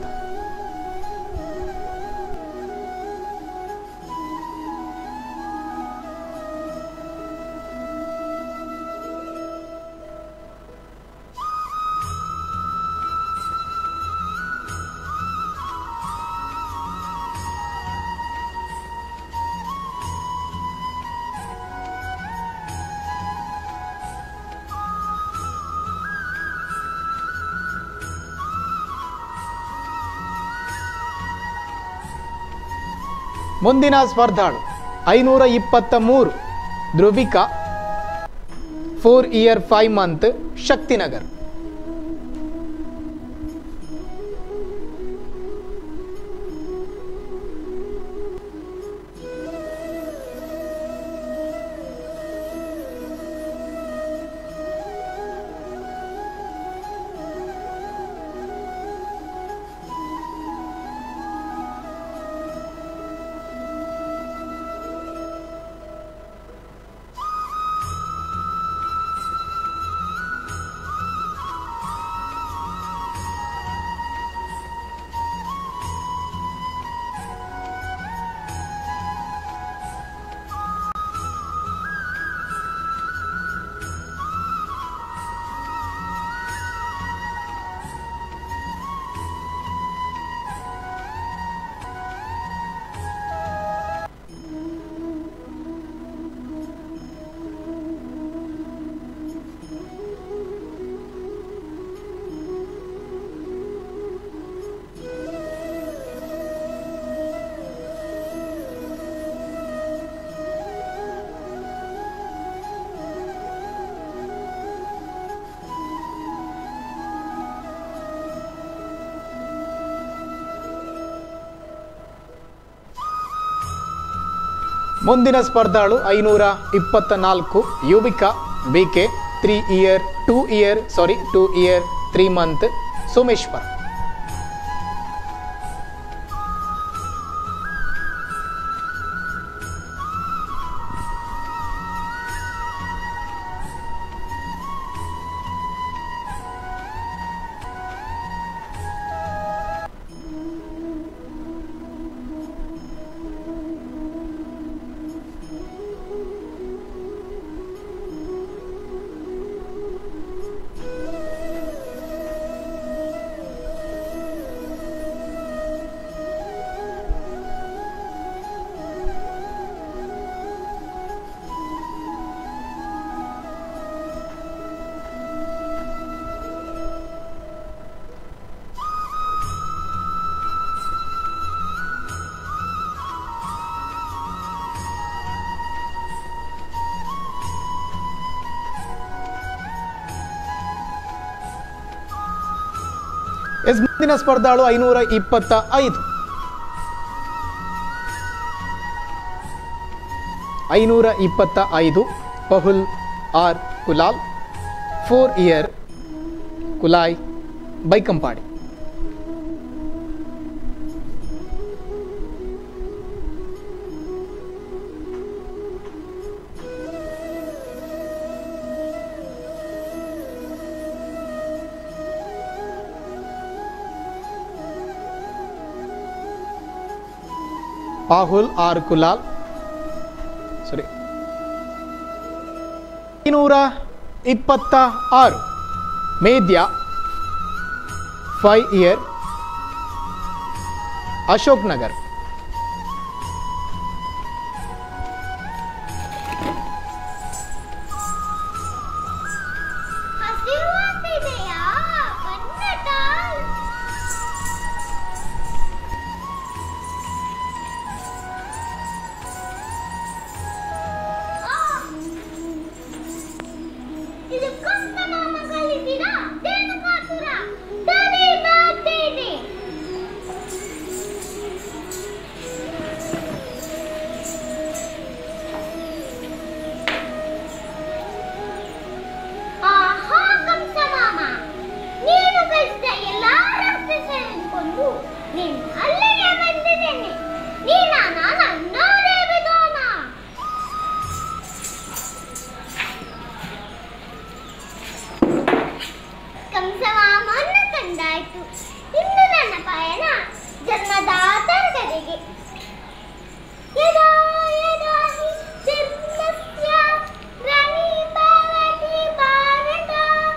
ಮುಂದಿನ ಸ್ಪರ್ಧಾಳು ಐನೂರ ಇಪ್ಪತ್ತ ಮೂರು Dhruvika four year five month Shaktinagar ಮುಂದಿನ ಸ್ಪರ್ಧಾಳು ಐನೂರ ಇಪ್ಪತ್ತ ನಾಲ್ಕು Yuvika B K three year two year sorry two year three month Someshwar yes ಮುಂದಿನ ಸ್ಪರ್ಧಾಳು ಐನೂರ ಇಪ್ಪತ್ತ ಐದು ಐನೂರ ಇಪ್ಪತ್ತ ಐದು Pahul R Kulal four year Kulai Baikampady Pahul R Kulal ಸರಿ ಐನೂರ ಇಪ್ಪತ್ತ ಆರು ಮೇದ್ಯ ಫೈವ್ ಇಯರ್ ಅಶೋಕ್ ನಗರ್ ಪ್ರಭು ನೀನು ಅಲ್ಲಿಗೆ ಬಂದಿದ್ದೇನೆ ನೀನಾನ ನನ್ನ ದೇವದಾನ ಕಂಸವಾಮನ್ನು ಕಂಡಾಯ್ತು ಇನ್ನು ನನ್ನ ಪಯಣ ಜನ್ಮದಾತರ್ಗರಿಗೆ ಯದಾ ಯದಾ ಹಿ ಧರ್ಮಸ್ಯ ರಣೀಭವತಿ ಭಾರತ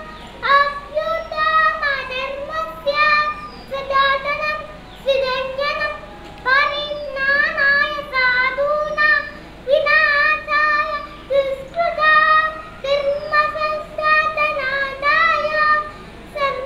ಅಭ್ಯುತ್ತಮಧರ್ಮಸ್ಯ ಸದಾತನಂ ಸೃಜಂಜನಂ ಪರಿಜ್ಞಾನಾಯ ಸಾಧೂನಾಂ ವಿನಾಶಾಯ ದುಷ್ಕೃತಾ ಧರ್ಮ ಸಂಸ್ಥಾಪನಾದಾಯ ಸರ್ವ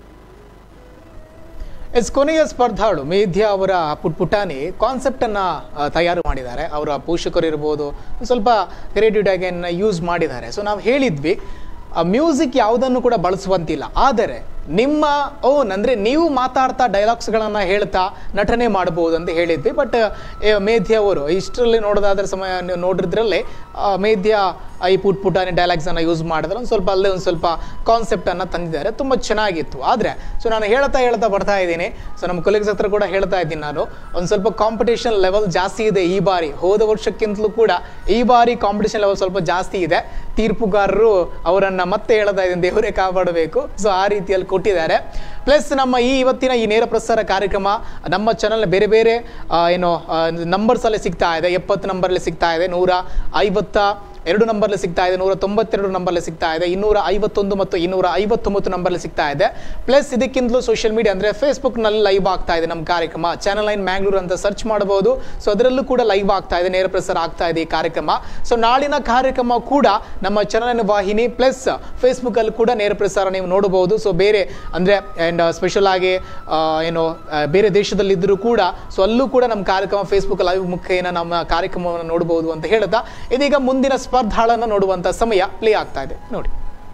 ಎಸ್ ಕೊನೆಯ ಸ್ಪರ್ಧಾಳು ಮೇಧ್ಯ ಅವರ ಪುಟ್ಪುಟಾನಿ ಕಾನ್ಸೆಪ್ಟ್ ಅನ್ನ ಆ, ತಯಾರು ಮಾಡಿದ್ದಾರೆ ಅವರ ಪೋಷಕರು ಇರ್ಬೋದು ಒಂದ್ ಸ್ವಲ್ಪ ಕ್ರಿಯೇಟಿವ್ ಆಗಿ ಯೂಸ್ ಮಾಡಿದ್ದಾರೆ ಸೊ ನಾವು ಹೇಳಿದ್ವಿ ಮ್ಯೂಸಿಕ್ ಯಾವುದನ್ನು ಕೂಡ ಬಳಸುವಂತಿಲ್ಲ ಆದರೆ ನಿಮ್ಮ ಓನ್ ಅಂದರೆ ನೀವು ಮಾತಾಡ್ತಾ ಡೈಲಾಗ್ಸ್ಗಳನ್ನು ಹೇಳ್ತಾ ನಟನೆ ಮಾಡಬಹುದು ಅಂತ ಹೇಳಿದ್ವಿ ಬಟ್ ಮೇಧ್ಯ ಅವರು ಇಷ್ಟರಲ್ಲಿ ನೋಡೋದಾದ್ರೆ ಸಮಯ ನೀವು ನೋಡಿದ್ರಲ್ಲೇ ಆ, ಮೇಧ್ಯ ಈ ಪುಟ್ ಪುಟಾನಿ ಡೈಲಾಗ್ಸನ್ನು ಯೂಸ್ ಮಾಡಿದ್ರೆ ಒಂದು ಸ್ವಲ್ಪ ಅಲ್ಲೇ ಒಂದು ಸ್ವಲ್ಪ ಕಾನ್ಸೆಪ್ಟನ್ನು ತಂದಿದ್ದಾರೆ ತುಂಬ ಚೆನ್ನಾಗಿತ್ತು ಆದರೆ ಸೊ ನಾನು ಹೇಳ್ತಾ ಹೇಳ್ತಾ ಬರ್ತಾ ಇದ್ದೀನಿ ಸೊ ನಮ್ಮ ಕೊಲೀಗ್ಸ್ ಹತ್ರ ಕೂಡ ಹೇಳ್ತಾ ಇದ್ದೀನಿ ನಾನು ಒಂದು ಸ್ವಲ್ಪ ಕಾಂಪಿಟೇಷನ್ ಲೆವೆಲ್ ಜಾಸ್ತಿ ಇದೆ ಈ ಬಾರಿ ಹೋದ ವರ್ಷಕ್ಕಿಂತಲೂ ಕೂಡ ಈ ಬಾರಿ ಕಾಂಪಿಟೇಷನ್ ಲೆವೆಲ್ ಸ್ವಲ್ಪ ಜಾಸ್ತಿ ಇದೆ ತೀರ್ಪುಗಾರರು ಅವರನ್ನು ಮತ್ತೆ ಹೇಳ್ತಾ ಇದ್ದೀನಿ ದೇವರೇ ಕಾಪಾಡಬೇಕು ಸೊ ಆ ರೀತಿಯಲ್ಲಿ ಕೊಟ್ಟಿದ್ದಾರೆ ಪ್ಲಸ್ ನಮ್ಮ ಈ ಇವತ್ತಿನ ಈ ನೇರ ಪ್ರಸಾರ ಕಾರ್ಯಕ್ರಮ ನಮ್ಮ ಚಾನಲ್ ಬೇರೆ ಬೇರೆ ಆ, ಏನು ನಂಬರ್ಸ್ ಅಲ್ಲಿ ಸಿಗ್ತಾ ಇದೆ ಎಪ್ಪತ್ತು ನಂಬರ್ಲಿ ಸಿಗ್ತಾ ಇದೆ ನೂರ ಐವತ್ತ ಎರಡು ನಂಬರ್ಲಿ ಸಿಗ್ತಾ ಇದೆ ನೂರ ತೊಂಬತ್ತೆರಡು ನಂಬರ್ಲಿ ಸಿಗ್ತಾ ಇದೆ ಇನ್ನೂರ ಐವತ್ತೊಂದು ಮತ್ತು ಇನ್ನೂರ ಐವತ್ತೊಂಬತ್ತು ನಂಬರ್ಲಿ ಸಿಗ್ತಾ ಇದೆ ಪ್ಲಸ್ ಇದಕ್ಕಿಂತಲೂ ಸೋಷಿಯಲ್ ಮೀಡಿಯಾ ಅಂದರೆ ಫೇಸ್ಬುಕ್ನಲ್ಲಿ ಲೈವ್ ಆಗ್ತಾ ಇದೆ ನಮ್ಮ ಕಾರ್ಯಕ್ರಮ ಚಾನಲ್ ನೈನ್ ಮ್ಯಾಂಗ್ಳೂರ್ ಅಂತ ಸರ್ಚ್ ಮಾಡಬಹುದು ಸೊ ಅದರಲ್ಲೂ ಕೂಡ ಲೈವ್ ಆಗ್ತಾ ಇದೆ ನೇರ ಪ್ರಸಾರ ಆಗ್ತಾ ಇದೆ ಈ ಕಾರ್ಯಕ್ರಮ ಸೊ ನಾಳಿನ ಕಾರ್ಯಕ್ರಮ ಕೂಡ ನಮ್ಮ ಚಾನಲ್ ವಾಹಿನಿ ಪ್ಲಸ್ ಫೇಸ್ಬುಕ್ ಅಲ್ಲಿ ಕೂಡ ನೇರ ಪ್ರಸಾರ ನೀವು ನೋಡಬಹುದು ಸೊ ಬೇರೆ ಅಂದ್ರೆ ಅಂಡ್ ಸ್ಪೆಷಲ್ ಆಗಿ ಆ, ಏನು ಆ, ಬೇರೆ ದೇಶದಲ್ಲಿದ್ದರೂ ಕೂಡ ಸೊ ಅಲ್ಲೂ ಕೂಡ ನಮ್ಮ ಕಾರ್ಯಕ್ರಮ ಫೇಸ್ಬುಕ್ ಲೈವ್ ಮುಖೇನ ನಮ್ಮ ಕಾರ್ಯಕ್ರಮವನ್ನು ನೋಡಬಹುದು ಅಂತ ಹೇಳ್ತಾ ಇದೀಗ ಮುಂದಿನ ಸ್ಪರ್ಧಾಳನ್ನ ನೋಡುವಂತ ಸಮಯ ಪ್ಲೇ ಆಗ್ತಾ ಇದೆ ನೋಡಿ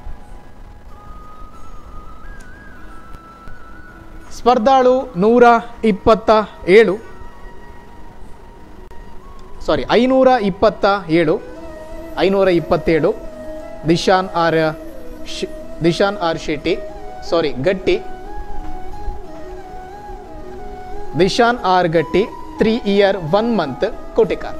ಸ್ಪರ್ಧಾಳು ನೂರ ಇಪ್ಪತ್ತ ಏಳು ಸಾರಿ ಐನೂರ ಇಪ್ಪತ್ತ ಏಳು ಐನೂರ ಇಪ್ಪತ್ತೇಳು ದಿಶಾನ್ ಆರ್ ಶ್- Dishan R Shetty sorry Gatti Dishan R Gatti three year one month Kotekar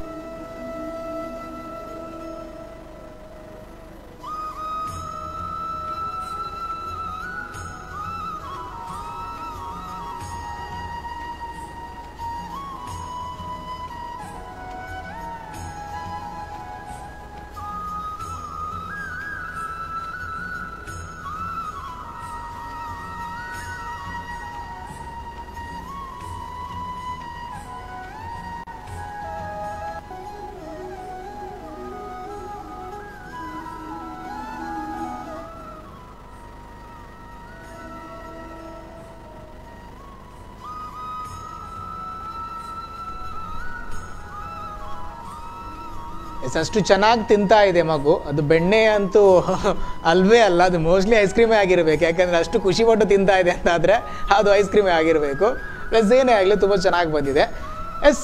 yes, ಅಷ್ಟು ಚೆನ್ನಾಗಿ ತಿಂತಾ ಇದೆ ಮಗು ಅದು ಬೆಣ್ಣೆ ಅಂತೂ ಅಲ್ವೇ ಅಲ್ಲ ಅದು ಮೋಸ್ಟ್ಲಿ ಐಸ್ ಕ್ರೀಮೇ ಆಗಿರಬೇಕು ಯಾಕಂದ್ರೆ ಅಷ್ಟು ಖುಷಿ ಪಟ್ಟು ತಿಂತಾ ಇದೆ ಅಂತಾದ್ರೆ ಅದು ಐಸ್ ಕ್ರೀಮೇ ಆಗಿರಬೇಕು ಪ್ಲಸ್ ಏನೇ ಆಗಲಿ ತುಂಬ ಚೆನ್ನಾಗಿ ಬಂದಿದೆ ಎಸ್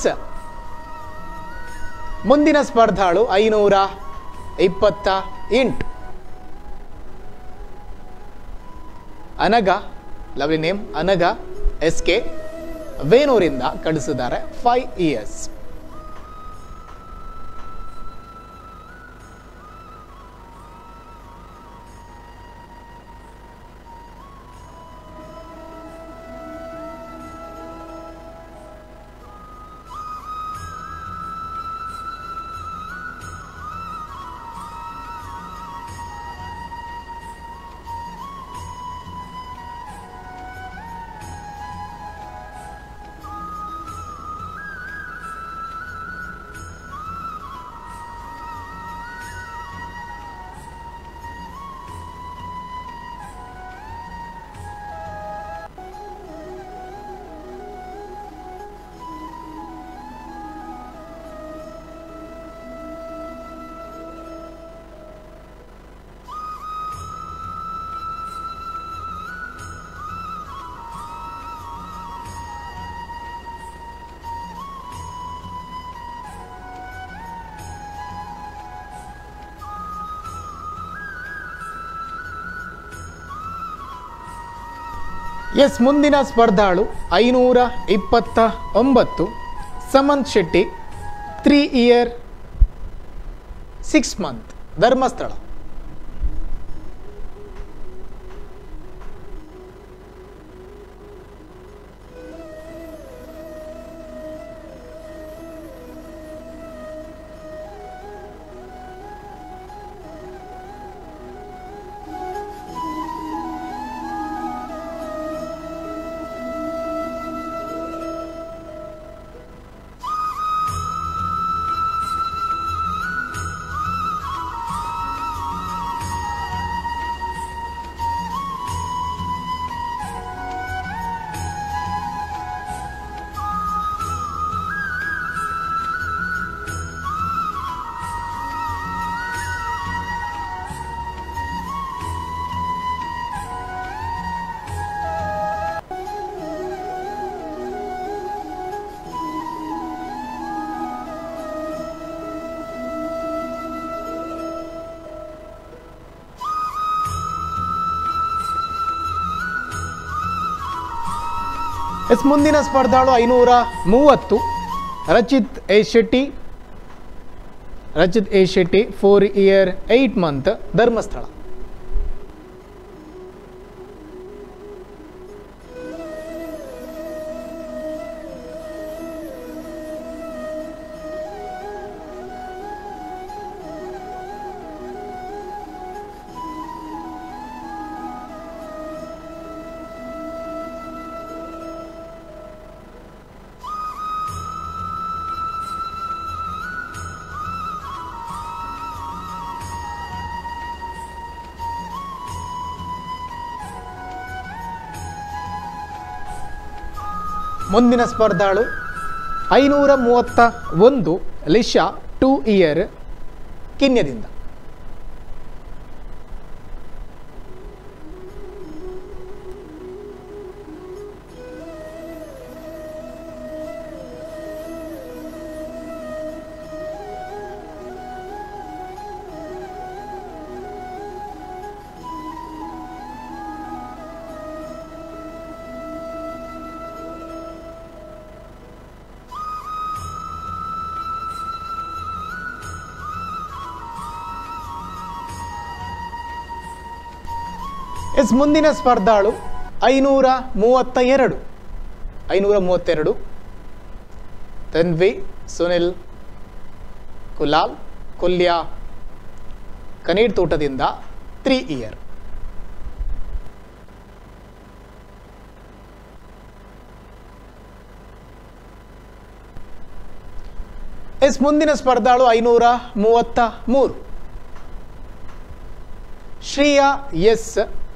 ಮುಂದಿನ ಸ್ಪರ್ಧಾಳು ಐನೂರ ಇಪ್ಪತ್ತ ಎಂಟು Anaga lovely name Anaga S K ವೇಣೂರಿಂದ ಕಳಿಸಿದ್ದಾರೆ ಫೈವ್ ಇಯರ್ಸ್ ಎಸ್ ಮುಂದಿನ ಸ್ಪರ್ಧಾಳು ಐನೂರ ಇಪ್ಪತ್ತ ಒಂಬತ್ತು Samanth Shetty three year six month Dharmasthala yes ಮುಂದಿನ ಸ್ಪರ್ಧಾಳು ಐನೂರ ಮೂವತ್ತು Rachith A Shetty Rachith A Shetty four year eight month Dharmasthala ಮುಂದಿನ ಸ್ಪರ್ಧಾಳು ಐನೂರ ಮೂವತ್ತ ಒಂದು ಲಿಶಾ ಟೂ ಇಯರ್ ಕಿನ್ಯದಿಂದ ಎಸ್ ಮುಂದಿನ ಸ್ಪರ್ಧಾಳು ಐನೂರ ಮೂವತ್ತ ಎರಡು ಐನೂರ ಮೂವತ್ತೆರಡು ತನ್ವಿ ಸುನಿಲ್ ಕುಲಾಲ್ ಕೊಲ್ಯ ಕನೀರ್ ತೋಟದಿಂದ ತ್ರೀ ಇಯರ್ ಎಸ್ ಮುಂದಿನ ಸ್ಪರ್ಧಾಳು ಐನೂರ ಮೂವತ್ತ ಮೂರು ಶ್ರೇಯಾ ಎಸ್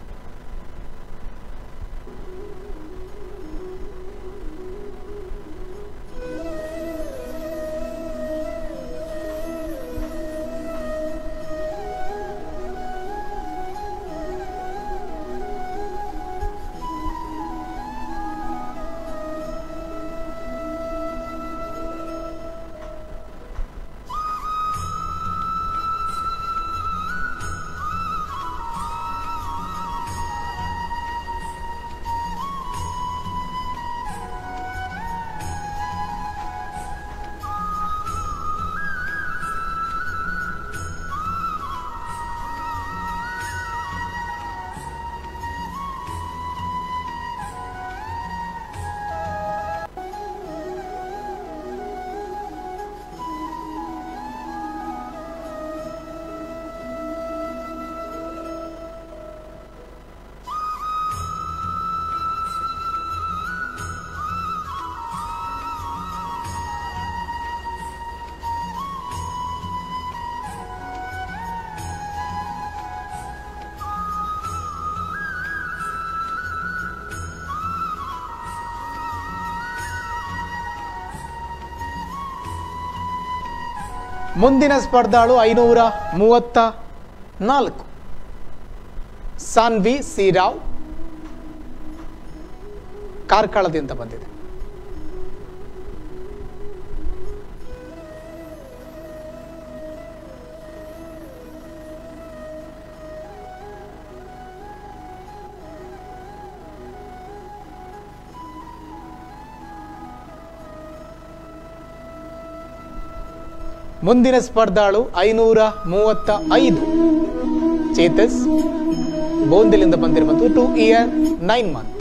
ಮುಂದಿನ ಸ್ಪರ್ಧಾಳು ಐನೂರ ಮೂವತ್ತ ನಾಲ್ಕು ಸಾನ್ವಿ ಸಿರಾವ್ ಕಾರ್ಕಳದಿಂದ ಬಂದಿದೆ ಮುಂದಿನ ಸ್ಪರ್ಧಾಳು ಐನೂರ ಮೂವತ್ತ ಐದು ಚೇತಸ್ ಬೋಂದಿಲಿಂದ ಬಂದಿರುವಂಥದ್ದು ಟು ಇಯರ್ ನೈನ್ ಮಂತ್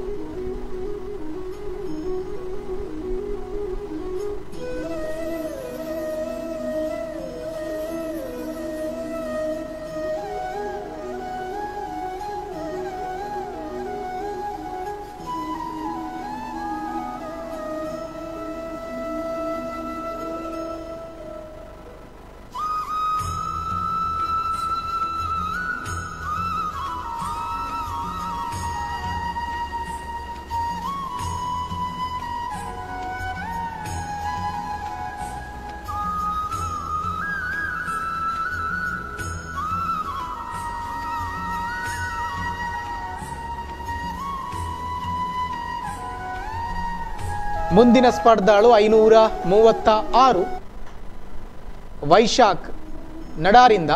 ಮುಂದಿನ ಸ್ಪರ್ಧಾಳು ಐನೂರ ಮೂವತ್ತ ಆರು ವೈಶಾಖ್ ನಡಾರಿಂದ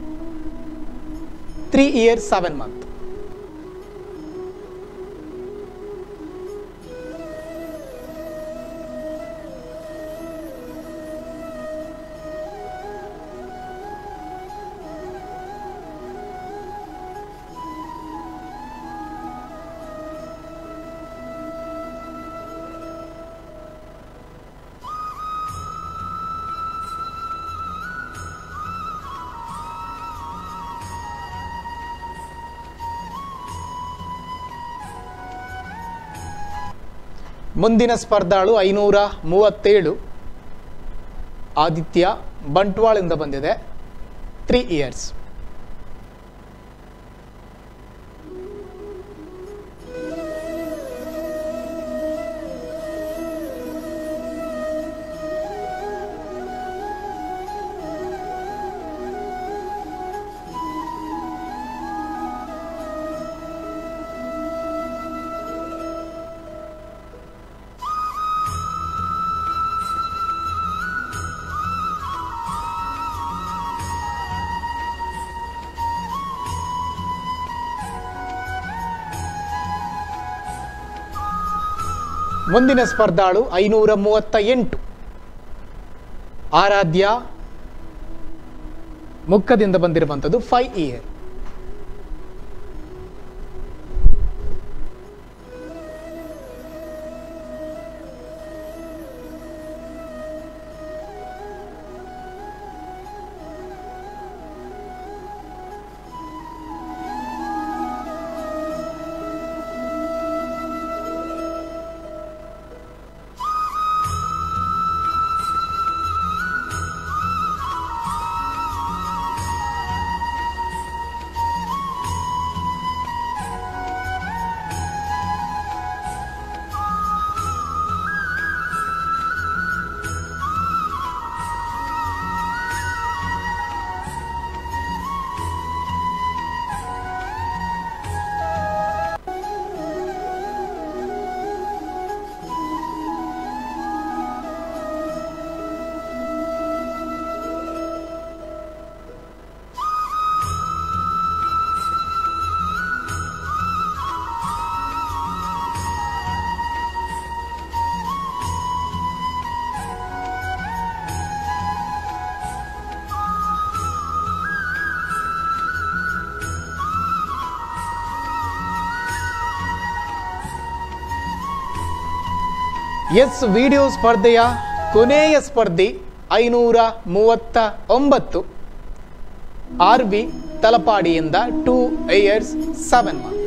ತ್ರೀ ಇಯರ್ ಸೆವೆನ್ ಮಂತ್ ಮುಂದಿನ ಸ್ಪರ್ಧಾಳು ಐನೂರ ಮೂವತ್ತೇಳು ಆದಿತ್ಯ ಬಂಟ್ವಾಳಿಂದ ಬಂದಿದೆ ತ್ರೀ ಇಯರ್ಸ್ ಮುಂದಿನ ಸ್ಪರ್ಧಾಳು ಐನೂರ ಮೂವತ್ತ ಎಂಟು ಆರಾಧ್ಯ ಮುಖದಿಂದ ಬಂದಿರುವಂಥದ್ದು ಫೈವ್ ಇಯರ್ ಎಸ್ ವಿಡಿಯೋ ಸ್ಪರ್ಧೆಯ ಕೊನೆಯ ಸ್ಪರ್ಧಿ ಐನೂರ ಮೂವತ್ತ ಒಂಬತ್ತು ಆರ್ ಬಿ ತಲಪಾಡಿಯಿಂದ two years seven month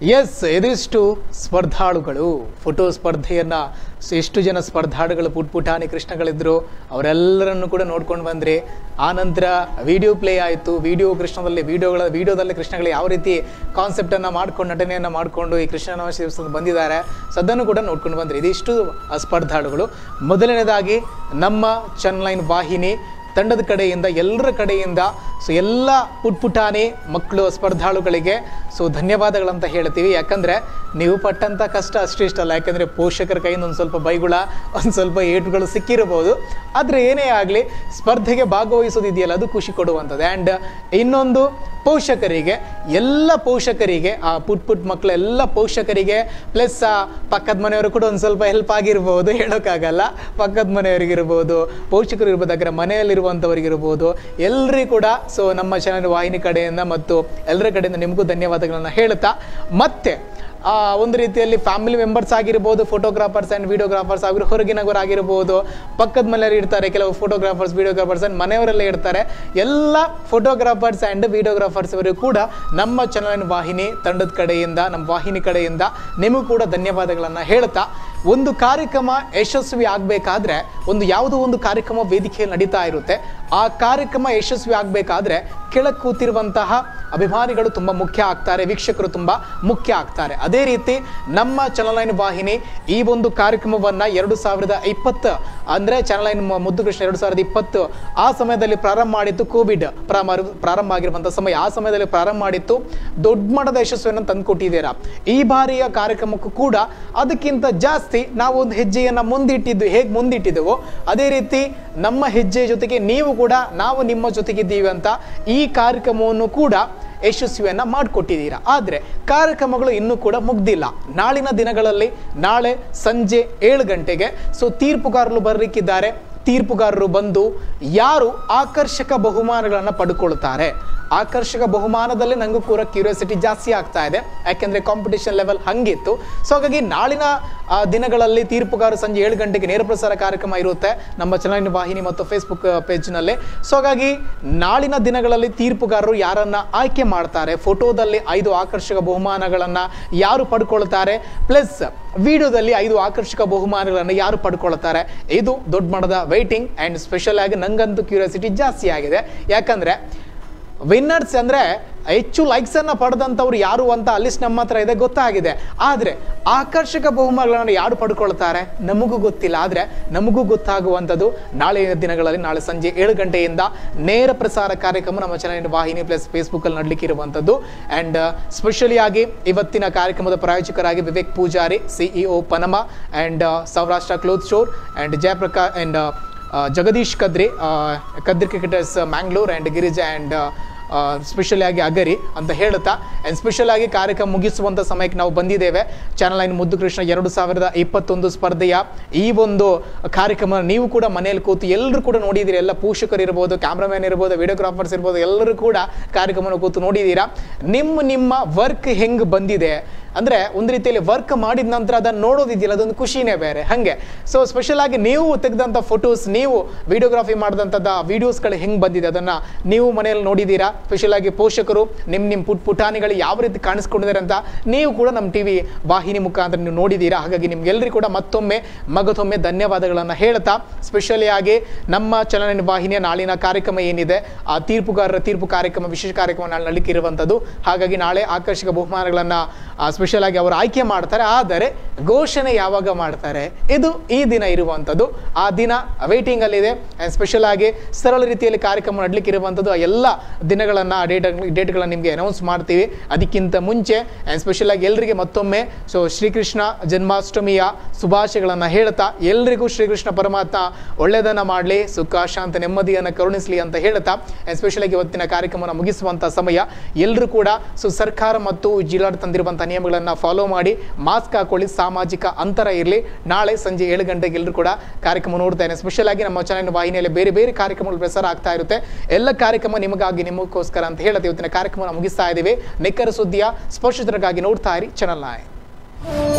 yes ಇದಿಷ್ಟು ಸ್ಪರ್ಧಾಳುಗಳು ಫೋಟೋ ಸ್ಪರ್ಧೆಯನ್ನ ಸ- ಎಷ್ಟು ಜನ ಸ್ಪರ್ಧಾಳುಗಳು ಪುಟ್ ಪುಟಾಣಿ ಕೃಷ್ಣಗಳಿದ್ರು ಅವರೆಲ್ಲರನ್ನು ಕೂಡ ನೋಡ್ಕೊಂಡು ಬಂದ್ರಿ ಆ ನಂತರ ವಿಡಿಯೋ ಪ್ಲೇ ಆಯಿತು ವಿಡಿಯೋ ಕೃಷ್ಣದಲ್ಲಿ ವಿಡಿಯೋಗಳ ವಿಡಿಯೋದಲ್ಲಿ ಕೃಷ್ಣಗಳು ಯಾವ ರೀತಿ ಕಾನ್ಸೆಪ್ಟನ್ನು ಮಾಡ್ಕೊಂಡು ನಟನೆಯನ್ನು ಮಾಡಿಕೊಂಡು ಈ ಕೃಷ್ಣನ ದಿವಸದ ಬಂದಿದ್ದಾರೆ ಸೊ ಅದನ್ನು ಕೂಡ ನೋಡ್ಕೊಂಡು ಬಂದ್ರಿ ಇದಿಷ್ಟು ಆ ಸ್ಪರ್ಧಾಳುಗಳು ಮೊದಲನೇದಾಗಿ ನಮ್ಮ ಚನ್ಲೈನ್ ವಾಹಿನಿ ತಂಡದ ಕಡೆಯಿಂದ ಎಲ್ಲರ ಕಡೆಯಿಂದ ಸೊ ಎಲ್ಲ ಪುಟ್ಪುಟಾಣಿ ಮಕ್ಕಳು ಸ್ಪರ್ಧಾಳುಗಳಿಗೆ ಸೊ ಧನ್ಯವಾದಗಳಂತ ಹೇಳ್ತೀವಿ ಯಾಕಂದರೆ ನೀವು ಪಟ್ಟಂಥ ಕಷ್ಟ ಅಷ್ಟೇ ಇಷ್ಟಲ್ಲ ಯಾಕಂದರೆ ಪೋಷಕರ ಕೈಯಿಂದ ಒಂದು ಸ್ವಲ್ಪ ಬೈಗುಳ ಒಂದು ಸ್ವಲ್ಪ ಏಟುಗಳು ಸಿಕ್ಕಿರಬಹುದು ಆದರೆ ಏನೇ ಆಗಲಿ ಸ್ಪರ್ಧೆಗೆ ಭಾಗವಹಿಸೋದಿದೆಯಲ್ಲ ಅದು ಖುಷಿ ಕೊಡುವಂಥದ್ದು ಆ್ಯಂಡ್ ಇನ್ನೊಂದು ಪೋಷಕರಿಗೆ ಎಲ್ಲ ಪೋಷಕರಿಗೆ ಆ ಪುಟ್ ಪುಟ್ ಮಕ್ಕಳ ಎಲ್ಲ ಪೋಷಕರಿಗೆ ಪ್ಲಸ್ ಆ ಪಕ್ಕದ ಮನೆಯವರು ಕೂಡ ಒಂದು ಸ್ವಲ್ಪ ಹೆಲ್ಪ್ ಆಗಿರ್ಬೋದು ಹೇಳೋಕ್ಕಾಗಲ್ಲ ಪಕ್ಕದ ಮನೆಯವರಿಗಿರ್ಬೋದು ಪೋಷಕರು ಇರ್ಬೋದು ಹಾಗಾದ್ರೆ ಮನೆಯಲ್ಲಿರುವಂಥವ್ರಿಗಿರ್ಬೋದು ಎಲ್ಲರಿಗೂ ಕೂಡ ಸೊ ನಮ್ಮ ಚಾನಲ್ ವಾಹಿನಿ ಕಡೆಯಿಂದ ಮತ್ತು ಎಲ್ಲರ ಕಡೆಯಿಂದ ನಿಮಗೂ ಧನ್ಯವಾದಗಳನ್ನು ಹೇಳ್ತಾ ಮತ್ತೆ ಆ, ಒಂದು ರೀತಿಯಲ್ಲಿ ಫ್ಯಾಮಿಲಿ ಮೆಂಬರ್ಸ್ ಆಗಿರ್ಬೋದು ಫೋಟೋಗ್ರಾಫರ್ಸ್ ಆ್ಯಂಡ್ ವಿಡಿಯೋಗ್ರಾಫರ್ಸ್ ಆಗಿರೋ ಹೊರಗಿನವರು ಆಗಿರ್ಬೋದು ಪಕ್ಕದ ಮನೆಯವರು ಇರ್ತಾರೆ ಕೆಲವು ಫೋಟೋಗ್ರಾಫರ್ಸ್ ವಿಡಿಯೋಗ್ರಾಫರ್ಸ್ ಆ್ಯಂಡ್ ಮನೆಯವರೆಲ್ಲ ಇರ್ತಾರೆ ಎಲ್ಲ ಫೋಟೋಗ್ರಾಫರ್ಸ್ ಆ್ಯಂಡ್ ವಿಡಿಯೋಗ್ರಾಫರ್ಸ್ ಅವರು ಕೂಡ ನಮ್ಮ ಚಾನಲ್ ವಾಹಿನಿ ತಂಡದ ಕಡೆಯಿಂದ ನಮ್ಮ ವಾಹಿನಿ ಕಡೆಯಿಂದ ನಿಮಗೂ ಕೂಡ ಧನ್ಯವಾದಗಳನ್ನು ಹೇಳ್ತಾ ಒಂದು ಕಾರ್ಯಕ್ರಮ ಯಶಸ್ವಿ ಆಗಬೇಕಾದ್ರೆ ಒಂದು ಯಾವುದೋ ಒಂದು ಕಾರ್ಯಕ್ರಮ ವೇದಿಕೆಯಲ್ಲಿ ನಡೀತಾ ಇರುತ್ತೆ ಆ ಕಾರ್ಯಕ್ರಮ ಯಶಸ್ವಿ ಆಗಬೇಕಾದ್ರೆ ಕೆಳಗೆ ಕೂತಿರುವಂತಹ ಅಭಿಮಾನಿಗಳು ತುಂಬ ಮುಖ್ಯ ಆಗ್ತಾರೆ ವೀಕ್ಷಕರು ತುಂಬ ಮುಖ್ಯ ಆಗ್ತಾರೆ ಅದೇ ರೀತಿ ನಮ್ಮ ಚನಲೈನ್ ವಾಹಿನಿ ಈ ಒಂದು ಕಾರ್ಯಕ್ರಮವನ್ನು ಎರಡು ಸಾವಿರದ ಇಪ್ಪತ್ತು ಅಂದರೆ ಚನಲೈನ್ ಮುದ್ದು ಕೃಷ್ಣ ಎರಡು ಸಾವಿರದ ಇಪ್ಪತ್ತು ಆ ಸಮಯದಲ್ಲಿ ಪ್ರಾರಂಭ ಮಾಡಿತ್ತು ಕೋವಿಡ್ ಪ್ರಾರಂಭ ಪ್ರಾರಂಭ ಆಗಿರುವಂಥ ಸಮಯ ಆ ಸಮಯದಲ್ಲಿ ಪ್ರಾರಂಭ ಮಾಡಿತ್ತು ದೊಡ್ಡ ಮಟ್ಟದ ಯಶಸ್ವಿಯನ್ನು ತಂದುಕೊಟ್ಟಿದ್ದೀರಾ ಈ ಬಾರಿಯ ಕಾರ್ಯಕ್ರಮಕ್ಕೂ ಕೂಡ ಅದಕ್ಕಿಂತ ಜಾಸ್ತಿ ನಾವು ಒಂದು ಹೆಜ್ಜೆಯನ್ನು ಮುಂದಿಟ್ಟಿದ್ದು ಹೇಗೆ ಮುಂದಿಟ್ಟಿದ್ದೆವೋ ಅದೇ ರೀತಿ ನಮ್ಮ ಹೆಜ್ಜೆಯ ಜೊತೆಗೆ ನೀವು ಕೂಡ ನಾವು ನಿಮ್ಮ ಜೊತೆಗಿದ್ದೀವಿ ಅಂತ ಈ ಕಾರ್ಯಕ್ರಮವನ್ನು ಕೂಡ ಯಶಸ್ವಿಯನ್ನ ಮಾಡಿಕೊಟ್ಟಿದ್ದೀರಾ ಆದರೆ ಕಾರ್ಯಕ್ರಮಗಳು ಇನ್ನೂ ಕೂಡ ಮುಗ್ದಿಲ್ಲ ನಾಳಿನ ದಿನಗಳಲ್ಲಿ ನಾಳೆ ಸಂಜೆ ಏಳು ಗಂಟೆಗೆ ಸೊ ತೀರ್ಪುಗಾರರು ಬರಲಿಕ್ಕಿದ್ದಾರೆ ತೀರ್ಪುಗಾರರು ಬಂದು ಯಾರು ಆಕರ್ಷಕ ಬಹುಮಾನಗಳನ್ನು ಪಡ್ಕೊಳ್ತಾರೆ ಆಕರ್ಷಕ ಬಹುಮಾನದಲ್ಲಿ ನನಗೂ ಕೂಡ ಕ್ಯೂರಿಯಾಸಿಟಿ ಜಾಸ್ತಿ ಆಗ್ತಾ ಇದೆ ಯಾಕೆಂದ್ರೆ ಕಾಂಪಿಟೇಷನ್ ಲೆವೆಲ್ ಹಂಗಿತ್ತು ಸೊ ಹಾಗಾಗಿ ನಾಳಿನ ಆ, ದಿನಗಳಲ್ಲಿ ತೀರ್ಪುಗಾರ ಸಂಜೆ ಏಳು ಗಂಟೆಗೆ ನೇರ ಪ್ರಸಾರ ಕಾರ್ಯಕ್ರಮ ಇರುತ್ತೆ ನಮ್ಮ ಚಲನ ವಾಹಿನಿ ಮತ್ತು ಫೇಸ್ಬುಕ್ ಪೇಜ್ನಲ್ಲಿ ಸೊ ಹಾಗಾಗಿ ನಾಳಿನ ದಿನಗಳಲ್ಲಿ ತೀರ್ಪುಗಾರರು ಯಾರನ್ನ ಆಯ್ಕೆ ಮಾಡ್ತಾರೆ ಫೋಟೋದಲ್ಲಿ ಐದು ಆಕರ್ಷಕ ಬಹುಮಾನಗಳನ್ನು ಯಾರು ಪಡ್ಕೊಳ್ತಾರೆ ಪ್ಲಸ್ ವಿಡಿಯೋದಲ್ಲಿ ಐದು ಆಕರ್ಷಕ ಬಹುಮಾನಗಳನ್ನು ಯಾರು ಪಡ್ಕೊಳ್ತಾರೆ ಇದು ದೊಡ್ಡ ಮಟ್ಟದ ವೈಟಿಂಗ್ ಆ್ಯಂಡ್ ಸ್ಪೆಷಲ್ ಆಗಿ ನಂಗಂತೂ ಕ್ಯೂರಿಯಾಸಿಟಿ ಜಾಸ್ತಿ ಆಗಿದೆ ಯಾಕಂದ್ರೆ ವಿನ್ನರ್ಸ್ ಅಂದ್ರೆ ಹೆಚ್ಚು ಲೈಕ್ಸ್ ಅನ್ನ ಪಡೆದಂಥವ್ರು ಯಾರು ಅಂತ ಲಿಸ್ಟ್ ನಮ್ಮ ಹತ್ರ ಇದೆ ಗೊತ್ತಾಗಿದೆ ಆದ್ರೆ ಆಕರ್ಷಕ ಬಹುಮಾನಗಳನ್ನು ಯಾರು ಪಡ್ಕೊಳ್ತಾರೆ ನಮಗೂ ಗೊತ್ತಿಲ್ಲ ಆದ್ರೆ ನಮಗೂ ಗೊತ್ತಾಗುವಂಥದ್ದು ನಾಳೆ ದಿನಗಳಲ್ಲಿ ನಾಳೆ ಸಂಜೆ ಏಳು ಗಂಟೆಯಿಂದ ನೇರ ಪ್ರಸಾರ ಕಾರ್ಯಕ್ರಮ ನಮ್ಮ ಚಾನಲ್ ವಾಹಿನಿ ಪ್ಲಸ್ ಫೇಸ್ಬುಕ್ ಅಲ್ಲಿ ನಡ್ಲಿಕ್ಕೆ ಇರುವಂಥದ್ದು ಅಂಡ್ ಸ್ಪೆಷಲಿ ಆಗಿ ಇವತ್ತಿನ ಕಾರ್ಯಕ್ರಮದ ಪ್ರಾಯೋಜಕರಾಗಿ Vivek Poojary CEO Panama and Saurashtra cloth store and Jayaprakash and Jagadish Kadri Kadri cricketers Mangalore and Girija and specially ಆಗಿ ಅಗರಿ ಅಂತ ಹೇಳುತ್ತಾ ಆ್ಯಂಡ್ ಸ್ಪೆಷಲ್ ಆಗಿ ಕಾರ್ಯಕ್ರಮ ಮುಗಿಸುವಂಥ ಸಮಯಕ್ಕೆ ನಾವು ಬಂದಿದ್ದೇವೆ ಚಾನಲ್ ಲೈನ್ ಮುದ್ದು ಕೃಷ್ಣ ಎರಡು ಸಾವಿರದ ಇಪ್ಪತ್ತೊಂದು ಸ್ಪರ್ಧೆಯ ಈ ಒಂದು ಕಾರ್ಯಕ್ರಮ ನೀವು ಕೂಡ ಮನೆಯಲ್ಲಿ ಕೂತು ಎಲ್ಲರೂ ಕೂಡ ನೋಡಿದ್ದೀರಿ ಎಲ್ಲ ಪೋಷಕರು ಇರ್ಬೋದು ಕ್ಯಾಮ್ರಾಮ್ಯಾನ್ ಇರ್ಬೋದು ವಿಡಿಯೋಗ್ರಾಫರ್ಸ್ ಇರ್ಬೋದು ಎಲ್ಲರೂ ಕೂಡ ಕಾರ್ಯಕ್ರಮನ ಕೂತು ನೋಡಿದ್ದೀರಾ ನಿಮ್ಮ ನಿಮ್ಮ ವರ್ಕ್ ಹೆಂಗೆ ಬಂದಿದೆ ಅಂದರೆ ಒಂದು ರೀತಿಯಲ್ಲಿ ವರ್ಕ್ ಮಾಡಿದ ನಂತರ ಅದನ್ನು ನೋಡೋದಿದೆಯಲ್ಲ ಅದೊಂದು ಖುಷಿನೇ ಬೇರೆ ಹಾಗೆ ಸೊ ಸ್ಪೆಷಲ್ ಆಗಿ ನೀವು ತೆಗೆದಂಥ ಫೋಟೋಸ್ ನೀವು ವಿಡಿಯೋಗ್ರಾಫಿ ಮಾಡಿದಂಥದ್ದು ವಿಡಿಯೋಸ್ಗಳು ಹೆಂಗೆ ಬಂದಿದೆ ಅದನ್ನು ನೀವು ಮನೆಯಲ್ಲಿ ನೋಡಿದ್ದೀರಾ ಸ್ಪೆಷಲ್ ಆಗಿ ಪೋಷಕರು ನಿಮ್ಮ ನಿಮ್ಮ ಪುಟ್ ಪುಟಾಣಿಗಳು ಯಾವ ರೀತಿ ಕಾಣಿಸ್ಕೊಂಡಿದ್ದಾರೆ ಅಂತ ನೀವು ಕೂಡ ನಮ್ಮ ಟಿ ವಿ ವಾಹಿನಿ ಮುಖಾಂತರ ನೀವು ನೋಡಿದ್ದೀರಾ ಹಾಗಾಗಿ ನಿಮ್ಗೆಲ್ಲರಿಗೂ ಕೂಡ ಮತ್ತೊಮ್ಮೆ ಮಗದೊಮ್ಮೆ ಧನ್ಯವಾದಗಳನ್ನು ಹೇಳ್ತಾ ಸ್ಪೆಷಲಿ ಆಗಿ ನಮ್ಮ ಚಲನ ವಾಹಿನಿಯ ನಾಳಿನ ಕಾರ್ಯಕ್ರಮ ಏನಿದೆ ಆ ತೀರ್ಪುಗಾರರ ತೀರ್ಪು ಕಾರ್ಯಕ್ರಮ ವಿಶೇಷ ಕಾರ್ಯಕ್ರಮ ನಾಳೆ ನಡಲಿಕ್ಕೆ ಇರುವಂಥದ್ದು ಹಾಗಾಗಿ ನಾಳೆ ಆಕರ್ಷಕ ಬಹುಮಾನಗಳನ್ನು ಸ್ಪೆಷಲ್ ಆಗಿ ಅವರು ಆಯ್ಕೆ ಮಾಡ್ತಾರೆ ಆದರೆ ಘೋಷಣೆ ಯಾವಾಗ ಮಾಡ್ತಾರೆ ಇದು ಈ ದಿನ ಇರುವಂಥದ್ದು ಆ ದಿನ ವೇಟಿಂಗ್ ಅಲ್ಲಿದೆ ಸ್ಪೆಷಲ್ ಆಗಿ ಸರಳ ರೀತಿಯಲ್ಲಿ ಕಾರ್ಯಕ್ರಮ ನಡಲಿಕ್ಕೆ ಇರುವಂಥದ್ದು ಆ ಎಲ್ಲ ದಿನಗಳನ್ನು ಡೇಟ್ ಡೇಟ್ಗಳನ್ನು ನಿಮಗೆ ಅನೌನ್ಸ್ ಮಾಡ್ತೀವಿ ಅದಕ್ಕಿಂತ ಮುಂಚೆ ಸ್ಪೆಷಲ್ ಆಗಿ ಎಲ್ಲರಿಗೆ ಮತ್ತೊಮ್ಮೆ ಸೊ ಶ್ರೀಕೃಷ್ಣ ಜನ್ಮಾಷ್ಟಮಿಯ ಶುಭಾಶಯಗಳನ್ನು ಹೇಳ್ತಾ ಎಲ್ರಿಗೂ ಶ್ರೀಕೃಷ್ಣ ಪರಮಾತ್ಮ ಒಳ್ಳೆಯದನ್ನು ಮಾಡಲಿ ಸುಖ ಶಾಂತ ನೆಮ್ಮದಿಯನ್ನು ಕರುಣಿಸಲಿ ಅಂತ ಹೇಳ್ತಾ ಸ್ಪೆಷಲ್ ಆಗಿ ಇವತ್ತಿನ ಕಾರ್ಯಕ್ರಮವನ್ನು ಮುಗಿಸುವಂಥ ಸಮಯ ಎಲ್ಲರೂ ಕೂಡ ಸೊ ಸರ್ಕಾರ ಮತ್ತು ಜಿಲ್ಲಾಡಳಿತ ತಂದಿರುವಂಥ ನಿಯಮಗಳನ್ನು ಫಾಲೋ ಮಾಡಿ ಮಾಸ್ಕ್ ಹಾಕೊಳ್ಳಿ ಸಾಮಾಜಿಕ ಅಂತರ ಇರಲಿ ನಾಳೆ ಸಂಜೆ ಏಳು ಗಂಟೆಗೆ ಎಲ್ಲರೂ ಕೂಡ ಕಾರ್ಯಕ್ರಮ ನೋಡ್ತಾನೆ ಸ್ಪೆಷಲ್ ಆಗಿ ನಮ್ಮ ಚಾನಲ್ ವಾಹಿನಿಯಲ್ಲಿ ಬೇರೆ ಬೇರೆ ಕಾರ್ಯಕ್ರಮಗಳು ಪ್ರಸಾರ ಆಗ್ತಾ ಇರುತ್ತೆ ಎಲ್ಲ ಕಾರ್ಯಕ್ರಮ ನಿಮಗಾಗಿ ನಿಮಗೋಸ್ಕರ ಅಂತ ಹೇಳುತ್ತೆ ಇವತ್ತಿನ ಕಾರ್ಯಕ್ರಮವನ್ನು ಮುಗಿಸ್ತಾ ಇದ್ದೀವಿ ನಿಖರ ಸುದ್ದಿಯ ಸ್ಪರ್ಶಿತರಿಗಾಗಿ ನೋಡ್ತಾ ಇರಿ ಚಾನಲ್ ನಾಯ್